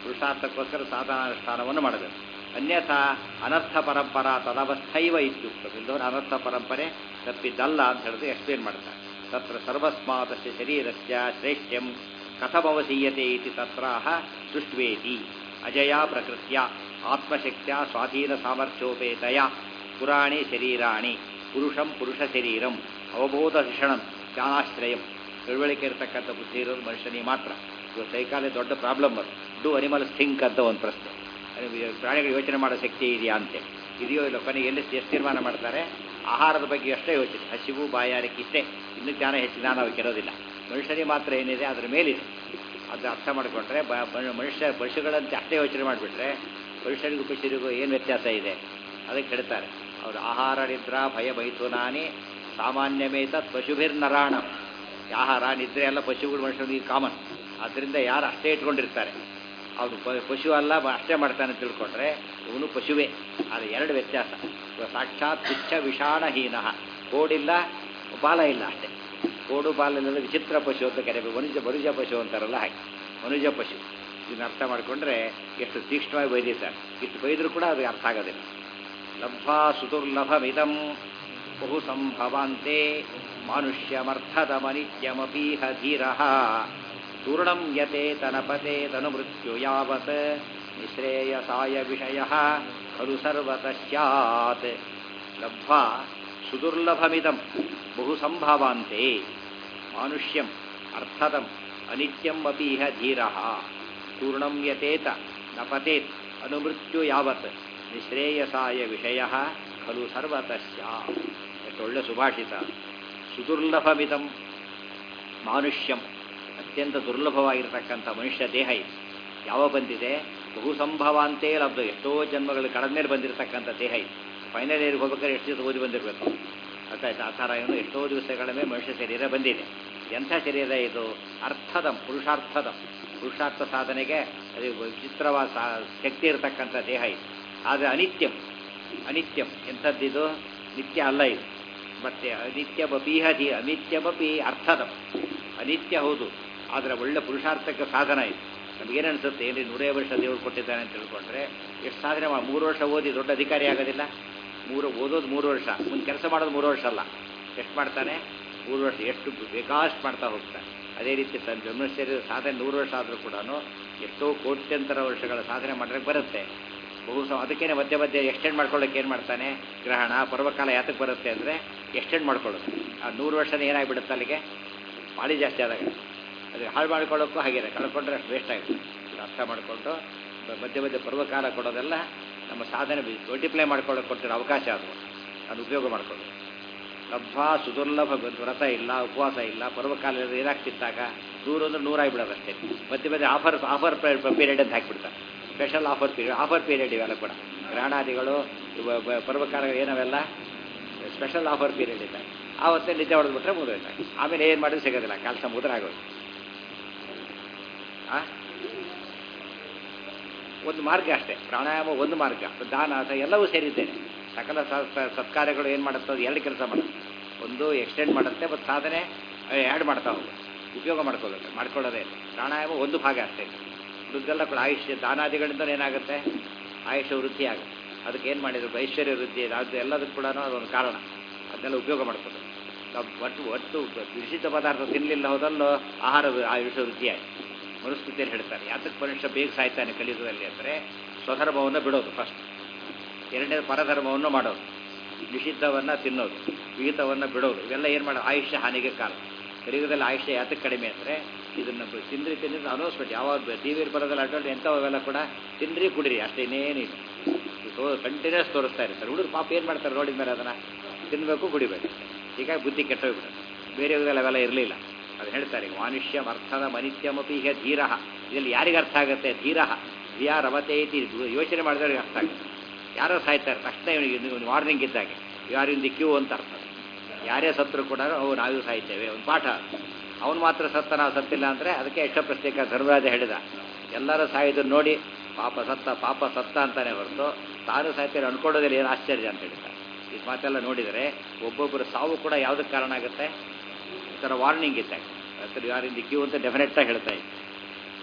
ಪುರುಷಾರ್ಥಕ್ಕೋಸ್ಕರ ಸಾಧನಾನುಷ್ಠಾನವನ್ನು ಮಾಡಬೇಕು ಅನ್ಯಥಾ ಅನರ್ಥ ಪರಂಪರಾ ತದವಸ್ಥೈವ ಇತ್ಯುಕ್ತ ಇಲ್ಲದವರು ಅನರ್ಥ ಪರಂಪರೆ ತಪ್ಪಿದ್ದಲ್ಲ ಅಂತ ಹೇಳಿದ್ರೆ ಎಕ್ಸ್ಪ್ಲೇನ್ ಮಾಡ್ತಾರೆ ತತ್ರ ಸರ್ವಸ್ಮಾತಸ್ಯ ಶರೀರಸ್ಯ ಶ್ರೇಷ್ಠ್ಯಂ ಕಥಮವಸೀಯತೆ ಇತಿ ತತ್ರಾಹ ದೃಷ್ಟ್ವೇತಿ ಅಜಯ ಪ್ರಕೃತ್ಯ ಆತ್ಮಶಕ್ತಿಯ ಸ್ವಾಧೀನ ಸಾಮರ್ಥ್ಯೋಪೇತಯ ಪುರಾಣಿ ಶರೀರಾಣಿ ಪುರುಷಂ ಪುರುಷ ಶರೀರಂ ಅವಬೋಧ ಶಿಕ್ಷಣಂ ಜ್ಞಾನಾಶ್ರಯಂ ತಿಳುವಳಿಕೆ ಇರತಕ್ಕಂಥ ಬುದ್ಧಿ ಇರೋದು ಮನುಷ್ಯನಿಗೆ ಮಾತ್ರ ಇದು ಸೈಕಾಲಜಿ ದೊಡ್ಡ ಪ್ರಾಬ್ಲಮ್ ಅದು ಡು ಅನಿಮಲ್ ಥಿಂಕ್ ಅಂತ ಒಂದು ಪ್ರಶ್ನೆ ಅದು ಪ್ರಾಣಿಗಳು ಯೋಚನೆ ಮಾಡೋ ಶಕ್ತಿ ಇದೆಯಾ ಅಂತೆ ಇದೆಯೋ ಇಲ್ಲ ಕೊನೆಗೆ ಎಲ್ಲಿ ಎಷ್ಟು ತೀರ್ಮಾನ ಮಾಡ್ತಾರೆ ಆಹಾರದ ಬಗ್ಗೆ ಅಷ್ಟೇ ಯೋಚನೆ ಹಸಿವು ಬಾಯಾರಿಕೆ ಇಷ್ಟೇ ಇನ್ನೂ ಜ್ಞಾನ ಹೆಚ್ಚು ಜ್ಞಾನ ಅವಕ್ಕೆ ಇರೋದಿಲ್ಲ ಮನುಷ್ಯನಿಗೆ ಮಾತ್ರ ಏನಿದೆ ಅದರ ಮೇಲಿದೆ ಅದು ಅರ್ಥ ಮಾಡಿಕೊಂಡ್ರೆ ಬ ಬ- ಮನುಷ್ಯ ಪಶುಗಳಂತೆ ಅಷ್ಟೇ ಯೋಚನೆ ಮಾಡಿಬಿಟ್ರೆ ಮನುಷ್ಯರಿಗೂ ಪಶುರಿಗೂ ಏನು ವ್ಯತ್ಯಾಸ ಇದೆ ಅದಕ್ಕೆ ಹೇಳ್ತಾರೆ ಅವರು ಆಹಾರ ನಿದ್ರಾ ಭಯ ಬೈತುನಾನಿ ಸಾಮಾನ್ಯಮೇತ ಪಶುಭಿರ್ನರಾಣ ಆಹಾರ ನಿದ್ರೆ ಎಲ್ಲ ಪಶುಗಳು ಮನುಷ್ಯನಿಗೆ ಕಾಮನ್ ಆದ್ದರಿಂದ ಯಾರು ಅಷ್ಟೇ ಇಟ್ಕೊಂಡಿರ್ತಾರೆ ಅವನು ಪ- ಪಶು ಅಲ್ಲ ಬ- ಅಷ್ಟೇ ಮಾಡ್ತಾನೆ ಅಂತ ತಿಳ್ಕೊಂಡ್ರೆ ಇವನು ಪಶುವೇ ಅದು ಎರಡು ವ್ಯತ್ಯಾಸ ಇವಾಗ ಸಾಕ್ಷಾತ್ ತುಚ್ಛ ವಿಷಾಣಹೀನ ಕೋಡಿಲ್ಲ ಬಾಲ ಇಲ್ಲ ಅಷ್ಟೇ ಕೋಡು ಬಾಲ ಇಲ್ಲದ ವಿಚಿತ್ರ ಪಶು ಅಂತ ಕರೆಯಬೇಕು ಮನುಜ ಮನುಜ ಪಶು ಅಂತಾರಲ್ಲ ಹಾಗೆ ಮನುಜ ಪಶು ಇದನ್ನ ಅರ್ಥ ಮಾಡಿಕೊಂಡ್ರೆ ಎಷ್ಟು ತೀಕ್ಷ್ಣವಾಗಿ ಬೈದಿದ್ದಾರೆ ಇಷ್ಟು ಬೈದರೂ ಕೂಡ ಅದು ಅರ್ಥ ಆಗೋದಿಲ್ಲ ಲಬ್ಧ್ವಾ ಸುದುರ್ಲಭಮಿದಂ ಬಹು ಸಂಭವಾಂತೆ ಮಾನುಷ್ಯಮರ್ಥದಮನಿತ್ಯಮಪೀಹ ಧೀರಃ ಚೂರ್ಣಂ ಯತೆ ತನಪತೆ ತನು ಮೃತ್ಯು ಯಾವತ್ ನಿಶ್ರೇಯಸಾಯ ವಿಷಯ ಖಲು ಸರ್ವತಃ ಸ್ಯಾತ್ ಲಬ್ಧ್ವಾ ಸುದುರ್ಲಭಮಿದಂ ಬಹು ಸಂಭವಾಂತೆ ಮಾನುಷ್ಯಂ ಅರ್ಥದಂ ಅನಿತ್ಯಂ ಅಪೀಹ ಧೀರಃ ಚೂರ್ಣಂ ಯತೇತ ನ ಪತೇತ್ ಅನುಮೃತ್ಯು ಯಾವತ್ ನಿಶ್ರೇಯಸಾಯ ವಿಷಯ ಖಲು ಸರ್ವತಃ ಸ್ಯಾತ್ ಎಷ್ಟು ಒಳ್ಳೆ ಸುಭಾಷಿತ ಸುದುರ್ಲಭಮಿದಂ ಮಾನುಷ್ಯಂ ಅತ್ಯಂತ ದುರ್ಲಭವಾಗಿರ್ತಕ್ಕಂಥ ಮನುಷ್ಯ ದೇಹ ಇದು ಯಾವ ಬಂದಿದೆ ಬಹು ಸಂಭವಾಂತೇ ಲಬ್ಧ ಎಷ್ಟೋ ಜನ್ಮಗಳು ಕಳೆದ ಮೇಲೆ ಬಂದಿರತಕ್ಕಂಥ ದೇಹ ಇದು ಫೈನಲ್ ಇಯರ್ಗೆ ಹೋಗ್ಬೇಕಾದ್ರೆ ಎಷ್ಟು ದಿವಸ ಓದಿ ಬಂದಿರಬೇಕು ಅರ್ಥಾಯ್ತು ಆ ಥರ ಏನು ಎಷ್ಟೋ ದಿವಸಗಳ ಮೇಲೆ ಮನುಷ್ಯ ಶರೀರ ಬಂದಿದೆ ಎಂಥ ಶರೀರ ಇದು ಅರ್ಥದಂ ಪುರುಷಾರ್ಥದಂ ಪುರುಷಾರ್ಥ ಸಾಧನೆಗೆ ಅದು ವಿಚಿತ್ರವಾದ ಸಾ- ಶಕ್ತಿ ಇರತಕ್ಕಂಥ ದೇಹ ಇದು ಆದರೆ ಅನಿತ್ಯಂ ಅನಿತ್ಯಂ ಎಂಥದ್ದಿದು ನಿತ್ಯ ಅಲ್ಲ ಇದು ಮತ್ತೆ ಅನಿತ್ಯಮಪೀಹ ಧೀ ಅನಿತ್ಯಮಪಿ ಅರ್ಥದಂ ಅನಿತ್ಯ ಹೌದು ಆದರೆ ಒಳ್ಳೆ ಪುರುಷಾರ್ಥಕ್ಕೆ ಸಾಧನ ಇದು ನಮಗೇನು ಅನಿಸುತ್ತೆ ಏನ್ರಿ ನೂರೇ ವರ್ಷ ದೇವರು ಕೊಟ್ಟಿದ್ದಾನೆ ಅಂತ ತಿಳ್ಕೊಂಡ್ರೆ ಎಷ್ಟು ಸಾಧನೆ ಮಾಡಿ ಮೂರು ವರ್ಷ ಓದಿ ದೊಡ್ಡ ಅಧಿಕಾರಿ ಆಗೋದಿಲ್ಲ ಮೂರು ಓದೋದು ಮೂರು ವರ್ಷ ಮುಂದೆ ಕೆಲಸ ಮಾಡೋದು ಮೂರು ವರ್ಷ ಅಲ್ಲ ಎಷ್ಟು ಮಾಡ್ತಾನೆ ಮೂರು ವರ್ಷ ಎಷ್ಟು ಬೇಕಾಷ್ಟು ಮಾಡ್ತಾ ಹೋಗ್ತಾನೆ ಅದೇ ರೀತಿ ತನ್ನ ಜನ್ಮಶರೀರ ಸಾಧನೆ ನೂರು ವರ್ಷ ಆದರೂ ಕೂಡ ಎಷ್ಟೋ ಕೋಟ್ಯಂತರ ವರ್ಷಗಳ ಸಾಧನೆ ಮಾಡೋಕ್ಕೆ ಬರುತ್ತೆ ಬಹು ಸ ಅದಕ್ಕೇನೆ ಮಧ್ಯೆ ಮಧ್ಯೆ ಎಕ್ಸ್ಟೆಂಡ್ ಮಾಡ್ಕೊಳ್ಳೋಕೆ ಏನು ಮಾಡ್ತಾನೆ ಗ್ರಹಣ ಪರ್ವಕಾಲ ಯಾತಕ್ಕೆ ಬರುತ್ತೆ ಅಂದರೆ ಎಕ್ಸ್ಟೆಂಡ್ ಮಾಡ್ಕೊಳ್ಳೋದು ಆ ನೂರು ವರ್ಷನೇ ಏನಾಗಿಬಿಡುತ್ತೆ ಅಲ್ಲಿಗೆ ಭಾಳ ಜಾಸ್ತಿ ಆದಾಗ ಅದು ಹಾಳು ಮಾಡ್ಕೊಳ್ಳೋಕ್ಕೂ ಹಾಗೆ ಕಳ್ಕೊಂಡ್ರೆ ಅಷ್ಟು ವೇಸ್ಟ್ ಆಗುತ್ತೆ ಇದು ಅರ್ಥ ಮಾಡಿಕೊಂಡು ಮಧ್ಯೆ ಮಧ್ಯೆ ಪರ್ವಕಾಲ ಕೊಡೋದೆಲ್ಲ ನಮ್ಮ ಸಾಧನೆ ಮಲ್ಟಿಪ್ಲೈ ಮಾಡ್ಕೊಳ್ಳೋಕೆ ಕೊಟ್ಟಿರೋ ಅವಕಾಶ ಅದು ಅದು ಉಪಯೋಗ ಮಾಡ್ಕೊಳ್ಳೋದು ಲಭ್ವ ಸುದುರ್ಲಭ ಬಂದು ವ್ರತ ಇಲ್ಲ ಉಪವಾಸ ಇಲ್ಲ ಪರ್ವಕಾಲ ಏನಾಗ್ತಿದ್ದಾಗ ನೂರು ಅಂದ್ರೆ ನೂರಾಗಿಬಿಡೋದಷ್ಟೇ ಮಧ್ಯೆ ಮಧ್ಯೆ ಆಫರ್ ಆಫರ್ ಪೀರಿಯಡ್ ಅಂತ ಹಾಕಿಬಿಡ್ತಾರೆ special offer period offer period ಇವೆಲ್ಲ ಕೂಡ ಗ್ರಹಣಾದಿಗಳು ಇವ- ಬ- ಪರ್ವಕಾಲಗಳು ಏನವೆಲ್ಲ ಸ್ಪೆಷಲ್ ಆಫರ್ ಪೀರಿಯಡ್ ಇದೆ ಆವತ್ತೇ ನಿದ್ದೆ ಹೊಡೆದ್ಬಿಟ್ರೆ ಮುಗಿದೋಯ್ತು ಆಮೇಲೆ ಏನು ಮಾಡಿದ್ರೆ ಸಿಗೋದಿಲ್ಲ ಕೆಲಸ ಮುದ್ರಾಗೋದು ಆ ಒಂದು ಮಾರ್ಗ ಅಷ್ಟೇ ಪ್ರಾಣಾಯಾಮ ಒಂದು ಮಾರ್ಗ ದಾನ ಅಥವಾ ಎಲ್ಲವೂ ಸೇರಿದ್ದೇನೆ ಸಕಲ ಸ- ಸ- ಸತ್ಕಾರ್ಯಗಳು ಏನು ಮಾಡುತ್ತೆ ಅದು ಎರಡು ಕೆಲಸ ಮಾಡುತ್ತೆ ಒಂದು ಎಕ್ಸ್ಟೆಂಡ್ ಮಾಡುತ್ತೆ ಮತ್ತು ಸಾಧನೆ ಆ್ಯಡ್ ಮಾಡ್ತಾ ಹೋಗುತ್ತೆ ಉಪಯೋಗ ಮಾಡ್ಕೋಬೇಕು ಮಾಡ್ಕೊಳ್ಳೋದೇ ಇಲ್ಲ. ಪ್ರಾಣಾಯಾಮ ಒಂದು ಭಾಗ ಅಷ್ಟೇ ಉಳಿದೆಲ್ಲ ಕೂಡ ಆಯುಷ್ಯ ದಾನಾದಿಗಳಿಂದ ಏನಾಗುತ್ತೆ ಆಯುಷ್ಯ ವೃದ್ಧಿ ಆಗುತ್ತೆ ಅದಕ್ಕೆ ಏನು ಮಾಡಿದ್ರು ಐಶ್ವರ್ಯ ವೃದ್ಧಿ ಅದು ಎಲ್ಲದಕ್ಕೂ ಕೂಡ ಅದೊಂದು ಕಾರಣ ಅದನ್ನೆಲ್ಲ ಉಪಯೋಗ ಮಾಡ್ಕೋಬೇಕು ನಾವು ಒಟ್ಟು ಒಟ್ಟು ವಿಶಿಷ್ಟ ಪದಾರ್ಥ ತಿನ್ನಲಿಲ್ಲ ಹೋದಲ್ಲೂ ಆಹಾರ ಆಯುಷ್ಯ ವೃದ್ಧಿ ಆಯಿತು ಮನುಸ್ಮೃತಿಯಲ್ಲಿ ಹೇಳ್ತಾರೆ ಯಾತಕ್ಕೆ ಮನುಷ್ಯ ಬೇಗ ಸಾಯ್ತಾನೆ ಕಲಿಯುಗದಲ್ಲಿ ಅಂದರೆ ಸ್ವಧರ್ಮವನ್ನು ಬಿಡೋದು ಫಸ್ಟ್ ಎರಡನೇ ಪರಧರ್ಮವನ್ನು ಮಾಡೋದು ನಿಷಿದ್ಧವನ್ನು ತಿನ್ನೋದು ವಿಹಿತವನ್ನು ಬಿಡೋದು ಇವೆಲ್ಲ ಏನು ಮಾಡೋದು ಆಯುಷ್ಯ ಹಾನಿಗೆ ಕಾರಣ ಕಲಿಯುಗದಲ್ಲಿ ಆಯುಷ್ಯ ಯಾತಕ್ಕೆ ಕಡಿಮೆ ಅಂದರೆ ಇದನ್ನು ಬ- ತಿಂದ್ರಿ ತಿಂದ್ರೆ ಅನೌನ್ಸ್ಮೆಂಟ್ ಯಾವಾಗ ಟಿ ವಿಲಿ ಬರೋದಲ್ಲ ಅಡ್ಡಾಡಿ ಎಂಥವೆಲ್ಲ ಕೂಡ ತಿನ್ರಿ ಕುಡಿರಿ ಅಷ್ಟೇ ಇನ್ನೇನಿಲ್ಲ ತೋ ಕಂಟಿನ್ಯೂಸ್ ತೋರಿಸ್ತಾ ಇರ್ತಾರೆ ಹುಡುಗರು ಪಾಪ ಏನು ಮಾಡ್ತಾರೆ ನೋಡಿದ ಮೇಲೆ ಅದನ್ನು ತಿನ್ನಬೇಕು ಕುಡಿಬೇಕು ಹೀಗಾಗಿ ಬುದ್ಧಿ ಕೆಟ್ಟೋಗ್ಬಿಡುತ್ತೆ ಬೇರೆ ಯುಗದಲ್ಲಿ ಅವೆಲ್ಲ ಇರಲಿಲ್ಲ ಅದು ಹೇಳ್ತಾರೆ ಮಾನುಷ್ಯ ಅರ್ಥದ ಮನಿತ್ಯಮಪಿ ಹೀಗೆ ಧೀರ ಇದರಲ್ಲಿ ಯಾರಿಗೆ ಅರ್ಥ ಆಗುತ್ತೆ ಧೀರ ಧಿಯಾ ರಮತೆ ಇತಿ ಯೋಚನೆ ಮಾಡಿದವ್ರಿಗೆ ಅರ್ಥ ಆಗುತ್ತೆ ಯಾರೋ ಸಾಯ್ತಾರೆ ತಕ್ಷಣ ಇವನಿಗೆ ವಾರ್ನಿಂಗ್ ಇದ್ದಾಗೆ ಯಾರು ಇನ್ ದಿ ಕ್ಯೂ ಅಂತ ಅರ್ಥ ಯಾರೇ ಸತ್ರು ಕೂಡ ಅವು ನಾವು ಸಾಯ್ತೇವೆ ಒಂದು ಪಾಠ ಅವನು ಮಾತ್ರ ಸತ್ತ ನಾವು ಸತ್ತಿಲ್ಲ ಅಂದರೆ ಅದಕ್ಕೆ ಯಕ್ಷ ಪ್ರಶ್ನೆಕ ಧರ್ಮರಾಜ ಹೇಳಿದ ಎಲ್ಲರೂ ಸಾಯೋದನ್ನು ನೋಡಿ ಪಾಪ ಸತ್ತ ಪಾಪ ಸತ್ತ ಅಂತಾನೆ ಹೊರತು ತಾನು ಸಾಯ್ತಾರೆ ಅನ್ಕೊಳ್ಳೋದಿಲ್ಲ ಏನು ಆಶ್ಚರ್ಯ ಅಂತ ಹೇಳ್ತಾರೆ ಈ ಮಾತೆಲ್ಲ ನೋಡಿದರೆ ಒಬ್ಬೊಬ್ಬರ ಸಾವು ಕೂಡ ಯಾವುದಕ್ಕೆ ಕಾರಣ ಆಗುತ್ತೆ ಈ ಥರ ವಾರ್ನಿಂಗ್ ಇದ್ದಾಗ ಯಾರಿಂದ ಕ್ಯೂ ಅಂತ ಡೆಫಿನೆಟ್ಟಾಗಿ ಹೇಳ್ತಾ ಇದ್ದೆ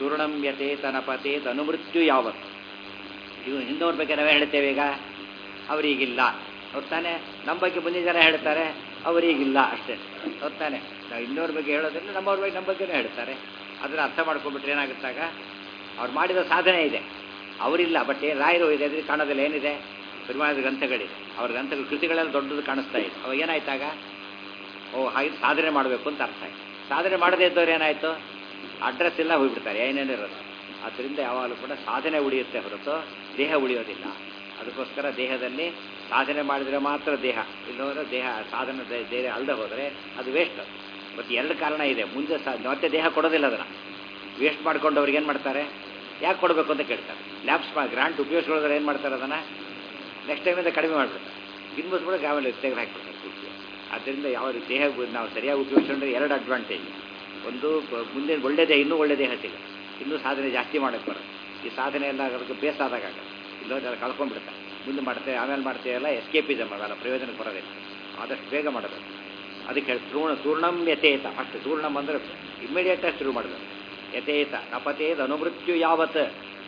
ತೂರ್ಣಮ್ಯತೆ ತನಪತೆ ತನುಮೃತ್ಯು ಯಾವತ್ತು ಇವು ಹಿಂದೋರ್ ಬಗ್ಗೆ ನಾವೇ ಹೇಳ್ತೇವೆ ಈಗ ಅವರಿಗಿಲ್ಲ ಹೊತ್ತಾನೆ ನಮ್ಮ ಬಗ್ಗೆ ಮುಂದಿನ ಜನ ಹೇಳ್ತಾರೆ ಅವರಿಗಿಲ್ಲ ಅಷ್ಟೇ ಹೊತ್ತಾನೆ ನಾವು ಇನ್ನೋರ ಬಗ್ಗೆ ಹೇಳೋದ್ರಿಂದ ನಮ್ಮವ್ರ ಬಗ್ಗೆ ನಮ್ಮ ಬಗ್ಗೆನೂ ಹೇಳ್ತಾರೆ ಅದನ್ನ ಅರ್ಥ ಮಾಡ್ಕೊಂಡ್ಬಿಟ್ರೆ ಏನಾಗುತ್ತಾಗ ಅವ್ರು ಮಾಡಿದ ಸಾಧನೆ ಇದೆ ಅವರಿಲ್ಲ ಬಟ್ ಏನು ರಾಯರು ಇದೆ ಅದ್ರಲ್ಲಿ ಕಾಣೋದಿಲ್ಲ ಏನಿದೆ ಪರಿಮಾಣದ ಗ್ರಂಥಗಳಿದೆ ಅವ್ರ ಗ್ರಂಥಗಳು ಕೃತಿಗಳೆಲ್ಲ ದೊಡ್ಡದು ಕಾಣಿಸ್ತಾ ಇದೆ ಅವಾಗ ಏನಾಯ್ತಾಗ ಓ ಹಾಗೆ ಸಾಧನೆ ಮಾಡಬೇಕು ಅಂತ ಅರ್ಥ ಆಯ್ತು ಸಾಧನೆ ಮಾಡದೇ ಇದ್ದವ್ರು ಏನಾಯ್ತು ಅಡ್ರೆಸ್ ಎಲ್ಲ ಹೋಗ್ಬಿಡ್ತಾರೆ ಏನೇನಿರೋದು ಆದ್ದರಿಂದ ಯಾವಾಗಲೂ ಕೂಡ ಸಾಧನೆ ಉಳಿಯುತ್ತೆ ಹೊರತು ದೇಹ ಉಳಿಯೋದಿಲ್ಲ ಅದಕ್ಕೋಸ್ಕರ ದೇಹದಲ್ಲಿ ಸಾಧನೆ ಮಾಡಿದರೆ ಮಾತ್ರ ದೇಹ ಇಲ್ಲೋದ್ರೆ ದೇಹ ಸಾಧನೆ ದೇ- ದೇಹ ಅಲ್ಲದೆ ಹೋದರೆ ಅದು ವೇಸ್ಟ್ ಮತ್ತು ಎರಡು ಕಾರಣ ಇದೆ ಮುಂದೆ ಸಾ ಮತ್ತೆ ದೇಹ ಕೊಡೋದಿಲ್ಲ ಅದನ್ನು ವೇಸ್ಟ್ ಮಾಡ್ಕೊಂಡು ಅವ್ರಿಗೆ ಏನು ಮಾಡ್ತಾರೆ ಯಾಕೆ ಕೊಡಬೇಕು ಅಂತ ಕೇಳ್ತಾರೆ ಲ್ಯಾಬ್ಸ್ ಗ್ರಾಂಟ್ ಉಪಯೋಗಿಸ್ಕೊಳ್ಳೋದ್ರೆ ಏನು ಮಾಡ್ತಾರೆ ಅದನ್ನು ನೆಕ್ಸ್ಟ್ ಟೈಮಿಂದ ಕಡಿಮೆ ಮಾಡಿಬಿಡ್ತಾರೆ ಇನ್ವೆಸ್ಟ್ ಕೂಡ ಆಮೇಲೆ ತೆಗೆದು ಹಾಕ್ಬಿಡ್ತಾರೆ ಪೂರ್ತಿ. ಆದ್ದರಿಂದ ಯಾವ ರೀತಿ ದೇಹ ನಾವು ಸರಿಯಾಗಿ ಉಪಯೋಗಿಸ್ಕೊಂಡ್ರೆ ಎರಡು ಅಡ್ವಾಂಟೇಜ್ ಒಂದು ಬ- ಮುಂದೆ ಒಳ್ಳೆ ದೇಹ ಇನ್ನೂ ಒಳ್ಳೆ ದೇಹ ಸಿಗುತ್ತೆ ಇನ್ನೂ ಸಾಧನೆ ಜಾಸ್ತಿ ಮಾಡೋಕ್ಕೆ ಬರುತ್ತೆ ಈ ಸಾಧನೆ ಎಲ್ಲ ಅದಕ್ಕೆ ಬೇಸಾದಾಗ ಇಲ್ಲೋದ್ರೆ ಅದು ಕಳ್ಕೊಂಡ್ಬಿಡ್ತಾರೆ ಮುಂದೆ ಮಾಡ್ತೇವೆ ಆಮೇಲೆ ಮಾಡ್ತೇವೆ ಎಲ್ಲ ಎಸ್ಕೇಪಿಸಮ್ ಅವೆಲ್ಲ ಪ್ರಯೋಜನಕ್ಕೆ ಬರೋದಿಲ್ಲ ಆದಷ್ಟು ಬೇಗ ಮಾಡಬೇಕು ಅದಕ್ಕೆ ಹೇಳಿ ತೂರ್ಣ ತೂರ್ಣಂ ಯಥೇತ ಅಷ್ಟು ತೂರ್ಣಂ ಅಂದರೆ ಇಮ್ಮಿಡಿಯೇಟಾಗಿ ಶುರು ಮಾಡಬೇಕು ಯಥೇತ ನಪತೇದ ಅನುಮೃತ್ಯು ಯಾವತ್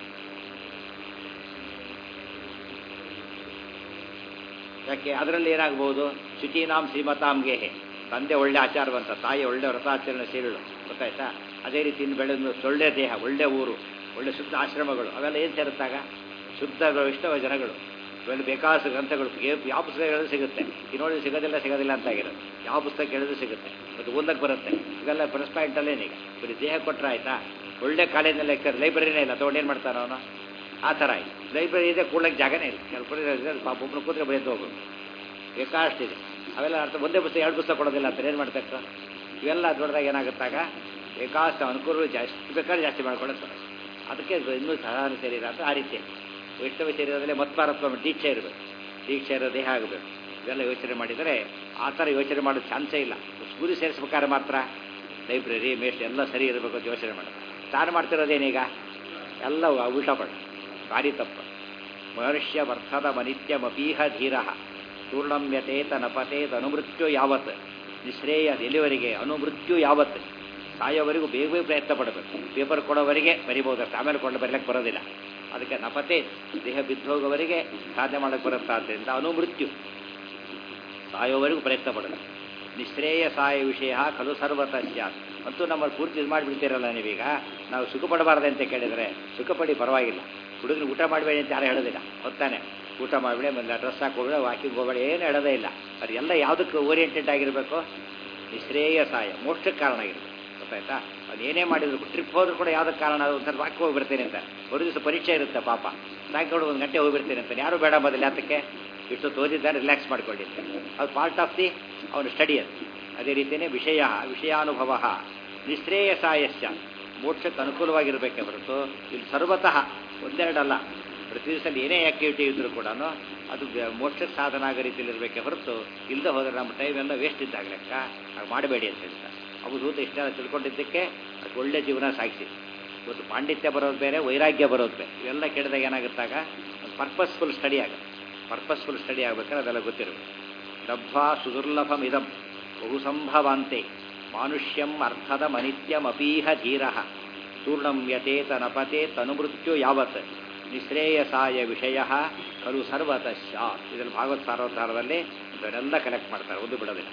ಯಾಕೆ ಅದರಲ್ಲಿ ಏನಾಗ್ಬೋದು ಶುಚೀನಾಂ ಶ್ರೀಮತಾಂ ಗೇಹೆ ತಂದೆ ಒಳ್ಳೆ ಆಚಾರವಂತ ತಾಯಿ ಒಳ್ಳೆ ವ್ರತಾಚರಣೆ ಸೇರಿಳು ಗೊತ್ತಾಯ್ತಾ ಅದೇ ರೀತಿ ಇನ್ನು ಬೆಳೆದ ಒಳ್ಳೆ ದೇಹ ಒಳ್ಳೆ ಊರು ಒಳ್ಳೆ ಶುದ್ಧ ಆಶ್ರಮಗಳು ಅವೆಲ್ಲ ಏನು ಸೇರುತ್ತಾಗ ಶುದ್ಧ ಇಷ್ಟವ ಜನಗಳು ಇವೆಲ್ಲ ಬೇಕಾದಷ್ಟು ಗ್ರಂಥಗಳು ಏ- ಯಾವ ಪುಸ್ತಕ ಹೇಳಿದ್ರು ಸಿಗುತ್ತೆ ಇನ್ನೊಂದು ಸಿಗೋದಿಲ್ಲ ಸಿಗೋದಿಲ್ಲ ಅಂತ ಆಗಿರೋದು ಯಾವ ಪುಸ್ತಕ ಹೇಳಿದ್ರು ಸಿಗುತ್ತೆ ಮತ್ತು ಓದಕ್ಕೆ ಬರುತ್ತೆ ಇವೆಲ್ಲ ಪ್ರೆಸ್ ಪಾಯಿಂಟಲ್ಲೇನೀಗ ಬರೀ ದೇಹ ಕೊಟ್ಟರೆ ಆಯ್ತಾ ಒಳ್ಳೆ ಕಾಲೇಜಿನಲ್ಲಿ ಲೈಬ್ರರಿನೇ ಇಲ್ಲ ತೊಗೊಂಡು ಏನು ಮಾಡ್ತಾನೆ ಅವನು ಆ ಥರ ಆಯ್ತು ಲೈಬ್ರರಿ ಇದೆ ಕೂಡಕ್ಕೆ ಜಾಗನೇ ಇಲ್ಲ ಕೆಲವರು ಪಾಪ ಒಬ್ಬರು ಕೂತ್ರೆ ಬರೆದು ಹೋಗೋದು ಬೇಕಾಷ್ಟಿದೆ ಅವೆಲ್ಲ ಅರ್ಥ ಒಂದೇ ಪುಸ್ತಕ ಎರಡು ಪುಸ್ತಕ ಕೊಡೋದಿಲ್ಲ ಅಂತ ಏನು ಮಾಡ್ತಾರೆ ಇವೆಲ್ಲ ದೊಡ್ಡದಾಗ ಏನಾಗುತ್ತಾಗ ಬೇಕಾಷ್ಟು ಅನುಕೂಲಗಳು ಜಾಸ್ತಿ ಬೇಕಾದ್ರೆ ಜಾಸ್ತಿ ಮಾಡ್ಕೊಳ್ಳುತ್ತಾರೆ ಅದಕ್ಕೆ ಇದು ಇನ್ನೂ ಸಾಧಾರಣ ಶರೀರ ಅಂತ ಆ ರೀತಿ ವೈಷ್ಣವ ಶರೀರದಲ್ಲಿ ಮತ್ಪಾರತ್ವ ದೀಕ್ಷೆ ಇರಬೇಕು ದೀಕ್ಷೆ ಇರೋ ದೇಹ ಆಗಬೇಕು ಇವೆಲ್ಲ ಯೋಚನೆ ಮಾಡಿದರೆ ಆ ಥರ ಯೋಚನೆ ಮಾಡೋ ಚಾನ್ಸೇ ಇಲ್ಲ ಗುರಿ ಸೇರಿಸ್ಬೇಕಾದ್ರೆ ಮಾತ್ರ ಲೈಬ್ರರಿ ಮೇಸ್ಟ್ ಎಲ್ಲ ಸರಿ ಇರಬೇಕು ಅಂತ ಯೋಚನೆ ಮಾಡೋದು ತಾನು ಮಾಡ್ತಿರೋದೇನೀಗ ಎಲ್ಲ ಉಲ್ಟಾ ಪಡ ಭಾರಿ ತಪ್ಪು ಮನುಷ್ಯ ವರ್ಥದ ಮನಿತ್ಯಮಪೀಹ ಧೀರ ತೂರ್ಣಮ್ಯತೇತ ನಪತೇತ ಅನುಮೃತ್ಯು ಯಾವತ್ ನಿಶ್ರೇಯ ಎಲ್ಲಿವರೆಗೆ ಅನುಮೃತ್ಯು ಯಾವತ್ ಸಾಯೋವರೆಗೂ ಬೇಗ ಬೇಗ ಪ್ರಯತ್ನ ಪಡಬೇಕು ಪೇಪರ್ ಕೊಡೋವರೆಗೆ ಬರಿಬೋದಷ್ಟೆ ಆಮೇಲೆ ಕೊಂಡು ಬರಲಿಕ್ಕೆ ಬರೋದಿಲ್ಲ ಅದಕ್ಕೆ ನಪತೆ ದೇಹ ಬಿದ್ದೋಗೋವರೆಗೆ ಸಾಧನೆ ಮಾಡಕ್ಕೆ ಬರುತ್ತಾದ್ದರಿಂದ ಅನುಮೃತ್ಯು ಸಾಯೋವರೆಗೂ ಪ್ರಯತ್ನ ಪಡಬೇಕು ನಿಶ್ರೇಯ ಸಾಯ ವಿಷಯ ಕಲು ಸರ್ವತಃ ಸ್ಯಾತ್ ಅಂತೂ ನಮ್ಮಲ್ಲಿ ಪೂರ್ತಿ ಇದು ಮಾಡಿಬಿಡ್ತೀರಲ್ಲ ನೀವೀಗ ನಾವು ಸುಖ ಪಡಬಾರ್ದು ಅಂತ ಕೇಳಿದರೆ ಸುಖ ಪಡಿ ಪರವಾಗಿಲ್ಲ ಹುಡುಗನ ಊಟ ಮಾಡಬೇಡಿ ಅಂತ ಯಾರು ಹೇಳೋದಿಲ್ಲ ಹೊತ್ತಾನೆ ಊಟ ಮಾಡಬೇಡಿ ಒಂದು ಡ್ರೆಸ್ ಹಾಕೋಬೇಡ ವಾಕಿಂಗ್ ಹೋಗಬೇಡಿ ಏನು ಹೇಳೋದೇ ಇಲ್ಲ ಅದು ಎಲ್ಲ ಯಾವುದಕ್ಕೆ ಓರಿಯೆಂಟೆಡ್ ಆಗಿರಬೇಕು ನಿಶ್ರೇಯ ಸಾಯ ಮೋಕ್ಷಕ್ಕೆ ಕಾರಣ ಆಗಿರಬೇಕು ಗೊತ್ತಾಯ್ತಾ ಅದು ಏನೇ ಮಾಡಿದ್ರು ಟ್ರಿಪ್ ಹೋದ್ರು ಕೂಡ ಯಾವುದಕ್ಕೆ ಕಾರಣ ಅದು ಒಂದ್ಸಲ ವಾಕ್ ಹೋಗ್ಬಿಡ್ತೇನೆ ಅಂತ ಒಂದು ದಿವಸ ಪರೀಕ್ಷೆ ಇರುತ್ತೆ ಪಾಪ ಸಾಯಂಕಾಲ ಒಂದು ಗಂಟೆ ಹೋಗ್ಬಿಡ್ತೇನೆ ಅಂತ ಯಾರು ಬೇಡ ಮೊದಲು ಯಾತಕ್ಕೆ ಇಷ್ಟು ಓದಿದ್ದಾರೆ ರಿಲ್ಯಾಕ್ಸ್ ಮಾಡ್ಕೊಂಡಿರ್ತಾರೆ ಅದು ಪಾರ್ಟ್ ಆಫ್ ದಿ ಅವನ ಸ್ಟಡಿ ಅದು ಅದೇ ರೀತಿಯೇ ವಿಷಯ ವಿಷಯಾನುಭವ ನಿಶ್ರೇಯಸಾಯಶ್ಚ ಮೋಕ್ಷಕ್ಕೆ ಅನುಕೂಲವಾಗಿರಬೇಕೆ ಹೊರತು ಇಲ್ಲಿ ಸರ್ವತಃ ಒಂದೆರಡಲ್ಲ ಪ್ರತಿ ದಿವಸ ಏನೇ ಆಕ್ಟಿವಿಟಿ ಇದ್ರೂ ಕೂಡ ಅದು ಬೆ- ಮೋಕ್ಷಕ್ಕೆ ಸಾಧನ ಆಗೋ ರೀತಿಯಲ್ಲಿ ಇರಬೇಕೆ ಹೊರತು ಇಲ್ಲದೆ ಹೋದರೆ ನಮ್ಮ ಟೈಮ್ ಎಲ್ಲ ವೇಸ್ಟ್ ಇದ್ದಾಗ ಲೆಕ್ಕ ಹಾಗೆ ಮಾಡಬೇಡಿ ಅಂತ ಹೇಳ್ತಾರೆ ಅವಧೂತ ಇಷ್ಟೆಲ್ಲ ತಿಳ್ಕೊಂಡಿದ್ದಕ್ಕೆ ಅದು ಒಳ್ಳೆ ಜೀವನ ಸಾಗಿಸಿ ಇವತ್ತು ಪಾಂಡಿತ್ಯ ಬರೋದು ಬೇರೆ ವೈರಾಗ್ಯ ಬರೋದು ಬೇರೆ ಇವೆಲ್ಲ ಕೇಳಿದಾಗ ಏನಾಗುತ್ತಾಗ ಪರ್ಪಸ್ಫುಲ್ ಸ್ಟಡಿ ಆಗುತ್ತೆ ಪರ್ಪಸ್ಫುಲ್ ಸ್ಟಡಿ ಆಗ್ಬೇಕಾದ್ರೆ ಅದೆಲ್ಲ ಗೊತ್ತಿರಬೇಕು ಲಬ್ಧ್ವಾ ಸುದುರ್ಲಭಂ ಇದಂ ಬಹು ಸಂಭವಾಂತೆ ಮಾನುಷ್ಯಂ ಅರ್ಥದ ಮನಿತ್ಯಮಪೀಹ ಧೀರ ತೂರ್ಣಂ ಯತೇತ ನಪತೆ ತನುಮೃತ್ಯು ಯಾವತ್ ನಿಶ್ರೇಯಸಾಯ ವಿಷಯ ಖಲು ಸರ್ವತಃ ಸ್ಯಾತ್ ಇದರಲ್ಲಿ ಭಾಗವತ ಸಾರೋದ್ಧಾರದಲ್ಲಿ ಇದನ್ನೆಲ್ಲ ಕಲೆಕ್ಟ್ ಮಾಡ್ತಾರೆ ಒಂದು ಬಿಡೋದಿಲ್ಲ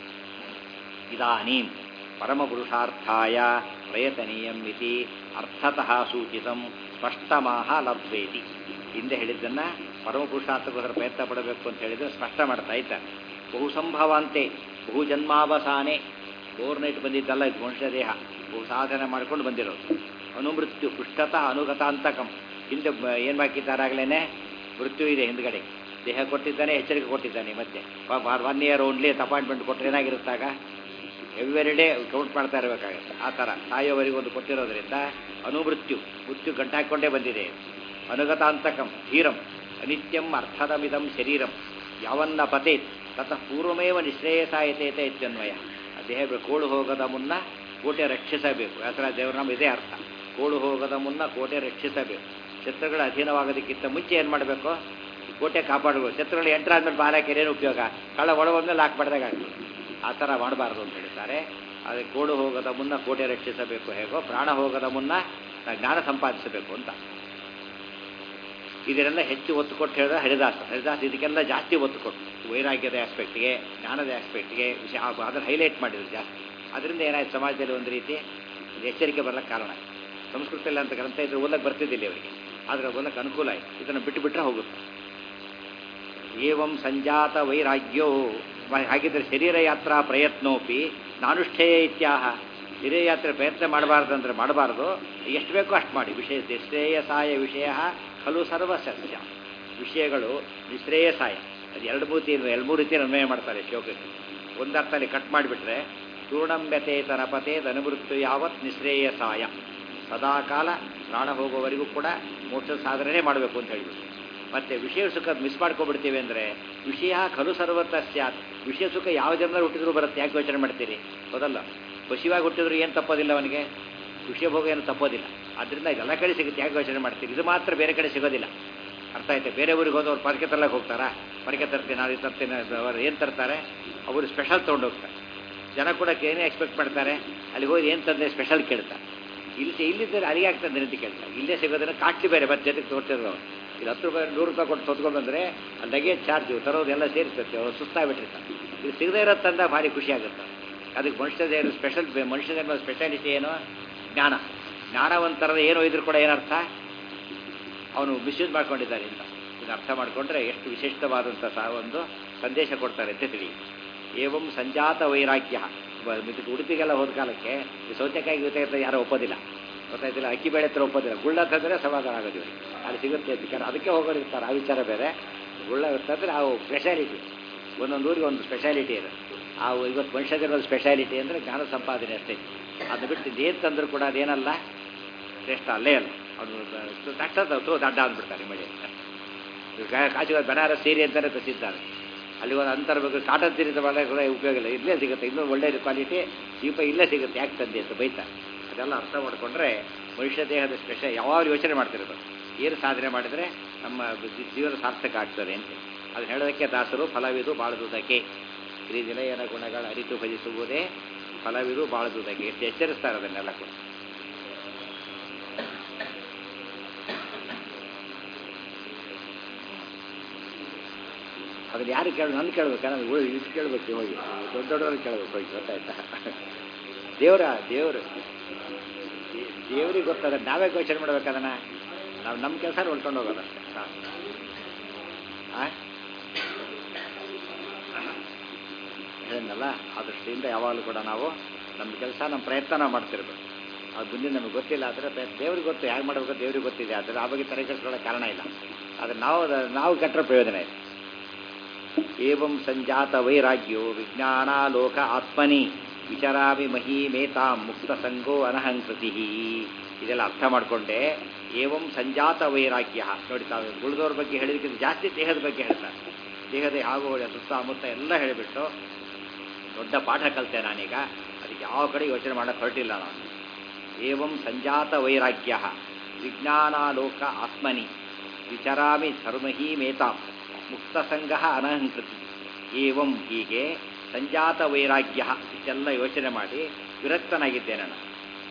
ಇದಾನೀಂ ಪರಮಪುರುಷಾರ್ಥಾಯ ಪ್ರಯತನೀಯಂ ಇತಿ ಅರ್ಥತಃ ಸೂಚಿತಂ ಸ್ಪಷ್ಟಮಾಹ ಲಭ್ವೇತಿ ಹಿಂದೆ ಹೇಳಿದ್ದನ್ನು ಪರಮಪುರುಷಾರ್ಥಕ್ಕೋಸ್ಕರ ಪ್ರಯತ್ನ ಪಡಬೇಕು ಅಂತ ಹೇಳಿದ್ರೆ ಸ್ಪಷ್ಟ ಮಾಡ್ತಾ ಇದ್ದಾರೆ ಬಹು ಸಂಭವಾಂತೆ ಬಹು ಜನ್ಮಾವಸಾನೆ ಓವರ್ನೈಟ್ ಬಂದಿದ್ದಲ್ಲ ಇದು ಮನುಷ್ಯ ದೇಹ ಬಹು ಸಾಧನೆ ಮಾಡ್ಕೊಂಡು ಬಂದಿರೋದು ಅನುಮೃತ್ಯು ಪೃಷ್ಠತ ಅನುಗತಾಂತಕಂ ಹಿಂದೆ ಏನು ಹಾಕಿದ್ದಾರಾಗಲೇ ಮೃತ್ಯು ಇದೆ ಹಿಂದ್ಗಡೆ ದೇಹ ಕೊಟ್ಟಿದ್ದಾನೆ ಎಚ್ಚರಿಕೆ ಕೊಟ್ಟಿದ್ದಾನೆ ಮತ್ತೆ ಒನ್ ಇಯರ್ ಓನ್ಲಿ ಅಪಾಯಿಂಟ್ಮೆಂಟ್ ಕೊಟ್ಟರೆ ಏನಾಗಿರುತ್ತಾಗ ಎವ್ರಿ ಡೇ ಕೌಂಟ್ ಮಾಡ್ತಾ ಇರಬೇಕಾಗುತ್ತೆ ಆ ಥರ ಸಾಯೋವರೆಗೂ ಒಂದು ಕೊಟ್ಟಿರೋದ್ರಿಂದ ಅನುಮೃತ್ಯು ಮೃತ್ಯು ಗಂಟು ಹಾಕ್ಕೊಂಡೇ ಬಂದಿದೆ ಅನುಗತಾಂತಕಂ ಧೀರಂ ಅನಿತ್ಯಂ ಅರ್ಥದಮಿದಂ ಶರೀರಂ ಯಾವನ್ನ ಪತೇತ್ ತತಃ ಪೂರ್ವಮೇವ ನಿಶ್ರೇಯಸಾಯತೇತ ಇತ್ಯನ್ವಯ ಆ ದೇಹ ಬೆ- ಕೋಳು ಹೋಗದ ಮುನ್ನ ಕೋಟೆ ರಕ್ಷಿಸಬೇಕು ಯಾತ್ರ ದೇವರನಾಮ ಇದೇ ಅರ್ಥ ಕೋಳು ಹೋಗದ ಮುನ್ನ ಕೋಟೆ ರಕ್ಷಿಸಬೇಕು ಶತ್ರುಗಳ ಅಧೀನವಾಗೋದಕ್ಕಿಂತ ಮುಂಚೆ ಏನು ಮಾಡಬೇಕು ಕೋಟೆ ಕಾಪಾಡಬೇಕು ಶತ್ರುಗಳು ಎಂಟ್ರ್ ಆದ್ಮೇಲೆ ಬಾಲಕ್ಕೆ ಏನೇನು ಉಪಯೋಗ ಕಳ್ಳ ಒಳ ಬಂದ್ಮೇಲೆ ಹಾಕ್ಬಾರ್ದಾಗ ಆಗ್ತದೆ ಆ ಥರ ಮಾಡಬಾರ್ದು ಅಂತ ಹೇಳ್ತಾರೆ ಅದೇ ಕೋಡು ಹೋಗದ ಮುನ್ನ ಕೋಟೆ ರಕ್ಷಿಸಬೇಕು ಹೇಗೋ ಪ್ರಾಣ ಹೋಗದ ಮುನ್ನ ನಾವು ಜ್ಞಾನ ಸಂಪಾದಿಸಬೇಕು ಅಂತ ಇದನ್ನೆಲ್ಲ ಹೆಚ್ಚು ಒತ್ತು ಕೊಟ್ಟು ಹೇಳಿದ್ರೆ ಹರಿದಾಸ ಹರಿದಾಸ ಇದಕ್ಕೆಲ್ಲ ಜಾಸ್ತಿ ಒತ್ತು ಕೊಟ್ಟು ವೈರಾಗ್ಯದ ಆಸ್ಪೆಕ್ಟ್ಗೆ ಜ್ಞಾನದ ಆಸ್ಪೆಕ್ಟ್ಗೆ ವಿಷಯ ಅದನ್ನು ಹೈಲೈಟ್ ಮಾಡಿದ್ರು ಜಾಸ್ತಿ ಅದರಿಂದ ಏನಾಯ್ತು ಸಮಾಜದಲ್ಲಿ ಒಂದು ರೀತಿ ಎಚ್ಚರಿಕೆ ಬರಲಿಕ್ಕೆ ಕಾರಣ ಸಂಸ್ಕೃತದಲ್ಲಿ ಅಂತ ಗ್ರಂಥ ಇದ್ರೆ ಓದಕ್ಕೆ ಬರ್ತಿದ್ದಿಲ್ಲ ಇವರಿಗೆ ಆದರೆ ಓದಕ್ಕೆ ಅನುಕೂಲ ಆಯಿತು ಇದನ್ನು ಬಿಟ್ಟು ಬಿಟ್ಟರೆ ಹೋಗುತ್ತೆ ಏವಂ ಸಂಜಾತ ವೈರಾಗ್ಯೋ ವ- ಹಾಗಿದ್ರೆ ಶರೀರ ಯಾತ್ರಾ ಪ್ರಯತ್ನೋಪಿ ನಾನುಷ್ಠೇಯ ಇತ್ಯಾಹ ಶರೀರ ಯಾತ್ರೆ ಪ್ರಯತ್ನ ಮಾಡಬಾರ್ದು ಅಂದರೆ ಮಾಡಬಾರ್ದು ಎಷ್ಟು ಬೇಕೋ ಅಷ್ಟು ಮಾಡಿ ವಿಷಯ ನಿಶ್ರೇಯಸಾಯ ವಿಷಯ ಖಲು ಸರ್ವಸಸ್ಯ ವಿಷಯಗಳು ನಿಶ್ರೇಯಸಾಯ ಅದು ಎರಡು ಮೂತಿ ಎರಡು ಮೂರು ರೀತಿಯಲ್ಲಿ ಅನ್ವಯ ಮಾಡ್ತಾರೆ ಶ್ಲೋಕಕ್ಕೆ ಒಂದರ್ಥದಲ್ಲಿ ಕಟ್ ಮಾಡಿಬಿಟ್ರೆ ಚೂರ್ಣಂಬ್ಯತೆ ತನಪತೆ ತನುಮೃತ್ಯು ಯಾವತ್ ನಿಶ್ರೇಯಸಾಯ ಸದಾಕಾಲ ಪ್ರಾಣ ಹೋಗುವವರೆಗೂ ಕೂಡ ಮೋಕ್ಷ ಸಾಧನೆ ಮಾಡಬೇಕು ಅಂತ ಹೇಳಿಬಿಟ್ಟು ಮತ್ತೆ ವಿಷಯ ಸುಖ ಮಿಸ್ ಮಾಡ್ಕೊಬಿಡ್ತೀವಿ ಅಂದರೆ ವಿಷಯ ಖಲು ಸರ್ವತ್ರ ಸ್ಯಾತ್ ವಿಷಯ ಸುಖ ಯಾವ ಜನರು ಹುಟ್ಟಿದ್ರು ಬರುತ್ತೆ ಯಾಕೆ ಯೋಚನೆ ಮಾಡ್ತೀರಿ ಹೌದಲ್ಲ ಪಶುವಾಗಿ ಹುಟ್ಟಿದ್ರು ಏನು ತಪ್ಪೋದಿಲ್ಲ ಅವನಿಗೆ ವಿಷಯ ಭೋಗ ಏನು ತಪ್ಪೋದಿಲ್ಲ ಅದರಿಂದ ಇದೆಲ್ಲ ಕಡೆ ಸಿಗುತ್ತೆ ಯಾಕೆ ಯೋಚನೆ ಮಾಡ್ತೀರಿ ಇದು ಮಾತ್ರ ಬೇರೆ ಕಡೆ ಸಿಗೋದಿಲ್ಲ ಅರ್ಥ ಆಯ್ತು ಬೇರೆ ಊರಿಗೆ ಹೋದವ್ರು ಪರಕೆ ತರಲಿಕ್ಕೆ ಹೋಗ್ತಾರಾ ಪರಕೆ ತರ್ತೀನಿ ಅದು ತರ್ತೀನಿ ಅದು ಅವ್ರು ಏನು ತರ್ತಾರೆ ಅವರು ಸ್ಪೆಷಲ್ ತೊಗೊಂಡು ಹೋಗ್ತಾರೆ ಜನ ಕೂಡ ಏನೇ ಎಕ್ಸ್ಪೆಕ್ಟ್ ಮಾಡ್ತಾರೆ ಅಲ್ಲಿ ಹೋಗಿ ಏನು ತಂದೆ ಸ್ಪೆಷಲ್ ಕೇಳ್ತಾರೆ ಇಲ್ಲಿ ಇಲ್ಲಿದ್ದರೆ ಅಲ್ಲಿಗೆ ಆಗ್ತದೆ ಅಂತ ಕೇಳ್ತಾರೆ ಇಲ್ಲೇ ಸಿಗೋದನ್ನ ಕಾಟ್ಲಿ ಬೇರೆ ಮತ್ತೆ ಜೊತೆಗೆ ತೋರ್ತಿದ್ರು ಅವ್ರು ಇಲ್ಲಿ ಹತ್ತು ರೂಪಾಯಿ ನೂರು ರೂಪಾಯಿ ಕೊಟ್ಟು ತೊತ್ಕೊಂಡು ಬಂದರೆ ಅಲ್ಲಿ ಲಗೇಜ್ ಚಾರ್ಜು ತರೋದೆಲ್ಲ ಸೇರಿಸ್ತೈತೆ ಅವ್ರು ಸುಸ್ತಾಗ್ಬಿಟ್ಟಿರ್ತಾರೆ ಇದು ಸಿಗದೇ ಇರೋ ತಂದ ಭಾರಿ ಖುಷಿ ಆಗುತ್ತೆ ಅದಕ್ಕೆ ಮನುಷ್ಯದ ಏನು ಸ್ಪೆಷಲ್ ಮನುಷ್ಯದ ಸ್ಪೆಷಾಲಿಟಿ ಏನು ಜ್ಞಾನ ಜ್ಞಾನ ಒಂಥರದ ಏನೋ ಇದ್ರು ಕೂಡ ಏನರ್ಥ ಅವನು ಮಿಸ್ಯೂಸ್ ಮಾಡ್ಕೊಂಡಿದ್ದಾರೆ ಅಂತ ಇದನ್ನು ಅರ್ಥ ಮಾಡಿಕೊಂಡ್ರೆ ಎಷ್ಟು ವಿಶಿಷ್ಟವಾದಂಥ ಸಹ ಒಂದು ಸಂದೇಶ ಕೊಡ್ತಾರೆ ಅಂತ ತಿಳಿ ಏವಂ ಸಂಜಾತ ವೈರಾಗ್ಯ ಬ- ಇದಕ್ಕೆ ಉಡುಪಿಗೆಲ್ಲ ಹೋದ ಕಾಲಕ್ಕೆ ಈ ಸೌತೆಕಾಯಿ ಗೀತೆಗೆ ಯಾರೋ ಒಪ್ಪೋದಿಲ್ಲ ಗೊತ್ತಾಯ್ತಿಲ್ಲ ಅಕ್ಕಿ ಬೇಳೆ ಹತ್ರ ಒಪ್ಪೋದಿಲ್ಲ ಗುಳ್ಳ ತಂದರೆ ಸಮಾಧಾನ ಆಗೋದು ಇವ್ರಿಗೆ ಅಲ್ಲಿ ಸಿಗುತ್ತೆ ಅಂತ ಯಾಕಂದ್ರೆ ಅದಕ್ಕೆ ಹೋಗೋರು ಇರ್ತಾರೆ ಆ ವಿಚಾರ ಬೇರೆ ಗುಳ್ಳ ತಂದರೆ ಆ ಸ್ಪೆಷಾಲಿಟಿ ಒಂದೊಂದು ಊರಿಗೆ ಒಂದು ಸ್ಪೆಷಾಲಿಟಿ ಇದೆ ಆ ಇವತ್ತು ಮನುಷ್ಯದಿರೋ ಸ್ಪೆಷಾಲಿಟಿ ಅಂದರೆ ಜ್ಞಾನ ಸಂಪಾದನೆ ಅಷ್ಟೇ ಅದನ್ನ ಬಿಟ್ಟು ಏನು ತಂದರೂ ಕೂಡ ಅದೇನಲ್ಲ ಶ್ರೇಷ್ಠ ಅಲ್ಲೇ ಅಲ್ಲ ಅವನು ದಟ್ಟ ತೋ ದಡ್ಡ ಅಂದ್ಬಿಡ್ತಾರೆ ಮಳೆ ಕಾಶಿವಾದ ಬನಾರಸ್ ಸೀರೆ ಅಂತಲೇ ಪ್ರಸಿದ್ಧ ಅಲ್ಲಿ ಒಂದು ಅಂತರ ಬೇಕು ಕಾಟನ್ ಸೀರೆ ತಗೊಳ್ಳೋಕೆ ಕೂಡ ಉಪಯೋಗ ಇಲ್ಲ ಇಲ್ಲೇ ಸಿಗುತ್ತೆ ಇನ್ನೂ ಒಳ್ಳೆ ಕ್ವಾಲಿಟಿ ದೀಪ ಇಲ್ಲೇ ಸಿಗುತ್ತೆ ಯಾಕೆ ತಂದೆ ಅಂತ ಬೈತಾರೆ ಅದೆಲ್ಲ ಅರ್ಥ ಮಾಡಿಕೊಂಡ್ರೆ ಮನುಷ್ಯ ದೇಹದ ಸ್ಪೆಷಲ್ ಯಾವಾಗ ಯೋಚನೆ ಮಾಡ್ತಿರೋದು ಏನು ಸಾಧನೆ ಮಾಡಿದರೆ ನಮ್ಮ ಜೀ- ಜೀವನ ಸಾರ್ಥಕ ಆಗ್ತದೆ ಅಂತ ಅದು ಹೇಳೋದಕ್ಕೆ ದಾಸರು ಫಲವಿದು ಬಾಳದುದಕ್ಕೆ ಶ್ರೀ ನಿಲಯನ ಗುಣಗಳ ಅರಿತು ಭಜಿಸುವುದೇ ಫಲವಿದು ಬಾಳದುದಕ್ಕೆ ಎಷ್ಟು ಎಚ್ಚರಿಸ್ತಾರೆ ಅದನ್ನೆಲ್ಲ ಕೂಡ ಅದನ್ನ ಯಾರು ಕೇಳ ನನ್ನ ಕೇಳ್ಬೇಕು ನಾನು ಉಳಿ ಇದು ಕೇಳಬೇಕು ಹೋಗಿ ದೊಡ್ಡ ದೊಡ್ಡವ್ರಿಗೆ ಕೇಳಬೇಕು ಹೋಗಿ ಗೊತ್ತಾಯ್ತಾ ದೇವರ ದೇವರು ದೇವ್ರಿಗೆ ಗೊತ್ತದ ನಾವೇ ಯೋಚನೆ ಮಾಡ್ಬೇಕು ಅದನ್ನ ನಾವು ನಮ್ಮ ಕೆಲಸ ನೋಡ್ಕೊಂಡು ಹೋಗೋದಷ್ಟೇ ಸಾಕು. ಆ ಹೇಳಿದ್ನಲ್ಲ ಆ ದೃಷ್ಟಿಯಿಂದ ಯಾವಾಗಲೂ ಕೂಡ ನಾವು ನಮ್ಮ ಕೆಲಸ ನಮ್ಮ ಪ್ರಯತ್ನ ನಾವು ಮಾಡ್ತಿರ್ಬೇಕು ಅದು ಮುಂದೆ ನಮಗೆ ಗೊತ್ತಿಲ್ಲ ಆದರೆ ದೇವ್ರಿಗೆ ಗೊತ್ತು ಹೇಗೆ ಮಾಡಬೇಕು ದೇವ್ರಿಗೆ ಗೊತ್ತಿದೆ ಆದರೆ ಆ ಬಗ್ಗೆ ತಲೆ ಕೆಡಿಸ್ಕೊಳ್ಳೋ ಕಾರಣ ಇಲ್ಲ ಆದರೆ ನಾವು ಅದ- ನಾವು ಕಟ್ಟರೆ ಪ್ರಯೋಜನ ಇದೆ ಏವಂ ಸಂಜಾತ ವೈರಾಗ್ಯೋ ವಿಜ್ಞಾನಾಲೋಕ ಆತ್ಮನಿ ವಿಚರಾಮಿ ಮಹೀಮೇತಾಂ ಮುಕ್ತ ಸಂಗೋ ಅನಹಂಕೃತಿ ಇದೆಲ್ಲ ಅರ್ಥ ಮಾಡಿಕೊಂಡೆ ಏವಂ ಸಂಜಾತ ವೈರಾಗ್ಯ ನೋಡಿ ತಾವು ಉಳಿದವ್ರ ಬಗ್ಗೆ ಹೇಳಿದಕ್ಕಿಂತ ಜಾಸ್ತಿ ದೇಹದ ಬಗ್ಗೆ ಹೇಳ್ತಾರೆ ದೇಹದ ಆಗುವ ಸುತ್ತಮುತ್ತ ಎಲ್ಲ ಹೇಳಿಬಿಟ್ಟು ದೊಡ್ಡ ಪಾಠ ಕಲಿತೆ ನಾನೀಗ ಅದಕ್ಕೆ ಯಾವ ಕಡೆ ಯೋಚನೆ ಮಾಡೋಕ್ಕೆ ಹೊರಟಿಲ್ಲ ನಾನು ಏವಂ ಸಂಜಾತ ವೈರಾಗ್ಯ ವಿಜ್ಞಾನಾಲೋಕ ಆತ್ಮನಿ ವಿಚರಾಮಿ ಸರ್ವಹಿ ಮೇತಾಂ ಮುಕ್ತಸಂಗ ಅನಹಂಕೃತಿ ಏವಂ ಹೀಗೆ ಸಂಜಾತ ವೈರಾಗ್ಯ ಇಷ್ಟೆಲ್ಲ ಯೋಚನೆ ಮಾಡಿ ವಿರಕ್ತನಾಗಿದ್ದೇನೆ ನಾನು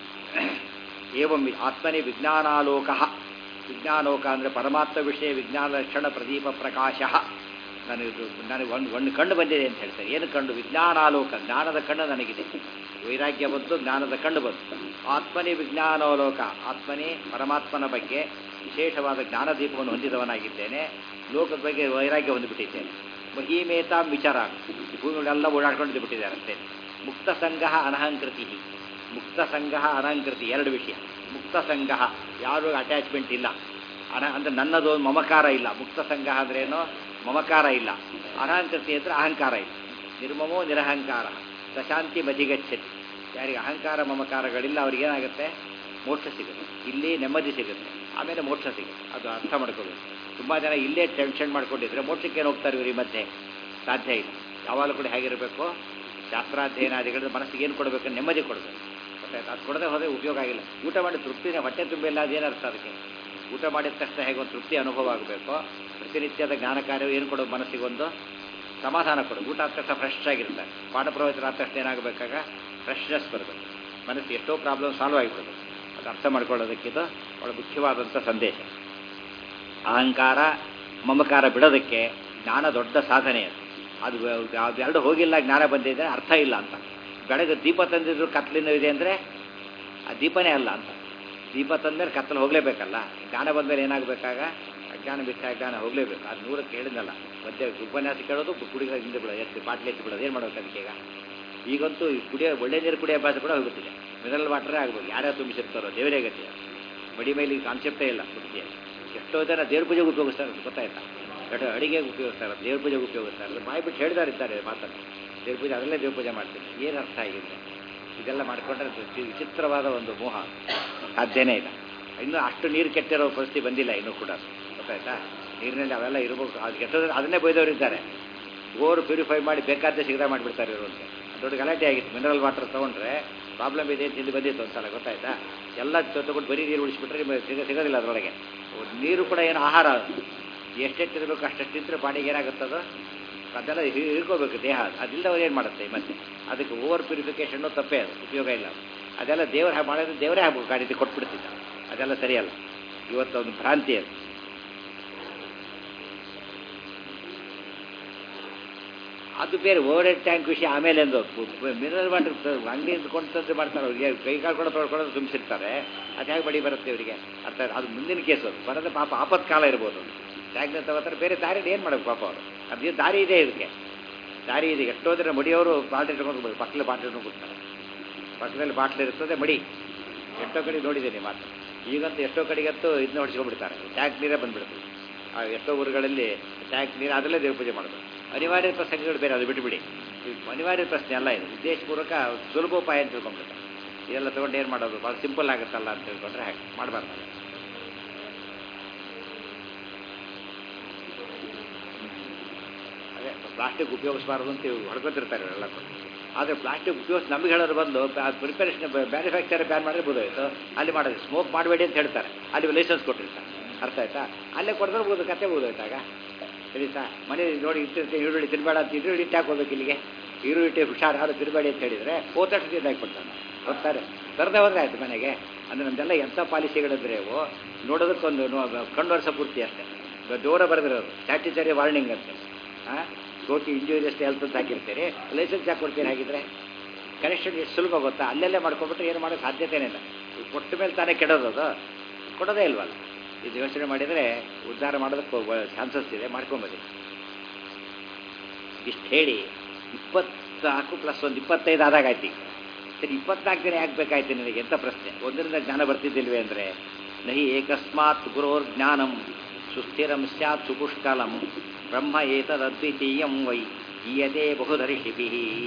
ಏವಂ ಆತ್ಮನಿ ವಿಜ್ಞಾನಾಲೋಕ ವಿಜ್ಞಾನೋಕ ಅಂದರೆ ಪರಮಾತ್ಮ ವಿಷಯ ವಿಜ್ಞಾನ ಲಕ್ಷಣ ಪ್ರದೀಪ ಪ್ರಕಾಶ ನನಗೆ ನನಗೆ ಒಂದು ಒಂದು ಕಣ್ಣು ಬಂದಿದೆ ಅಂತ ಹೇಳ್ತಾರೆ ಏನು ಕಣ್ಣು ವಿಜ್ಞಾನಾಲೋಕ ಜ್ಞಾನದ ಕಣ್ಣು ನನಗಿದೆ ವೈರಾಗ್ಯ ಬಂತು ಜ್ಞಾನದ ಕಣ್ಣು ಬಂತು ಆತ್ಮನಿ ವಿಜ್ಞಾನಾಲೋಕ ಆತ್ಮನಿ ಪರಮಾತ್ಮನ ಬಗ್ಗೆ ವಿಶೇಷವಾದ ಜ್ಞಾನದೀಪವನ್ನು ಹೊಂದಿದವನಾಗಿದ್ದೇನೆ ಲೋಕದ ಬಗ್ಗೆ ವೈರಾಗ್ಯ ಹೊಂದಿಬಿಟ್ಟಿದ್ದೇನೆ ಮಹೀಮೇತಾಂ ವಿಚಾರ ಈ ಭೂಮಿಗಳೆಲ್ಲ ಓಡಾಡ್ಕೊಂಡು ಬಿಟ್ಟಿದ್ದಾರೆ ಅಷ್ಟೇ ಮುಕ್ತ ಸಂಘ ಅನಹಂಕೃತಿ ಮುಕ್ತ ಸಂಘ ಅನಹಂಕೃತಿ ಎರಡು ವಿಷಯ ಮುಕ್ತ ಸಂಘ ಯಾರು ಅಟ್ಯಾಚ್ಮೆಂಟ್ ಇಲ್ಲ ಅನ ಅಂದರೆ ನನ್ನದು ಮಮಕಾರ ಇಲ್ಲ ಮುಕ್ತ ಸಂಘ ಅಂದ್ರೇನು ಮಮಕಾರ ಇಲ್ಲ ಅನಹಂಕೃತಿ ಅಂದರೆ ಅಹಂಕಾರ ಇಲ್ಲ ನಿರ್ಮಮೋ ನಿರಹಂಕಾರ ಸಶಾಂತಿ ಮಧಿಗಚ್ಚತಿ ಯಾರಿಗೆ ಅಹಂಕಾರ ಮಮಕಾರಗಳಿಲ್ಲ ಅವ್ರಿಗೆ ಏನಾಗುತ್ತೆ ಮೋಕ್ಷ ಸಿಗುತ್ತೆ ಇಲ್ಲಿ ನೆಮ್ಮದಿ ಸಿಗುತ್ತೆ ಆಮೇಲೆ ಮೋಕ್ಷ ಸಿಗುತ್ತೆ ಅದು ಅರ್ಥ ಮಾಡ್ಕೋಬೇಕು ತುಂಬ ಜನ ಇಲ್ಲೇ ಟೆನ್ಷನ್ ಮಾಡ್ಕೊಂಡಿದ್ರೆ ಮೋಕ್ಷಕ್ಕೆ ಏನು ಹೋಗ್ತಾರೆ ಇವ್ರ ಈ ಮಧ್ಯೆ ಸಾಧ್ಯ ಇಲ್ಲ ಯಾವಾಗಲೂ ಕೂಡ ಹೇಗಿರಬೇಕು ಶಾಸ್ತ್ರಾಧ್ಯಯನಾದಿಗಳು ಮನಸ್ಸಿಗೆ ಏನು ಕೊಡಬೇಕು ನೆಮ್ಮದಿ ಕೊಡಬೇಕು ಗೊತ್ತಾಯ್ತು ಅದು ಕೊಡದೆ ಹೋದರೆ ಉಪಯೋಗ ಆಗಿಲ್ಲ ಊಟ ಮಾಡಿ ತೃಪ್ತಿನೇ ಹೊಟ್ಟೆ ತುಂಬಿಲ್ಲ ಅದೇನು ಅರ್ಥ ಅದಕ್ಕೆ ಊಟ ಮಾಡಿದ ತಕ್ಷಣ ಹೇಗೆ ಒಂದು ತೃಪ್ತಿ ಅನುಭವ ಆಗಬೇಕು ಪ್ರತಿನಿತ್ಯದ ಜ್ಞಾನ ಕಾರ್ಯವು ಏನು ಕೊಡೋದು ಮನಸ್ಸಿಗೊಂದು ಸಮಾಧಾನ ಕೊಡು ಊಟ ಆದ ತಕ್ಷಣ ಫ್ರೆಶ್ ಆಗಿರ್ತಾರೆ ಪಾಠ ಪ್ರವಚನ ಆದ ತಕ್ಷಣ ಏನಾಗಬೇಕಾಗ ಫ್ರೆಶ್ನೆಸ್ ಬರಬೇಕು ಮನಸ್ಸು ಎಷ್ಟೋ ಪ್ರಾಬ್ಲಮ್ ಸಾಲ್ವ್ ಆಗಿಬಿಡೋದು ಅದು ಅರ್ಥ ಮಾಡ್ಕೊಳ್ಳೋದಕ್ಕಿದು ಭಾಳ ಮುಖ್ಯವಾದಂಥ ಸಂದೇಶ ಅಹಂಕಾರ ಮಮಕಾರ ಬಿಡೋದಕ್ಕೆ ಜ್ಞಾನ ದೊಡ್ಡ ಸಾಧನೆ ಅದು ಅದು ಅದೆರಡು ಹೋಗಿಲ್ಲ ಜ್ಞಾನ ಬಂದಿದೆ ಅರ್ಥ ಇಲ್ಲ ಅಂತ ಬೆಳಗ್ಗೆ ದೀಪ ತಂದಿದ್ರು ಕತ್ಲಿನ ಇದೆ ಅಂದರೆ ಆ ದೀಪನೇ ಅಲ್ಲ ಅಂತ ದೀಪ ತಂದ್ಮೇಲೆ ಕತ್ತಲು ಹೋಗಲೇಬೇಕಲ್ಲ ಜ್ಞಾನ ಬಂದಮೇಲೆ ಏನಾಗಬೇಕಾಗ ಅಜ್ಞಾನ ಬಿಟ್ಟ ಅಜ್ಞಾನ ಹೋಗಲೇಬೇಕು ಅದು ನೂರಕ್ಕೆ ಹೇಳಿದ್ನಲ್ಲ ಮಧ್ಯೆ ಉಪನ್ಯಾಸ ಕೇಳೋದು ಕುಡಿಗ ಹಿಂದೆ ಬಿಡೋದು ಎತ್ತು ಬಾಟ್ಲಿ ಎತ್ತಿ ಬಿಡೋದು ಏನು ಮಾಡ್ಬೇಕು ಅದಕ್ಕೆ ಈಗ ಈಗಂತೂ ಈ ಕುಡಿಯೋ ಒಳ್ಳೆ ನೀರು ಕುಡಿಯೋ ಅಭ್ಯಾಸ ಕೂಡ ಹೋಗುತ್ತಿದೆ ಮಿನರಲ್ ವಾಟರೇ ಆಗ್ಬೋದು ಯಾರ್ಯಾರು ತುಂಬಿಸಿರ್ತಾರೋ ದೇವರೇ ಗತಿ ಮಡಿ ಮೇಲೆ ಈ ಕಾನ್ಸೆಪ್ಟೇ ಇಲ್ಲ ಕುಡಿಯಲ್ಲಿ ಎಷ್ಟೋ ಜನ ದೇವ್ರ ಪೂಜೆಗೆ ಉಪಯೋಗಿಸ್ತಾರೆ ಅಂತ ಗೊತ್ತಾಯ್ತಾ ಎಷ್ಟೋ ಅಡಿಗೆಗೆ ಉಪಯೋಗಿಸ್ತಾರೆ ದೇವ್ರ ಪೂಜೆಗೆ ಉಪಯೋಗಿಸ್ತಾರೆ ಅದು ಬಾಯಿ ಬಿಟ್ಟು ಹೇಳಿದಾರೆ ಇದ್ದಾರೆ ಮಾತನ್ನು ದೇವ್ರ ಪೂಜೆ ಅದರಲ್ಲೇ ದೇವ್ರ ಪೂಜೆ ಮಾಡ್ತೀನಿ ಏನು ಅರ್ಥ ಆಗಿದೆ ಇದೆಲ್ಲ ಮಾಡಿಕೊಂಡ್ರೆ ಅದು ವಿಚಿತ್ರವಾದ ಒಂದು ಮೋಹ ಸಾಧ್ಯನೇ ಇಲ್ಲ ಇನ್ನೂ ಅಷ್ಟು ನೀರು ಕೆಟ್ಟಿರೋ ಪರಿಸ್ಥಿತಿ ಬಂದಿಲ್ಲ ಇನ್ನೂ ಕೂಡ ಗೊತ್ತಾಯ್ತಾ ನೀರಿನಲ್ಲಿ ಅವೆಲ್ಲ ಇರಬೇಕು ಅದು ಕೆಟ್ಟದ್ರೆ ಅದನ್ನೇ ಬೈದವರು ಇದ್ದಾರೆ ಓವರ್ ಪ್ಯೂರಿಫೈ ಮಾಡಿ ಬೇಕಾದ ಸಿಗದ ಮಾಡಿಬಿಡ್ತಾರೆ ಇರುವಂತೆ ದೊಡ್ಡ ಗಲಾಟೆ ಆಗಿತ್ತು ಮಿನರಲ್ ವಾಟರ್ ತೊಗೊಂಡ್ರೆ ಪ್ರಾಬ್ಲಮ್ ಇದೆ ಅಂತ ಇಲ್ಲಿ ಬಂದಿತ್ತು ಒಂದ್ಸಲ ಗೊತ್ತಾಯ್ತಾ ಎಲ್ಲ ತೊಗೊಂಡು ಬರೀ ನೀರು ಉಳಿಸ್ಬಿಟ್ರೆ ನಿಮಗೆ ಸಿಗ ಸಿಗೋದಿಲ್ಲ ಅದರೊಳಗೆ ನೀರು ಕೂಡ ಏನು ಆಹಾರ ಎಷ್ಟೆಷ್ಟು ಇರಬೇಕು ಅಷ್ಟೆಷ್ಟು ತಿಂದರೆ ಬಾಡಿಗೆ ಏನಾಗುತ್ತದೋ ಅದೆಲ್ಲ ಹಿಡ್ಕೋಬೇಕು ದೇಹ ಅದಿಲ್ಲದವ್ರು ಏನು ಮಾಡುತ್ತೆ ಮತ್ತೆ ಅದಕ್ಕೆ ಓವರ್ ಪ್ಯೂರಿಫಿಕೇಷನ್ನು ತಪ್ಪೇ ಅದು ಉಪಯೋಗ ಇಲ್ಲ ಅದೆಲ್ಲ ದೇವ್ರ ಹಾಗೆ ಮಾಡಿದ್ರೆ ದೇವರೇ ಆಗ್ಬೇಕು ಆ ರೀತಿ ಕೊಟ್ಬಿಡ್ತಿದ್ದ ಅದೆಲ್ಲ ಸರಿಯಲ್ಲ ಇವತ್ತು ಒಂದು ಭ್ರಾಂತಿ ಅದು ಅದು ಬೇರೆ ಓವರ್ ಹೆಡ್ ಟ್ಯಾಂಕ್ ವಿಷಯ ಆಮೇಲೆ ಎಂದು ಮಿನರಲ್ ವಾಟರ್ ಅಂಗಡಿಯಿಂದ ಕೊಂಡು ತಂದ್ರೆ ಮಾಡ್ತಾರೆ ಅವ್ರಿಗೆ ಕೈ ಕಾಲು ಕೂಡ ತೊಳ್ಕೊಳ್ಳೋದು ತುಂಬಿಸಿರ್ತಾರೆ ಅದು ಹೇಗೆ ಬಡಿ ಬರುತ್ತೆ ಇವರಿಗೆ ಅರ್ಥ ಅದು ಮುಂದಿನ ಕೇಸು ಅದು ಬರೋದೇ ಪಾಪ ಆಪತ್ಕಾಲ ಇರ್ಬೋದು ಟ್ಯಾಂಕ್ನ ತಗೋತಾರೆ ಬೇರೆ ದಾರಿ ಏನು ಮಾಡಬೇಕು ಪಾಪ ಅವರು ಅದು ದಾರಿ ಇದೆ ಇದಕ್ಕೆ ದಾರಿ ಇದೆ ಎಷ್ಟೋ ಜನ ಮಡಿಯವರು ಬಾಟ್ಲಿ ತಗೊಂಡು ಪಕ್ಕದಲ್ಲಿ ಬಾಟ್ಲಿ ಕೊಡ್ತಾರೆ ಪಕ್ಕದಲ್ಲಿ ಬಾಟ್ಲಿ ಇರ್ತದೆ ಮಡಿ ಎಷ್ಟೋ ಕಡೆ ನೋಡಿದ್ದೀನಿ ಮಾತು ಈಗಂತೂ ಎಷ್ಟೋ ಕಡೆಗಂತೂ ಇದನ್ನ ಹೊಡಿಸ್ಕೊಂಡ್ಬಿಡ್ತಾರೆ ಟ್ಯಾಂಕ್ ನೀರೇ ಬಂದ್ಬಿಡ್ತದೆ ಆ ಎಷ್ಟೋ ಊರುಗಳಲ್ಲಿ ಟ್ಯಾಂಕ್ ನೀರು ಅದರಲ್ಲೇ ದೇವ್ರ ಪೂಜೆ ಮಾಡೋದು ಅನಿವಾರ್ಯ ಪ್ರಸಂಗಗಳು ಬೇರೆ ಅದು ಬಿಟ್ಟುಬಿಡಿ ಅನಿವಾರ್ಯ ಪ್ರಶ್ನೆ ಅಲ್ಲ ಇದು ಉದ್ದೇಶಪೂರ್ವಕ ಸುಲಭೋಪಾಯ ಅಂತ ತಿಳ್ಕೊಂಡ್ಬಿಡ್ತಾರೆ ಇದೆಲ್ಲ ತೊಗೊಂಡು ಏನು ಮಾಡೋದು ಭಾಳ ಸಿಂಪಲ್ ಆಗುತ್ತಲ್ಲ ಅಂತ ತಿಳ್ಕೊಂಡ್ರೆ ಹಾಗೆ ಮಾಡಬಾರ್ದು ಅದೇ ಪ್ಲಾಸ್ಟಿಕ್ ಉಪಯೋಗಿಸಬಾರ್ದು ಅಂತ ಹೊಡ್ಕೊತಿರ್ತಾರೆ ಎಲ್ಲ ಆದರೆ ಪ್ಲಾಸ್ಟಿಕ್ ಉಪಯೋಗಿಸಿ ನಮಗೆ ಹೇಳೋರು ಬಂದು ಪ್ರಿಪರೇಷನ್ ಮ್ಯಾನುಫ್ಯಾಕ್ಚರ್ ಬ್ಯಾನ್ ಮಾಡಿದ್ರೆ ಬೋದಾಯ್ತು ಅಲ್ಲಿ ಮಾಡೋದು ಸ್ಮೋಕ್ ಮಾಡಬೇಡಿ ಅಂತ ಹೇಳ್ತಾರೆ ಅಲ್ಲಿ ಲೈಸೆನ್ಸ್ ಕೊಟ್ಟಿರ್ತಾರೆ ಅರ್ಥ ಆಯ್ತಾ ಅಲ್ಲೇ ಕೊಡಿದ್ರೆ ಬೋದು ಕತೆ ಬೋದಾಯ್ತಾಗ ಸರಿತಾ ಮನೆ ನೋಡಿ ಇಟ್ಟಿರ್ತೀನಿ ಈರುಳ್ಳಿ ತಿನ್ಬೇಡ ಅಂತ ಈರುಳ್ಳಿ ಇಟ್ಟು ಹಾಕೋಬೇಕು ಇಲ್ಲಿಗೆ ಈರುಳ್ಳಿ ಇಟ್ಟು ಹುಷಾರು ಯಾರು ತಿನ್ಬೇಡಿ ಅಂತ ಹೇಳಿದರೆ ಹೋತಷ್ಟು ತಿಂದು ಹಾಕ್ಬಿಡ್ತಾನೆ ಬರ್ತಾರೆ ತರದೆ ಹೋದ್ರೆ ಆಯ್ತು ಮನೆಗೆ ಅಂದರೆ ನಮ್ದೆಲ್ಲ ಎಂಥ ಪಾಲಿಸಿಗಳಿದ್ರೆ ಅವು ನೋಡೋದಕ್ಕೊಂದು ಕಣ್ಣು ವರ್ಷ ಪೂರ್ತಿ ಅಷ್ಟೇ ಜೋರ ಬರೆದಿರೋದು ಸ್ಟ್ಯಾಟ್ಯುಟರಿ ವಾರ್ನಿಂಗ್ ಅಂತೆ ಹಾಂ ಗೋಟಿ ಇಂಜುರಿಯಸ್ ಹೆಲ್ತ್ ಅಂತ ಹಾಕಿರ್ತೀರಿ ಲೈಸೆನ್ಸ್ ಯಾಕೆ ಕೊಡ್ತೀರಿ ಹಾಗಿದ್ರೆ ಕನೆಕ್ಷನ್ ಎಷ್ಟು ಸುಲಭ ಗೊತ್ತಾ ಅಲ್ಲೆಲ್ಲೇ ಮಾಡ್ಕೊಂಡ್ಬಿಟ್ರೆ ಏನು ಮಾಡೋ ಸಾಧ್ಯತೆನೇ ಇಲ್ಲ ಕೊಟ್ಟ ಮೇಲೆ ತಾನೇ ಕೆಡೋದು ಅದು ಕೊಡೋದೇ ಇಲ್ವಲ್ಲ ಇದು ಯೋಚನೆ ಮಾಡಿದರೆ ಉದ್ಧಾರ ಮಾಡೋದಕ್ಕೆ ಚಾನ್ಸಸ್ ಇದೆ ಮಾಡ್ಕೊಂಬದಿ ಇಷ್ಟು ಹೇಳಿ ಇಪ್ಪತ್ನಾಲ್ಕು ಪ್ಲಸ್ ಒಂದು ಇಪ್ಪತ್ತೈದು ಆದಾಗ ಆಯ್ತು ಈಗ ಸರಿ ಇಪ್ಪತ್ನಾಲ್ಕು ದಿನ ಯಾಕೆ ಬೇಕಾಯ್ತು ನಿನಗೆ ಎಂಥ ಪ್ರಶ್ನೆ ಒಂದರಿಂದ ಜ್ಞಾನ ಬರ್ತಿದ್ದಿಲ್ವೇ ಅಂದರೆ ನಹಿ ಏಕಸ್ಮಾತ್ ಗುರೋರ್ ಜ್ಞಾನಂ ಸುಸ್ಥಿರಂ ಸ್ಯಾತ್ ಸುಪುಷ್ಕಲಂ ಬ್ರಹ್ಮ ಏತದದ್ವಿತೀಯಂ ವೈ ಗೀಯತೆ ಬಹುಧರಿಷಿಭಿ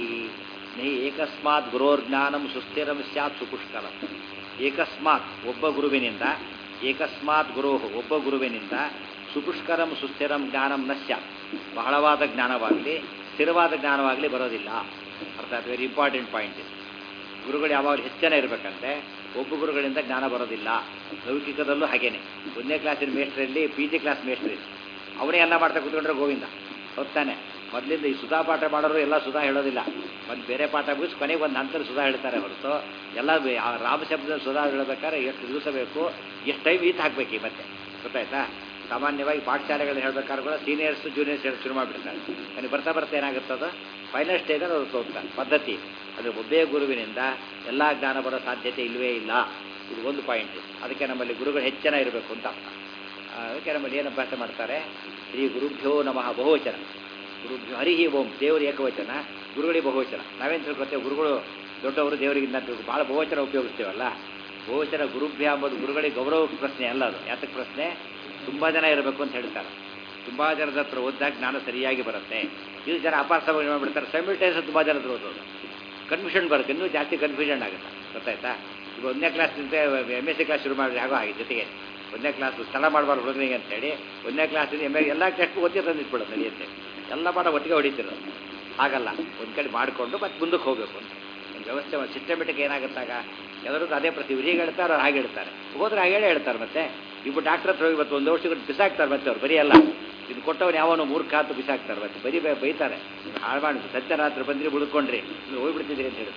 ನಹಿ ಏಕಸ್ಮಾತ್ ಗುರೋರ್ ಜ್ಞಾನಂ ಸುಸ್ಥಿರಂ ಸ್ಯಾತ್ ಸುಪುಷ್ಕಲಂ ಏಕಸ್ಮಾತ್ ಒಬ್ಬ ಗುರುವಿನಿಂದ ಏಕಸ್ಮಾತ್ ಗುರು ಒಬ್ಬ ಗುರುವಿನಿಂದ ಸುಪುಷ್ಕರಂ ಸುಸ್ಥಿರಂ ಜ್ಞಾನಂ ನ ಸ್ಯಾತ್ ಬಹಳವಾದ ಜ್ಞಾನವಾಗಲಿ ಸ್ಥಿರವಾದ ಜ್ಞಾನವಾಗಲಿ ಬರೋದಿಲ್ಲ ಅರ್ಥಾತ್ ವೆರಿ ಇಂಪಾರ್ಟೆಂಟ್ ಪಾಯಿಂಟ್ ಇದು ಗುರುಗಳು ಯಾವಾಗಲೂ ಹೆಚ್ಚನ ಇರಬೇಕಂತೆ ಒಬ್ಬ ಗುರುಗಳಿಂದ ಜ್ಞಾನ ಬರೋದಿಲ್ಲ ಲೌಕಿಕದಲ್ಲೂ ಹಾಗೇನೆ ಒಂದನೇ ಕ್ಲಾಸಿನ ಮೇಸ್ಟ್ರಲ್ಲಿ ಪಿ ಜಿ ಕ್ಲಾಸ್ ಮೇಸ್ಟ್ರಿ ಅವನೇ ಎಲ್ಲ ಮಾಡ್ತಾ ಕೂತ್ಕೊಂಡ್ರೆ ಗೋವಿಂದ ಹೊತ್ತಾನೆ ಮೊದಲಿಂದ ಈ ಸುಧಾ ಪಾಠ ಮಾಡೋರು ಎಲ್ಲ ಸುಧಾ ಹೇಳೋದಿಲ್ಲ ಒಂದು ಬೇರೆ ಪಾಠ ಮುಗಿಸಿ ಕೊನೆಗೆ ಒಂದು ನಂತರ ಸುಧಾ ಹೇಳ್ತಾರೆ ಹೊರತು ಎಲ್ಲ ಆ ರಾಮ ಶಬ್ದ ಸುಧಾ ಹೇಳಬೇಕಾದ್ರೆ ಎಷ್ಟು ದಿವಸ ಬೇಕು ಎಷ್ಟು ಟೈಮ್ ಈತ ಹಾಕ್ಬೇಕು ಮತ್ತೆ ಗೊತ್ತಾಯ್ತಾ ಸಾಮಾನ್ಯವಾಗಿ ಪಾಠಶಾಲೆಗಳು ಹೇಳ್ಬೇಕಾದ್ರೆ ಕೂಡ ಸೀನಿಯರ್ಸ್ ಜೂನಿಯರ್ಸ್ ಹೇಳಿ ಶುರು ಮಾಡಿಬಿಡ್ತಾರೆ ನನಗೆ ಬರ್ತಾ ಬರ್ತಾ ಏನಾಗುತ್ತದು ಫೈನಲ್ ಸ್ಟೇಜಲ್ಲಿ ಅವ್ರು ಹೋಗ್ತಾರೆ ಪದ್ಧತಿ ಅದು ಒಬ್ಬೇ ಗುರುವಿನಿಂದ ಎಲ್ಲ ಜ್ಞಾನ ಬರೋ ಸಾಧ್ಯತೆ ಇಲ್ಲವೇ ಇಲ್ಲ ಇದು ಒಂದು ಪಾಯಿಂಟ್ ಅದಕ್ಕೆ ನಮ್ಮಲ್ಲಿ ಗುರುಗಳು ಹೆಚ್ಚನ ಇರಬೇಕು ಅಂತ ಅರ್ಥ ಅದಕ್ಕೆ ನಮ್ಮಲ್ಲಿ ಏನು ಅಭ್ಯಾಸ ಮಾಡ್ತಾರೆ ಶ್ರೀ ಗುರುಭ್ಯೋ ನಮಃ ಬಹುವಚನ ಗುರುಭ್ಯೋ ಹರಿಹಿ ಓಂ ದೇವರು ಏಕವಚನ ಗುರುಗಳಿಗೆ ಬಹುವಚನ ನಾವೇನು ತಿಳ್ಕೊತೇವೆ ಗುರುಗಳು ದೊಡ್ಡವರು ದೇವರಿಗಿಂತ ತಿಳ್ಕೊ ಭಾಳ ಬಹುವಚನ ಉಪಯೋಗಿಸ್ತೇವಲ್ಲ ಬಹುವಚನ ಗುರುಭ್ಯ ಅಂಬೋದು ಗುರುಗಳಿಗೆ ಗೌರವ ಪ್ರಶ್ನೆ ಅಲ್ಲ ಅದು ಯಾತಕ್ಕೆ ಪ್ರಶ್ನೆ ತುಂಬ ಜನ ಇರಬೇಕು ಅಂತ ಹೇಳ್ತಾರೆ ತುಂಬ ಜನದ ಹತ್ರ ಓದಿದಾಗ ಜ್ಞಾನ ಸರಿಯಾಗಿ ಬರುತ್ತೆ ಇದು ಜನ ಅಪಾರ್ಥ ಮಾಡಿಬಿಡ್ತಾರೆ ಸೈಮಿಲ್ಟೇನ್ಸ್ ತುಂಬ ಜನ ಹತ್ರ ಓದೋದು ಕನ್ಫ್ಯೂಷನ್ ಬರುತ್ತೆ ಇನ್ನೂ ಜಾಸ್ತಿ ಕನ್ಫ್ಯೂಷನ್ ಆಗುತ್ತೆ ಗೊತ್ತಾಯ್ತಾ ಈಗ ಒಂದನೇ ಕ್ಲಾಸ್ನಿಂದ ಎಮ್ ಎಸ್ ಸಿ ಕ್ಲಾಸ್ ಶುರು ಮಾಡಿದ್ರೆ ಆಗೋ ಹಾಗೆ ಜೊತೆಗೆ ಒಂದನೇ ಕ್ಲಾಸ್ ಸ್ಥಳ ಮಾಡಬಾರ್ದು ಹುಡುಗನಿಗೆ ಅಂತೇಳಿ ಒಂದನೇ ಕ್ಲಾಸಿಂದ ಎಮ್ ಎ ಎಲ್ಲ ಟೆಸ್ಟ್ ಓದಿ ತಂದಿಟ್ಬಿಡೋದು ನಡೆಯುತ್ತೆ ಎಲ್ಲ ಪಾಠ ಒಟ್ಟಿಗೆ ಹೊಡಿತಿರೋದು ಹಾಗಲ್ಲ ಒಂದು ಕಡೆ ಮಾಡಿಕೊಂಡು ಮತ್ತೆ ಮುಂದಕ್ಕೆ ಹೋಗಬೇಕು ಅಂತ ಒಂದು ವ್ಯವಸ್ಥೆ ಒಂದು ಸಿಸ್ಟಮೆಟಿಕ್ ಏನಾಗುತ್ತಾಗ ಎಲ್ಲರಿಗೂ ಅದೇ ಪ್ರತಿ ಹೇಗೆ ಹೇಳ್ತಾರೆ ಅವ್ರು ಹಾಗೆ ಹೇಳ್ತಾರೆ ಹೋದ್ರೆ ಹಾಗೆ ಹೇಳೇ ಹೇಳ್ತಾರೆ ಮತ್ತೆ ಇಬ್ಬರು ಡಾಕ್ಟರ್ ಹತ್ರ ಹೋಗಿ ಇವತ್ತು ಒಂದು ವರ್ಷಗಳು ಬಿಸಾಕ್ತಾರೆ ಮತ್ತೆ ಅವ್ರು ಬರೀ ಅಲ್ಲ ಇದು ಕೊಟ್ಟವನು ಯಾವನು ಮೂರ್ಖ ಅಂತ ಬಿಸಾಕ್ತಾರೆ ಮತ್ತೆ ಬರೀ ಬೈತಾರೆ ಹಾಳು ಮಾಡಿ ಸತ್ಯರಾತ್ರಿ ಬಂದ್ರಿ ಉಳ್ಕೊಂಡ್ರಿ ನೀವು ಹೋಗ್ಬಿಡ್ತಿದ್ದೀರಿ ಅಂತ ಹೇಳ್ತಾರೆ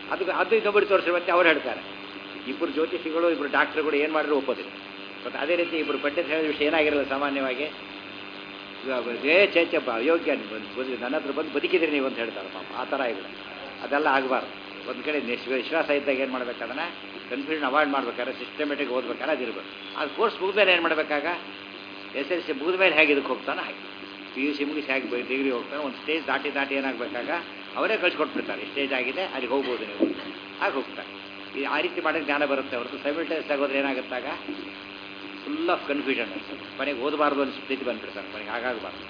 ಅದು ಅದು ಇನ್ನೊಬ್ಬರು ತೋರಿಸಿರುವಂತೆ ಅವ್ರು ಹೇಳ್ತಾರೆ ಇಬ್ಬರು ಜ್ಯೋತಿಷಿಗಳು ಇಬ್ಬರು ಡಾಕ್ಟರ್ಗಳು ಏನು ಮಾಡಿದ್ರು ಒಪ್ಪೋದಿಲ್ಲ ಮತ್ತು ಅದೇ ರೀತಿ ಇಬ್ಬರು ಪಂಡಿತ ಹೇಳಿದ ವಿಷಯ ಏನಾಗಿರಲ್ಲ ಸಾಮಾನ್ಯವಾಗಿ ಇವಾಗ ಏ ಚೇಚಪ್ಪ ಅಯೋಗ್ಯ ನೀವು ಬಂದು ಬಂದು ನನ್ನ ಹತ್ರ ಬಂದು ಬದುಕಿದ್ರಿ ನೀವು ಅಂತ ಹೇಳ್ತಾರೆ ಪಾಪ ಆ ಥರ ಇಲ್ಲ ಅದೆಲ್ಲ ಆಗಬಾರ್ದು ಒಂದು ಕಡೆ ನಿಶ್ ವಿಶ್ವಾಸ ಇದ್ದಾಗ ಏನು ಮಾಡ್ಬೇಕಾದ್ರೆ ಕನ್ಫ್ಯೂಷನ್ ಅವಾಯ್ಡ್ ಮಾಡ್ಬೇಕಾದ್ರೆ ಸಿಸ್ಟಮೆಟಿಕ್ ಓದ್ಬೇಕಾದ್ರೆ ಅದಿರ್ಬೇಕು ಅದು ಕೋರ್ಸ್ ಮುಗಿದ್ಮೇಲೆ ಏನು ಮಾಡಬೇಕಾಗ ಎಸ್ ಎಲ್ ಸಿ ಮುಗಿದ ಮೇಲೆ ಹೇಗೆ ಇದಕ್ಕೆ ಹೋಗ್ತಾನೆ ಹಾಗೆ ಪಿ ಯು ಸಿ ಮುಗಿಸಿ ಹೇಗೆ ಡಿಗ್ರಿ ಹೋಗ್ತಾನೆ ಒಂದು ಸ್ಟೇಜ್ ದಾಟಿ ದಾಟಿ ಏನಾಗಬೇಕಾಗ ಅವರೇ ಕಳಿಸ್ಕೊಟ್ಬಿಡ್ತಾರೆ ಸ್ಟೇಜ್ ಆಗಿದೆ ಅಲ್ಲಿಗೆ ಹೋಗ್ಬೋದು ನೀವು ಹಾಗೆ ಹೋಗ್ತಾರೆ ಈ ಆ ರೀತಿ ಮಾಡೋಕ್ಕೆ ಜ್ಞಾನ ಬರುತ್ತೆ ಹೊರತು ಸೈಮಿಲ್ಟೇಸ್ ಆಗೋದ್ರೆ ಏನಾಗುತ್ತಾಗ ಫುಲ್ ಆಫ್ ಕನ್ಫ್ಯೂಷನ್ ಕೊನೆಗೆ ಓದಬಾರ್ದು ಅನ್ನೋ ಸ್ಥಿತಿ ಬಂದ್ಬಿಡ್ತಾರೆ ಕೊನೆಗೆ ಹಾಗಾಗಬಾರ್ದು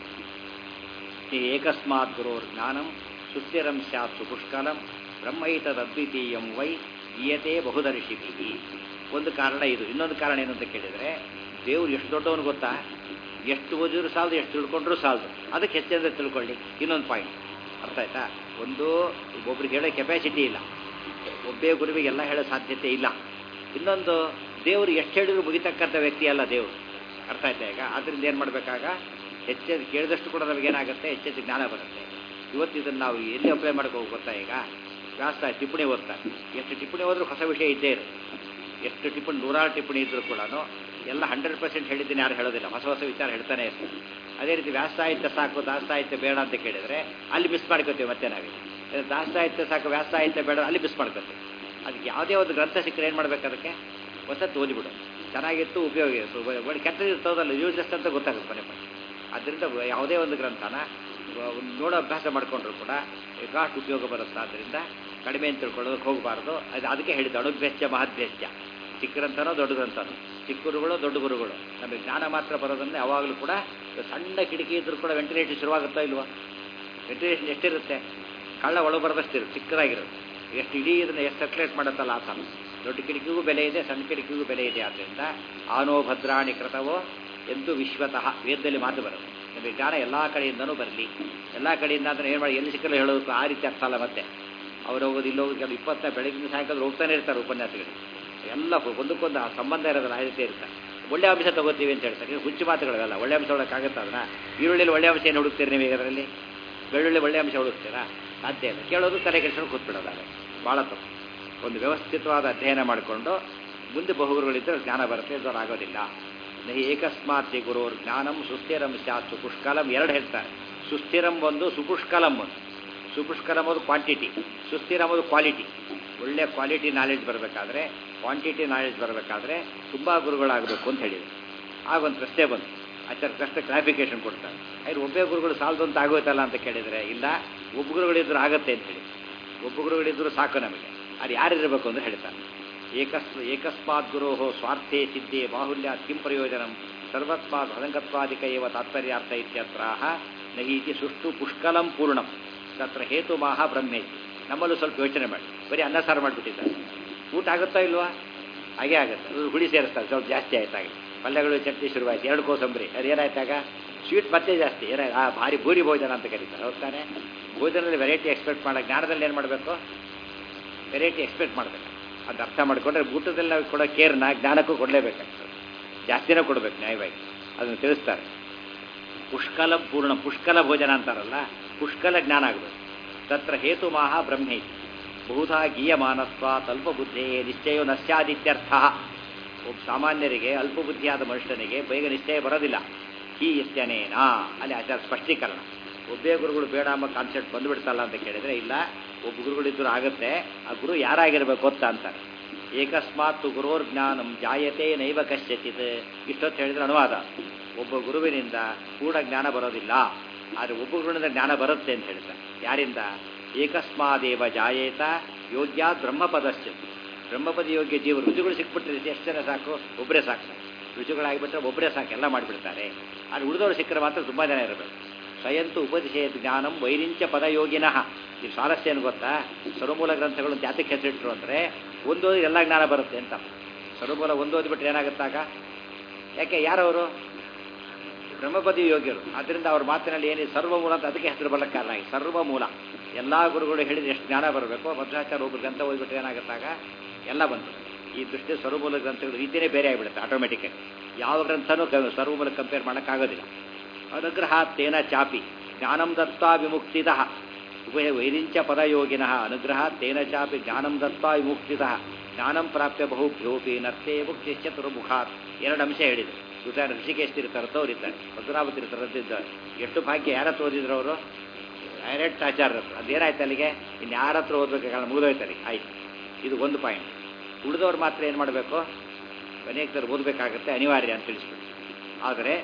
ಈ ಏಕಸ್ಮಾತ್ ಗುರೋರ್ ಜ್ಞಾನಂ ಸುಸ್ಥಿರಂ ಸ್ಯಾತ್ ಸುಪುಷ್ಕಲಂ ಬ್ರಹ್ಮೈತದ್ವಿತೀಯಂ ವೈ ಗೀಯತೆ ಬಹುದರ್ಶಿಭಿ ಒಂದು ಕಾರಣ ಇದು ಇನ್ನೊಂದು ಕಾರಣ ಏನು ಅಂತ ಕೇಳಿದರೆ ದೇವ್ರು ಎಷ್ಟು ದೊಡ್ಡವನು ಗೊತ್ತಾ ಎಷ್ಟು ಓದಿದ್ರು ಸಾಲದು ಎಷ್ಟು ತಿಳ್ಕೊಂಡ್ರೂ ಸಾಲದು ಅದಕ್ಕೆ ಹೆಚ್ಚೆಂದ್ರೆ ತಿಳ್ಕೊಳ್ಳಿ ಇನ್ನೊಂದು ಪಾಯಿಂಟ್ ಅರ್ಥ ಆಯ್ತಾ ಒಂದು ಒಬ್ರಿಗೆ ಹೇಳೋ ಕೆಪಾಸಿಟಿ ಇಲ್ಲ ಒಬ್ಬೇ ಗುರುವಿಗೆ ಎಲ್ಲ ಹೇಳೋ ಸಾಧ್ಯತೆ ಇಲ್ಲ ಇನ್ನೊಂದು ದೇವರು ಎಷ್ಟು ಹೇಳಿದ್ರು ಮುಗಿತಕ್ಕಂಥ ವ್ಯಕ್ತಿ ಅಲ್ಲ ದೇವರು ಅರ್ಥ ಆಯ್ತಾ ಈಗ ಅದರಿಂದ ಏನು ಮಾಡಬೇಕಾಗ ಹೆಚ್ಚೆಚ್ಚು ಕೇಳಿದಷ್ಟು ಕೂಡ ನಮಗೇನಾಗುತ್ತೆ ಹೆಚ್ಚೆಚ್ಚು ಜ್ಞಾನ ಬರುತ್ತೆ ಇವತ್ತು ಇದನ್ನು ನಾವು ಎಲ್ಲಿ ಅಪ್ಲೈ ಮಾಡ್ಕೋಬೇಕು ಗೊತ್ತಾ ಈಗ ವ್ಯಾಸ ಟಿಪ್ಪಣಿ ಓದ್ತಾರೆ ಎಷ್ಟು ಟಿಪ್ಪಣಿ ಓದ್ರೂ ಹೊಸ ವಿಷಯ ಇದ್ದೇ ಇರುತ್ತೆ ಎಷ್ಟು ಟಿಪ್ಪಣಿ ನೂರಾರು ಟಿಪ್ಪಣಿ ಇದ್ರೂ ಕೂಡ ಎಲ್ಲ ಹಂಡ್ರೆಡ್ ಪರ್ಸೆಂಟ್ ಹೇಳಿದ್ದೀನಿ ಯಾರು ಹೇಳೋದಿಲ್ಲ ಹೊಸ ಹೊಸ ವಿಚಾರ ಹೇಳ್ತಾನೆ ಇರ್ತಾರೆ ಅದೇ ರೀತಿ ವ್ಯಾಸ ಸಾಹಿತ್ಯ ಸಾಕು ದಾಸ ಸಾಹಿತ್ಯ ಬೇಡ ಅಂತ ಕೇಳಿದರೆ ಅಲ್ಲಿ ಮಿಸ್ ಮಾಡ್ಕೋತೀವಿ ಮತ್ತೆ ನಾವೇ ದಾಸ ಸಾಹಿತ್ಯ ಸಾಕು ವ್ಯಾಸ ಸಾಹಿತ್ಯ ಬೇಡ ಅಲ್ಲಿ ಮಿಸ್ ಮಾಡ್ಕೋತೀವಿ ಅದಕ್ಕೆ ಯಾವುದೇ ಒಂದು ಗ್ರಂಥ ಸಿಕ್ಕರೆ ಏನು ಮಾಡ್ಬೇಕು ಅದಕ್ಕೆ ಹೊಸತ್ತು ಓದಿಬಿಡು ಚೆನ್ನಾಗಿತ್ತು ಉಪಯೋಗ ಇತ್ತು ಒಳ್ಳೆ ಕೆಟ್ಟದ್ದು ಇರ್ತದಲ್ಲ ಯೂಸ್ಲೆಸ್ ಅಂತ ಗೊತ್ತಾಗುತ್ತೆ ಮನೆ ಮನೆ ಅದರಿಂದ ಯಾವುದೇ ಒಂದು ಗ್ರಂಥನ ನೋಡೋ ಅಭ್ಯಾಸ ಮಾಡಿಕೊಂಡ್ರು ಕೂಡ ಬೇಕಾಷ್ಟು ಉಪಯೋಗ ಬರುತ್ತೆ ಆದ್ದರಿಂದ ಕಡಿಮೆ ಅಂತ ತಿಳ್ಕೊಳ್ಳೋದಕ್ಕೆ ಹೋಗಬಾರ್ದು ಅದು ಅದಕ್ಕೆ ಹೇಳಿದ್ದು ಅಣುಭ್ಯಸ್ಯ ಮಹದ್ಭ್ಯಸ್ಯ ಚಿಕ್ಕ ಗ್ರಂಥನೋ ದೊಡ್ಡ ಗ್ರಂಥನೋ ಚಿಕ್ಕ ಗುರುಗಳು ದೊಡ್ಡ ಗುರುಗಳು ನಮಗೆ ಜ್ಞಾನ ಮಾತ್ರ ಬರೋದನ್ನೇ ಯಾವಾಗಲೂ ಕೂಡ ಸಣ್ಣ ಕಿಟಕಿ ಇದ್ರೂ ಕೂಡ ವೆಂಟಿಲೇಷನ್ ಶುರುವಾಗುತ್ತಾ ಇಲ್ವಾ ವೆಂಟಿಲೇಷನ್ ಎಷ್ಟಿರುತ್ತೆ ಕಳ್ಳ ಒಳ ಬರದಷ್ಟು ಇರುತ್ತೆ ಚಿಕ್ಕದಾಗಿರುತ್ತೆ ಎಷ್ಟು ಇಡೀ ಇದನ್ನು ಎಷ್ಟು ಸರ್ಕ್ಯುಲೇಟ್ ಮಾಡುತ್ತಲ್ಲ ಆ ಥರ ದೊಡ್ಡ ಕಿಟಕಿಗೂ ಬೆಲೆ ಇದೆ ಸಣ್ಣ ಕಿಟಕಿಗೂ ಬೆಲೆ ಇದೆ ಆದ್ದರಿಂದ ಆನೋ ಭದ್ರಾಣಿ ಕೃತವೋ ಎಂದು ವಿಶ್ವತಃ ವೇದದಲ್ಲಿ ಮಾತು ಬರುತ್ತೆ ನಮಗೆ ಜ್ಞಾನ ಎಲ್ಲ ಕಡೆಯಿಂದನೂ ಬರಲಿ ಎಲ್ಲ ಕಡೆಯಿಂದ ಅಂದರೆ ಏನು ಮಾಡಿ ಎಲ್ಲಿ ಸಿಕ್ಕಲು ಹೇಳೋದಕ್ಕೂ ಆ ರೀತಿ ಅರ್ಥ ಅಲ್ಲ ಮತ್ತೆ ಅವ್ರು ಹೋಗೋದು ಇಲ್ಲಿ ಹೋಗೋದು ಕೆಲವು ಇಪ್ಪತ್ತ ಬೆಳಗಿನ ಸಾಯಂಕಾಲ ಹೋಗ್ತಾನೆ ಇರ್ತಾರೆ ಉಪನ್ಯಾಸಗಳು ಎಲ್ಲ ಒಂದಕ್ಕೊಂದು ಆ ಸಂಬಂಧ ಇರೋದಿಲ್ಲ ಆ ರೀತಿ ಇರ್ತಾರೆ ಒಳ್ಳೆ ಅಂಶ ತಗೋತೀವಿ ಅಂತ ಹೇಳ್ತಾರೆ ಹುಚ್ಚು ಮಾತುಗಳಲ್ಲ ಒಳ್ಳೆ ಅಂಶ ಹೊಡೋಕ್ಕಾಗತ್ತ ಅದನ್ನ ಈರುಳ್ಳಿಲಿ ಒಳ್ಳೆ ಅಂಶ ಏನು ಹುಡುಕ್ತೀರಿ ನೀವು ಈಗ ಅದರಲ್ಲಿ ಬೆಳ್ಳುಳ್ಳಿ ಒಳ್ಳೆ ಅಂಶ ಹುಡುಕ್ತೀರಾ ಸಾಧ್ಯ ಇಲ್ಲ ಕೇಳೋದು ತಲೆ ಕೆಲ್ಸಕ್ಕೆ ಕೂತ್ಬಿಡೋದಾಗ ಭಾಳ ತಪ್ಪು ಒಂದು ವ್ಯವಸ್ಥಿತವಾದ ಅಧ್ಯಯನ ಮಾಡಿಕೊಂಡು ಮುಂದೆ ಬಹುಗುರುಗಳಿದ್ದರೆ ಜ್ಞಾನ ಬರುತ್ತೆ ಅದು ಆಗೋದಿಲ್ಲ ನಹಿ ಏಕಸ್ಮಾತ್ ಗುರುರ್ ಜ್ಞಾನಂ ಸುಸ್ಥಿರಂ ಸ್ಯಾತ್ ಸುಪುಷ್ಕಲಂ ಎರಡು ಹೇಳ್ತಾರೆ ಸುಸ್ಥಿರಂ ಒಂದು ಸುಪುಷ್ಕಲಂ ಒಂದು ಸುಪುಷ್ಕಲಂ ಒಂದು ಕ್ವಾಂಟಿಟಿ ಸುಸ್ಥಿರಂ ಒಂದು ಕ್ವಾಲಿಟಿ ಒಳ್ಳೆ ಕ್ವಾಲಿಟಿ ನಾಲೆಡ್ಜ್ ಬರಬೇಕಾದ್ರೆ ಕ್ವಾಂಟಿಟಿ ನಾಲೆಡ್ಜ್ ಬರಬೇಕಾದ್ರೆ ತುಂಬ ಗುರುಗಳಾಗಬೇಕು ಅಂತ ಹೇಳಿದರು ಆಗ ಒಂದು ಪ್ರಶ್ನೆ ಬಂತು ಆಚಾರ ಪ್ರಶ್ನೆ ಕ್ಲಾರಿಫಿಕೇಶನ್ ಕೊಡ್ತಾರೆ ಆಯ್ತು ಒಬ್ಬೇ ಗುರುಗಳು ಸಾಲದು ಅಂತ ಆಗೋಯ್ತಲ್ಲ ಅಂತ ಕೇಳಿದರೆ ಇಲ್ಲ ಒಬ್ಬ ಗುರುಗಳಿದ್ರು ಆಗತ್ತೆ ಅಂತ ಹೇಳಿ ಒಬ್ಬ ಗುರುಗಳಿದ್ರು ಸಾಕು ನಮಗೆ ಅದು ಯಾರಿರಬೇಕು ಅಂತ ಹೇಳ್ತಾರೆ ಏಕಸ್ ಏಕಸ್ಮಾತ್ ಗುರೋ ಸ್ವಾರ್ಥೇ ಸಿದ್ಧೇ ಬಾಹುಲ್ಯ ಕಿಂ ಪ್ರಯೋಜನಂ ಸರ್ವಸ್ಮಾತ್ ಹದಂಗತ್ವಾದಿಕ ಏವ ತಾತ್ಪರ್ಯಾರ್ಥ ಇತ್ಯತ್ರಾಹ ನಹೀತಿ ಸುಷ್ಟು ಪುಷ್ಕಲಂ ಪೂರ್ಣಂ ತತ್ರ ಹೇತು ಮಾಹ ಬ್ರಹ್ಮೇತಿ ನಮ್ಮಲ್ಲೂ ಸ್ವಲ್ಪ ಯೋಚನೆ ಮಾಡಿ ಬರೀ ಅನ್ನ ಸಾರು ಮಾಡಿಬಿಟ್ಟಿದ್ದಾರೆ ಊಟ ಆಗುತ್ತಾ ಇಲ್ವಾ ಹಾಗೆ ಆಗುತ್ತೆ ಅದು ಹುಳಿ ಸೇರಿಸ್ತಾರೆ ಸ್ವಲ್ಪ ಜಾಸ್ತಿ ಆಯ್ತಾಗ ಪಲ್ಯಗಳು ಚಟ್ನಿ ಶುರುವಾಯ್ತು ಎರಡು ಕೋಸಂಬರಿ ಅದು ಏನಾಯ್ತಾಗ ಸ್ವೀಟ್ ಮತ್ತೆ ಜಾಸ್ತಿ ಏನಾಯ್ತು ಆ ಭಾರಿ ಭೂರಿ ಭೋಜನ ಅಂತ ಕರೀತಾರೆ ಹೌದು ತಾನೆ ಭೋಜನದಲ್ಲಿ ವೆರೈಟಿ ಎಕ್ಸ್ಪೆಕ್ಟ್ ಮಾಡೋಕೆ ಜ್ಞಾನದಲ್ಲಿ ಏನು ಮಾಡಬೇಕು ವೆರೈಟಿ ಎಕ್ಸ್ಪೆಕ್ಟ್ ಮಾಡಬೇಕು ಅದು ಅರ್ಥ ಮಾಡಿಕೊಂಡ್ರೆ ಊಟದಲ್ಲಿ ನಾವು ಕೊಡೋ ಕೇರ್ನ ಜ್ಞಾನಕ್ಕೂ ಕೊಡಲೇಬೇಕಾಗ್ತದೆ ಜಾಸ್ತಿನೇ ಕೊಡಬೇಕು ನ್ಯಾಯವಾಗಿ ಅದನ್ನು ತಿಳಿಸ್ತಾರೆ ಪುಷ್ಕಲ ಪೂರ್ಣ ಪುಷ್ಕಲ ಭೋಜನ ಅಂತಾರಲ್ಲ ಪುಷ್ಕಲ ಜ್ಞಾನ ಆಗಬೇಕು ತತ್ರ ಹೇತು ಮಾಹ ಬ್ರಹ್ಮೈತಿ ಬಹುಧಾ ಗೀಯಮಾನತ್ವ ಅಲ್ಪ ಬುದ್ಧಿ ನಿಶ್ಚಯೋ ನಶ್ಯಾದಿತ್ಯರ್ಥ ಒಬ್ಬ ಸಾಮಾನ್ಯರಿಗೆ ಅಲ್ಪ ಬುದ್ಧಿಯಾದ ಮನುಷ್ಯನಿಗೆ ಬೇಗ ನಿಶ್ಚಯ ಬರೋದಿಲ್ಲ ಹೀ ಇತ್ಯನೇನಾ ಅಲ್ಲಿ ಆಚಾರ ಸ್ಪಷ್ಟೀಕರಣ ಒಬ್ಬೇ ಗುರುಗಳು ಬೇಡ ಎಂಬ ಕಾನ್ಸೆಪ್ಟ್ ಬಂದುಬಿಡ್ತಲ್ಲ ಅಂತ ಕೇಳಿದರೆ ಇಲ್ಲ ಒಬ್ಬ ಗುರುಗಳಿದ್ದರೂ ಆಗುತ್ತೆ ಆ ಗುರು ಯಾರಾಗಿರ್ಬೇಕು ಗೊತ್ತಾ ಅಂತಾರೆ ಏಕಸ್ಮಾತ್ ಗುರೋರ್ ಜ್ಞಾನಂ ಜಾಯತೆ ನೈವ ಕಶ್ಯಚಿತ್ ಇಷ್ಟೊತ್ತು ಹೇಳಿದ್ರೆ ಅನುವಾದ ಒಬ್ಬ ಗುರುವಿನಿಂದ ಕೂಡ ಜ್ಞಾನ ಬರೋದಿಲ್ಲ ಆದರೆ ಒಬ್ಬ ಗುರುವಿನಿಂದ ಜ್ಞಾನ ಬರುತ್ತೆ ಅಂತ ಹೇಳ್ತಾರೆ ಯಾರಿಂದ ಏಕಸ್ಮಾದೇವ ಜಾಯೇತ ಯೋಗ್ಯ ಬ್ರಹ್ಮಪದಶ್ಚ ಬ್ರಹ್ಮಪದ ಯೋಗ್ಯ ಜೀವ ರುಚಿಗಳು ಸಿಕ್ಬಿಟ್ರೆ ಎಷ್ಟು ಜನ ಸಾಕು ಒಬ್ಬರೇ ಸಾಕು ರುಚಿಗಳಾಗಿಬಿಟ್ರೆ ಒಬ್ಬರೇ ಸಾಕು ಎಲ್ಲ ಮಾಡಿಬಿಡ್ತಾರೆ ಆದರೆ ಉಳಿದವರು ಸಿಕ್ಕರೆ ಮಾತ್ರ ತುಂಬ ಜನ ಇರಬೇಕು ಸ್ವಯಂತು ಉಪದಿಶೇತ್ ಜ್ಞಾನಂ ವೈರಿಂಚ ಪದಯೋಗಿನಃ ಈ ಸ್ವಾರಸ್ಯ ಏನು ಗೊತ್ತಾ ಸರ್ವಮೂಲ ಗ್ರಂಥಗಳು ಜಾತಕ್ಕೆ ಹೆಸರಿಟ್ಟರು ಅಂದರೆ ಒಂದೋದಿ ಎಲ್ಲ ಜ್ಞಾನ ಬರುತ್ತೆ ಅಂತ ಸರ್ವಮೂಲ ಒಂದೋದಿಬಿಟ್ರೆ ಏನಾಗುತ್ತಾಗ ಯಾಕೆ ಯಾರವರು ಬ್ರಹ್ಮಪದಿ ಯೋಗ್ಯರು ಆದ್ದರಿಂದ ಅವ್ರ ಮಾತಿನಲ್ಲಿ ಏನಿದೆ ಸರ್ವಮೂಲ ಅಂತ ಅದಕ್ಕೆ ಹೆಸರು ಬರಲಿಕ್ಕೆ ಕಾರಣ ಆಗಿ ಸರ್ವಮೂಲ ಎಲ್ಲ ಗುರುಗಳು ಹೇಳಿದ್ರೆ ಎಷ್ಟು ಜ್ಞಾನ ಬರಬೇಕು ಭದ್ರಾಚಾರ ಒಬ್ಬರು ಗ್ರಂಥ ಓದ್ಬಿಟ್ರೆ ಏನಾಗುತ್ತಾಗ ಎಲ್ಲ ಬಂತು ಈ ದೃಷ್ಟಿ ಸರ್ವಮೂಲ ಗ್ರಂಥಗಳ ರೀತಿಯೇ ಬೇರೆ ಆಗಿಬಿಡುತ್ತೆ ಆಟೋಮೆಟಿಕಾಗಿ ಯಾವ ಗ್ರಂಥನೂ ಸರ್ವಮೂಲ ಕಂಪೇರ್ ಮಾಡೋಕ್ಕಾಗೋದಿಲ್ಲ ಅನುಗ್ರಹ ತೇನ ಚಾಪಿ ಜ್ಞಾನಂ ದತ್ತಾ ವಿಮುಕ್ತಿದ ಉಭಯ ವೈರಿಂಚ ಪದಯೋಗಿನಃ ಅನುಗ್ರಹ ತೇನ ಚಾಪಿ ಜ್ಞಾನಂ ದತ್ವಾ ವಿಮುಕ್ತಿತಃ ಜ್ಞಾನಂ ಪ್ರಾಪ್ಯ ಬಹುಭ್ಯೋಪಿ ನರ್ತೆ ಮುಕ್ತಿ ಚತುರ್ಮುಖಾತ್ ಎರಡು ಅಂಶ ಹೇಳಿದೆ ಉದಾಹರಣೆ ಋಷಿಕೇಶ್ ತೀರ್ಥರದ್ದು ಇದ್ದಾರೆ ಪದ್ಮನಾಭ ತೀರ್ಥರದ್ದು ಇದ್ದಾರೆ ಎಷ್ಟು ಭಾಗ್ಯ ಯಾರ ಹತ್ರ ಓದಿದ್ರು ಅವರು ಡೈರೆಕ್ಟ್ ಆಚಾರ್ಯರ ಹತ್ರ ಅದೇನಾಯ್ತು ಅಲ್ಲಿಗೆ ಇನ್ನು ಯಾರ ಹತ್ರ ಓದಬೇಕಾಗಲ್ಲ ಮುಗಿದೋಯ್ತು ಅಲ್ಲಿಗೆ ಆಯ್ತು ಇದು ಒಂದು ಪಾಯಿಂಟ್ ಉಳಿದವ್ರು ಮಾತ್ರ ಏನು ಮಾಡಬೇಕು ಅನೇಕರು ಓದಬೇಕಾಗತ್ತೆ ಅನಿವಾರ್ಯ ಅಂತ ತಿಳಿಸ್ಬಿಟ್ಟು ಆದರೆ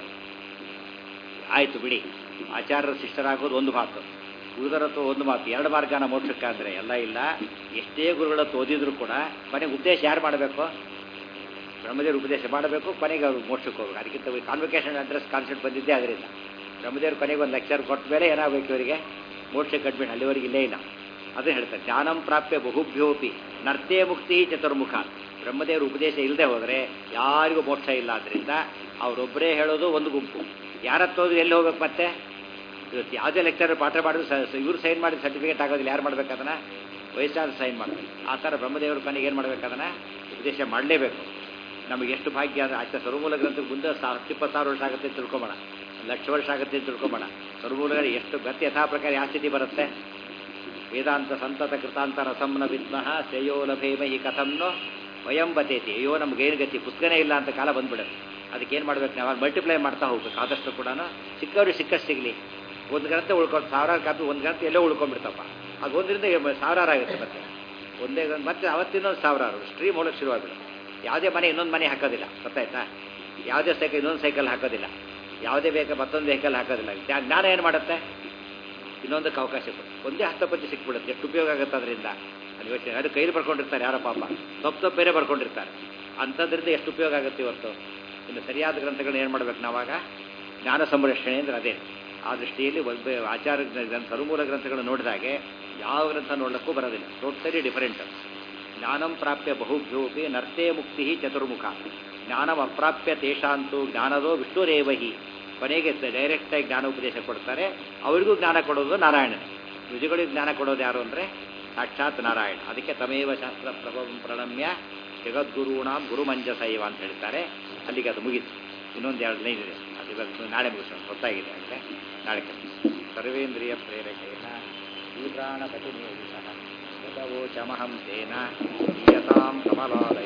ಆಯಿತು ಬಿಡಿ ಆಚಾರ್ಯರ ಶಿಷ್ಟರಾಗೋದು ಒಂದು ಮಾತು ಉಳಿದರ ಹತ್ರ ಒಂದು ಮಾತು ಎರಡು ಮಾರ್ಗನ ಮೋಕ್ಷಕ್ಕೆ ಅಂದರೆ ಎಲ್ಲ ಇಲ್ಲ ಎಷ್ಟೇ ಗುರುಗಳ ಹತ್ರ ಓದಿದ್ರು ಕೂಡ ಕೊನೆಗೆ ಉದ್ದೇಶ ಯಾರು ಮಾಡಬೇಕು ಬ್ರಹ್ಮದೇವರು ಉಪದೇಶ ಮಾಡಬೇಕು ಕೊನೆಗೆ ಅವರು ಮೋಕ್ಷಕ್ಕೆ ಹೋಗ್ಬೇಕು ಅದಕ್ಕಿಂತ ಕಾನ್ವೊಕೇಶನ್ ಅಡ್ರೆಸ್ ಕಾನ್ಸೆಪ್ಟ್ ಬಂದಿದ್ದೇ ಅದರಿಂದ ಬ್ರಹ್ಮದೇವರು ಕೊನೆಗೆ ಒಂದು ಲೆಕ್ಚರ್ ಕೊಟ್ಟ ಮೇಲೆ ಏನಾಗಬೇಕು ಇವರಿಗೆ ಮೋಕ್ಷಕ್ಕೆ ಕಟ್ಬಿಟ್ಟು ಅಲ್ಲಿವರೆಗೆ ಇಲ್ಲೇ ಇಲ್ಲ ಅದೇ ಹೇಳ್ತಾರೆ ಜ್ಞಾನಂ ಪ್ರಾಪ್ಯ ಬಹುಭ್ಯೋಪಿ ನರ್ತೇ ಮುಕ್ತಿ ಚತುರ್ಮುಖ ಬ್ರಹ್ಮದೇವರು ಉಪದೇಶ ಇಲ್ಲದೆ ಹೋದರೆ ಯಾರಿಗೂ ಮೋಕ್ಷ ಇಲ್ಲ ಆದ್ದರಿಂದ ಅವರೊಬ್ಬರೇ ಹೇಳೋದು ಒಂದು ಗುಂಪು ಯಾರತ್ತ ಹೋದ್ರೆ ಎಲ್ಲಿ ಹೋಗ್ಬೇಕು ಮತ್ತೆ ಇವತ್ತು ಯಾವುದೇ ಲೆಕ್ಚರ್ ಪಾಠ ಮಾಡಿದ್ರು ಇವ್ರು ಸೈನ್ ಮಾಡಿ ಸರ್ಟಿಫಿಕೇಟ್ ಆಗೋದಿಲ್ಲ ಯಾರು ಮಾಡ್ಬೇಕು ಅದನ್ನು ವಯಸ್ಸಾದ ಸೈನ್ ಮಾಡಬೇಕು ಆ ಥರ ಬ್ರಹ್ಮದೇವರ ಕೊನೆಗೆ ಏನು ಮಾಡ್ಬೇಕು ಅದನ್ನು ಉಪದೇಶ ಮಾಡಲೇಬೇಕು ನಮಗೆ ಎಷ್ಟು ಭಾಗ್ಯ ಅಂದರೆ ಆಚೆ ಸರ್ವಮೂಲ ಗ್ರಂಥಕ್ಕೆ ಮುಂದೆ ಸಾ ಹತ್ತಿಪ್ಪತ್ತು ಸಾವಿರ ವರ್ಷ ಆಗುತ್ತೆ ಅಂತ ತಿಳ್ಕೊಂಬೋಣ ಒಂದು ಲಕ್ಷ ವರ್ಷ ಆಗುತ್ತೆ ಅಂತ ತಿಳ್ಕೊಂಬೋಣ ಸರ್ವಮೂಲ ಎಷ್ಟು ಗತಿ ಯಥಾ ಪ್ರಕಾರ ಯಾವ ಸ್ಥಿತಿ ಬರುತ್ತೆ ವೇದಾಂತ ಸಂತತ ಕೃತಾಂತ ರಸಂನ ವಿದ್ಮಃ ಶ್ರೇಯೋ ಲಭೇಮ ಈ ಕಥಂನೋ ವಯಂ ಬತೇತಿ ಅಯ್ಯೋ ನಮ್ಗೇನು ಗತಿ ಪುಸ್ತಕನೇ ಇಲ್ಲ ಅಂತ ಕಾಲ ಬಂದ್ಬಿಡುತ್ತೆ ಅದಕ್ಕೆ ಏನು ಮಾಡ್ಬೇಕು ನಾವು ಮಲ್ಟಿಪ್ಲೈ ಮಾಡ್ತಾ ಹೋಗ್ಬೇಕು ಆದಷ್ಟು ಕೂಡ ಸಿಕ್ಕವ್ರಿಗೆ ಸಿಕ್ಕಷ್ಟು ಸಿಗಲಿ ಒಂದು ಗಂಟೆ ಉಳ್ಕೊಂಡು ಸಾವಿರಾರು ಕಾಪಿ ಒಂದು ಗಂಟೆ ಎಲ್ಲೋ ಉಳ್ಕೊಂಡ್ಬಿಡ್ತಪ್ಪ ಅದು ಒಂದರಿಂದ ಸಾವಿರಾರು ಆಗುತ್ತೆ ಮತ್ತೆ ಒಂದೇ ಗಂಟೆ ಮತ್ತೆ ಅವತ್ತಿನೊಂದು ಸಾವಿರಾರು ಸ್ಟ್ರೀಮ್ ಒಳಗೆ ಶುರುವಾಗ್ಬಿಡುತ್ತೆ ಯಾವುದೇ ಮನೆ ಇನ್ನೊಂದು ಮನೆ ಹಾಕೋದಿಲ್ಲ ಗೊತ್ತಾಯ್ತಾ ಯಾವುದೇ ಸೈಕಲ್ ಇನ್ನೊಂದು ಸೈಕಲ್ ಹಾಕೋದಿಲ್ಲ ಯಾವುದೇ ವೆಹಿಕಲ್ ಮತ್ತೊಂದು ವೆಹಿಕಲ್ ಹಾಕೋದಿಲ್ಲ ಜ್ಞಾ- ಜ್ಞಾನ ಏನು ಮಾಡುತ್ತೆ ಇನ್ನೊಂದಕ್ಕೆ ಅವಕಾಶ ಕೊಡು ಒಂದೇ ಹಸ್ತಪತಿ ಸಿಕ್ಬಿಡುತ್ತೆ ಎಷ್ಟು ಉಪಯೋಗ ಆಗುತ್ತೆ ಅದರಿಂದ ಅದು ಯೋಚನೆ ಅದು ಕೈಲಿ ಬರ್ಕೊಂಡಿರ್ತಾರೆ ಯಾರೋ ಪಾಪ ತಪ್ಪು ತಪ್ಪು ಬೇರೆ ಬರ್ಕೊಂಡಿರ್ತಾರೆ ಅಂಥದ್ರಿಂದ ಎಷ್ಟು ಉಪಯೋಗ ಆಗುತ್ತೆ ಇವತ್ತು ಇನ್ನು ಸರಿಯಾದ ಗ್ರಂಥಗಳನ್ನ ಏನು ಮಾಡ್ಬೇಕು ನಾವಾಗ ಜ್ಞಾನ ಸಂರಕ್ಷಣೆ ಅಂದರೆ ಅದೇ ಆ ದೃಷ್ಟಿಯಲ್ಲಿ ಒಬ್ಬ ಆಚಾರ ಗ್ರಂಥ ಸರ್ವಮೂಲ ಗ್ರಂಥಗಳನ್ನು ನೋಡಿದಾಗೆ ಯಾವ ಗ್ರಂಥ ನೋಡಲಿಕ್ಕೂ ಬರೋದಿಲ್ಲ ಟೋಟಲಿ ಡಿಫರೆಂಟ್ ಜ್ಞಾನಂ ಪ್ರಾಪ್ಯ ಬಹುಭ್ಯೋಪಿ ನರ್ತೇ ಮುಕ್ತಿ ಚತುರ್ಮುಖ ಜ್ಞಾನಂ ಅಪ್ರಾಪ್ಯ ತೇಷಾಂತು ಜ್ಞಾನದೋ ವಿಷ್ಣುರೇವಹಿ ಕೊನೆಗೆ ಡೈರೆಕ್ಟಾಗಿ ಜ್ಞಾನ ಉಪದೇಶ ಕೊಡ್ತಾರೆ ಅವರಿಗೂ ಜ್ಞಾನ ಕೊಡೋದು ನಾರಾಯಣ ಋಷಿಗಳಿಗೆ ಜ್ಞಾನ ಕೊಡೋದು ಯಾರು ಅಂದರೆ ಸಾಕ್ಷಾತ್ ನಾರಾಯಣ ಅದಕ್ಕೆ ತಮೇವ ಶಾಸ್ತ್ರ ಪ್ರಭವಂ ಪ್ರಣಮ್ಯ ಜಗದ್ಗುರುಣಾಂ ಗುರುಮಂಜಸೈವ ಅಂತ ಹೇಳ್ತಾರೆ ಅಲ್ಲಿಗೆ ಅದು ಮುಗೀತು ಇನ್ನೊಂದು ಎರಡು ಲೈನ್ ಇದೆ ಅದು ಇವತ್ತು ನಾಳೆ ಮುಗಿಸೋಣ ಗೊತ್ತಾಗಿದೆ ಅಂದರೆ ನಾಳೆ ಕಲಿಸಿ. ಸರ್ವೇಂದ್ರಿಯ ಪ್ರೇರಕೇನ ತೀವ್ರಾಣಪತಿ ನಿಯೋಜಿತ ಯತವೋಚಮಹಂ ತೇನ ಯತಾಂ ಕಮಲಾಲಯ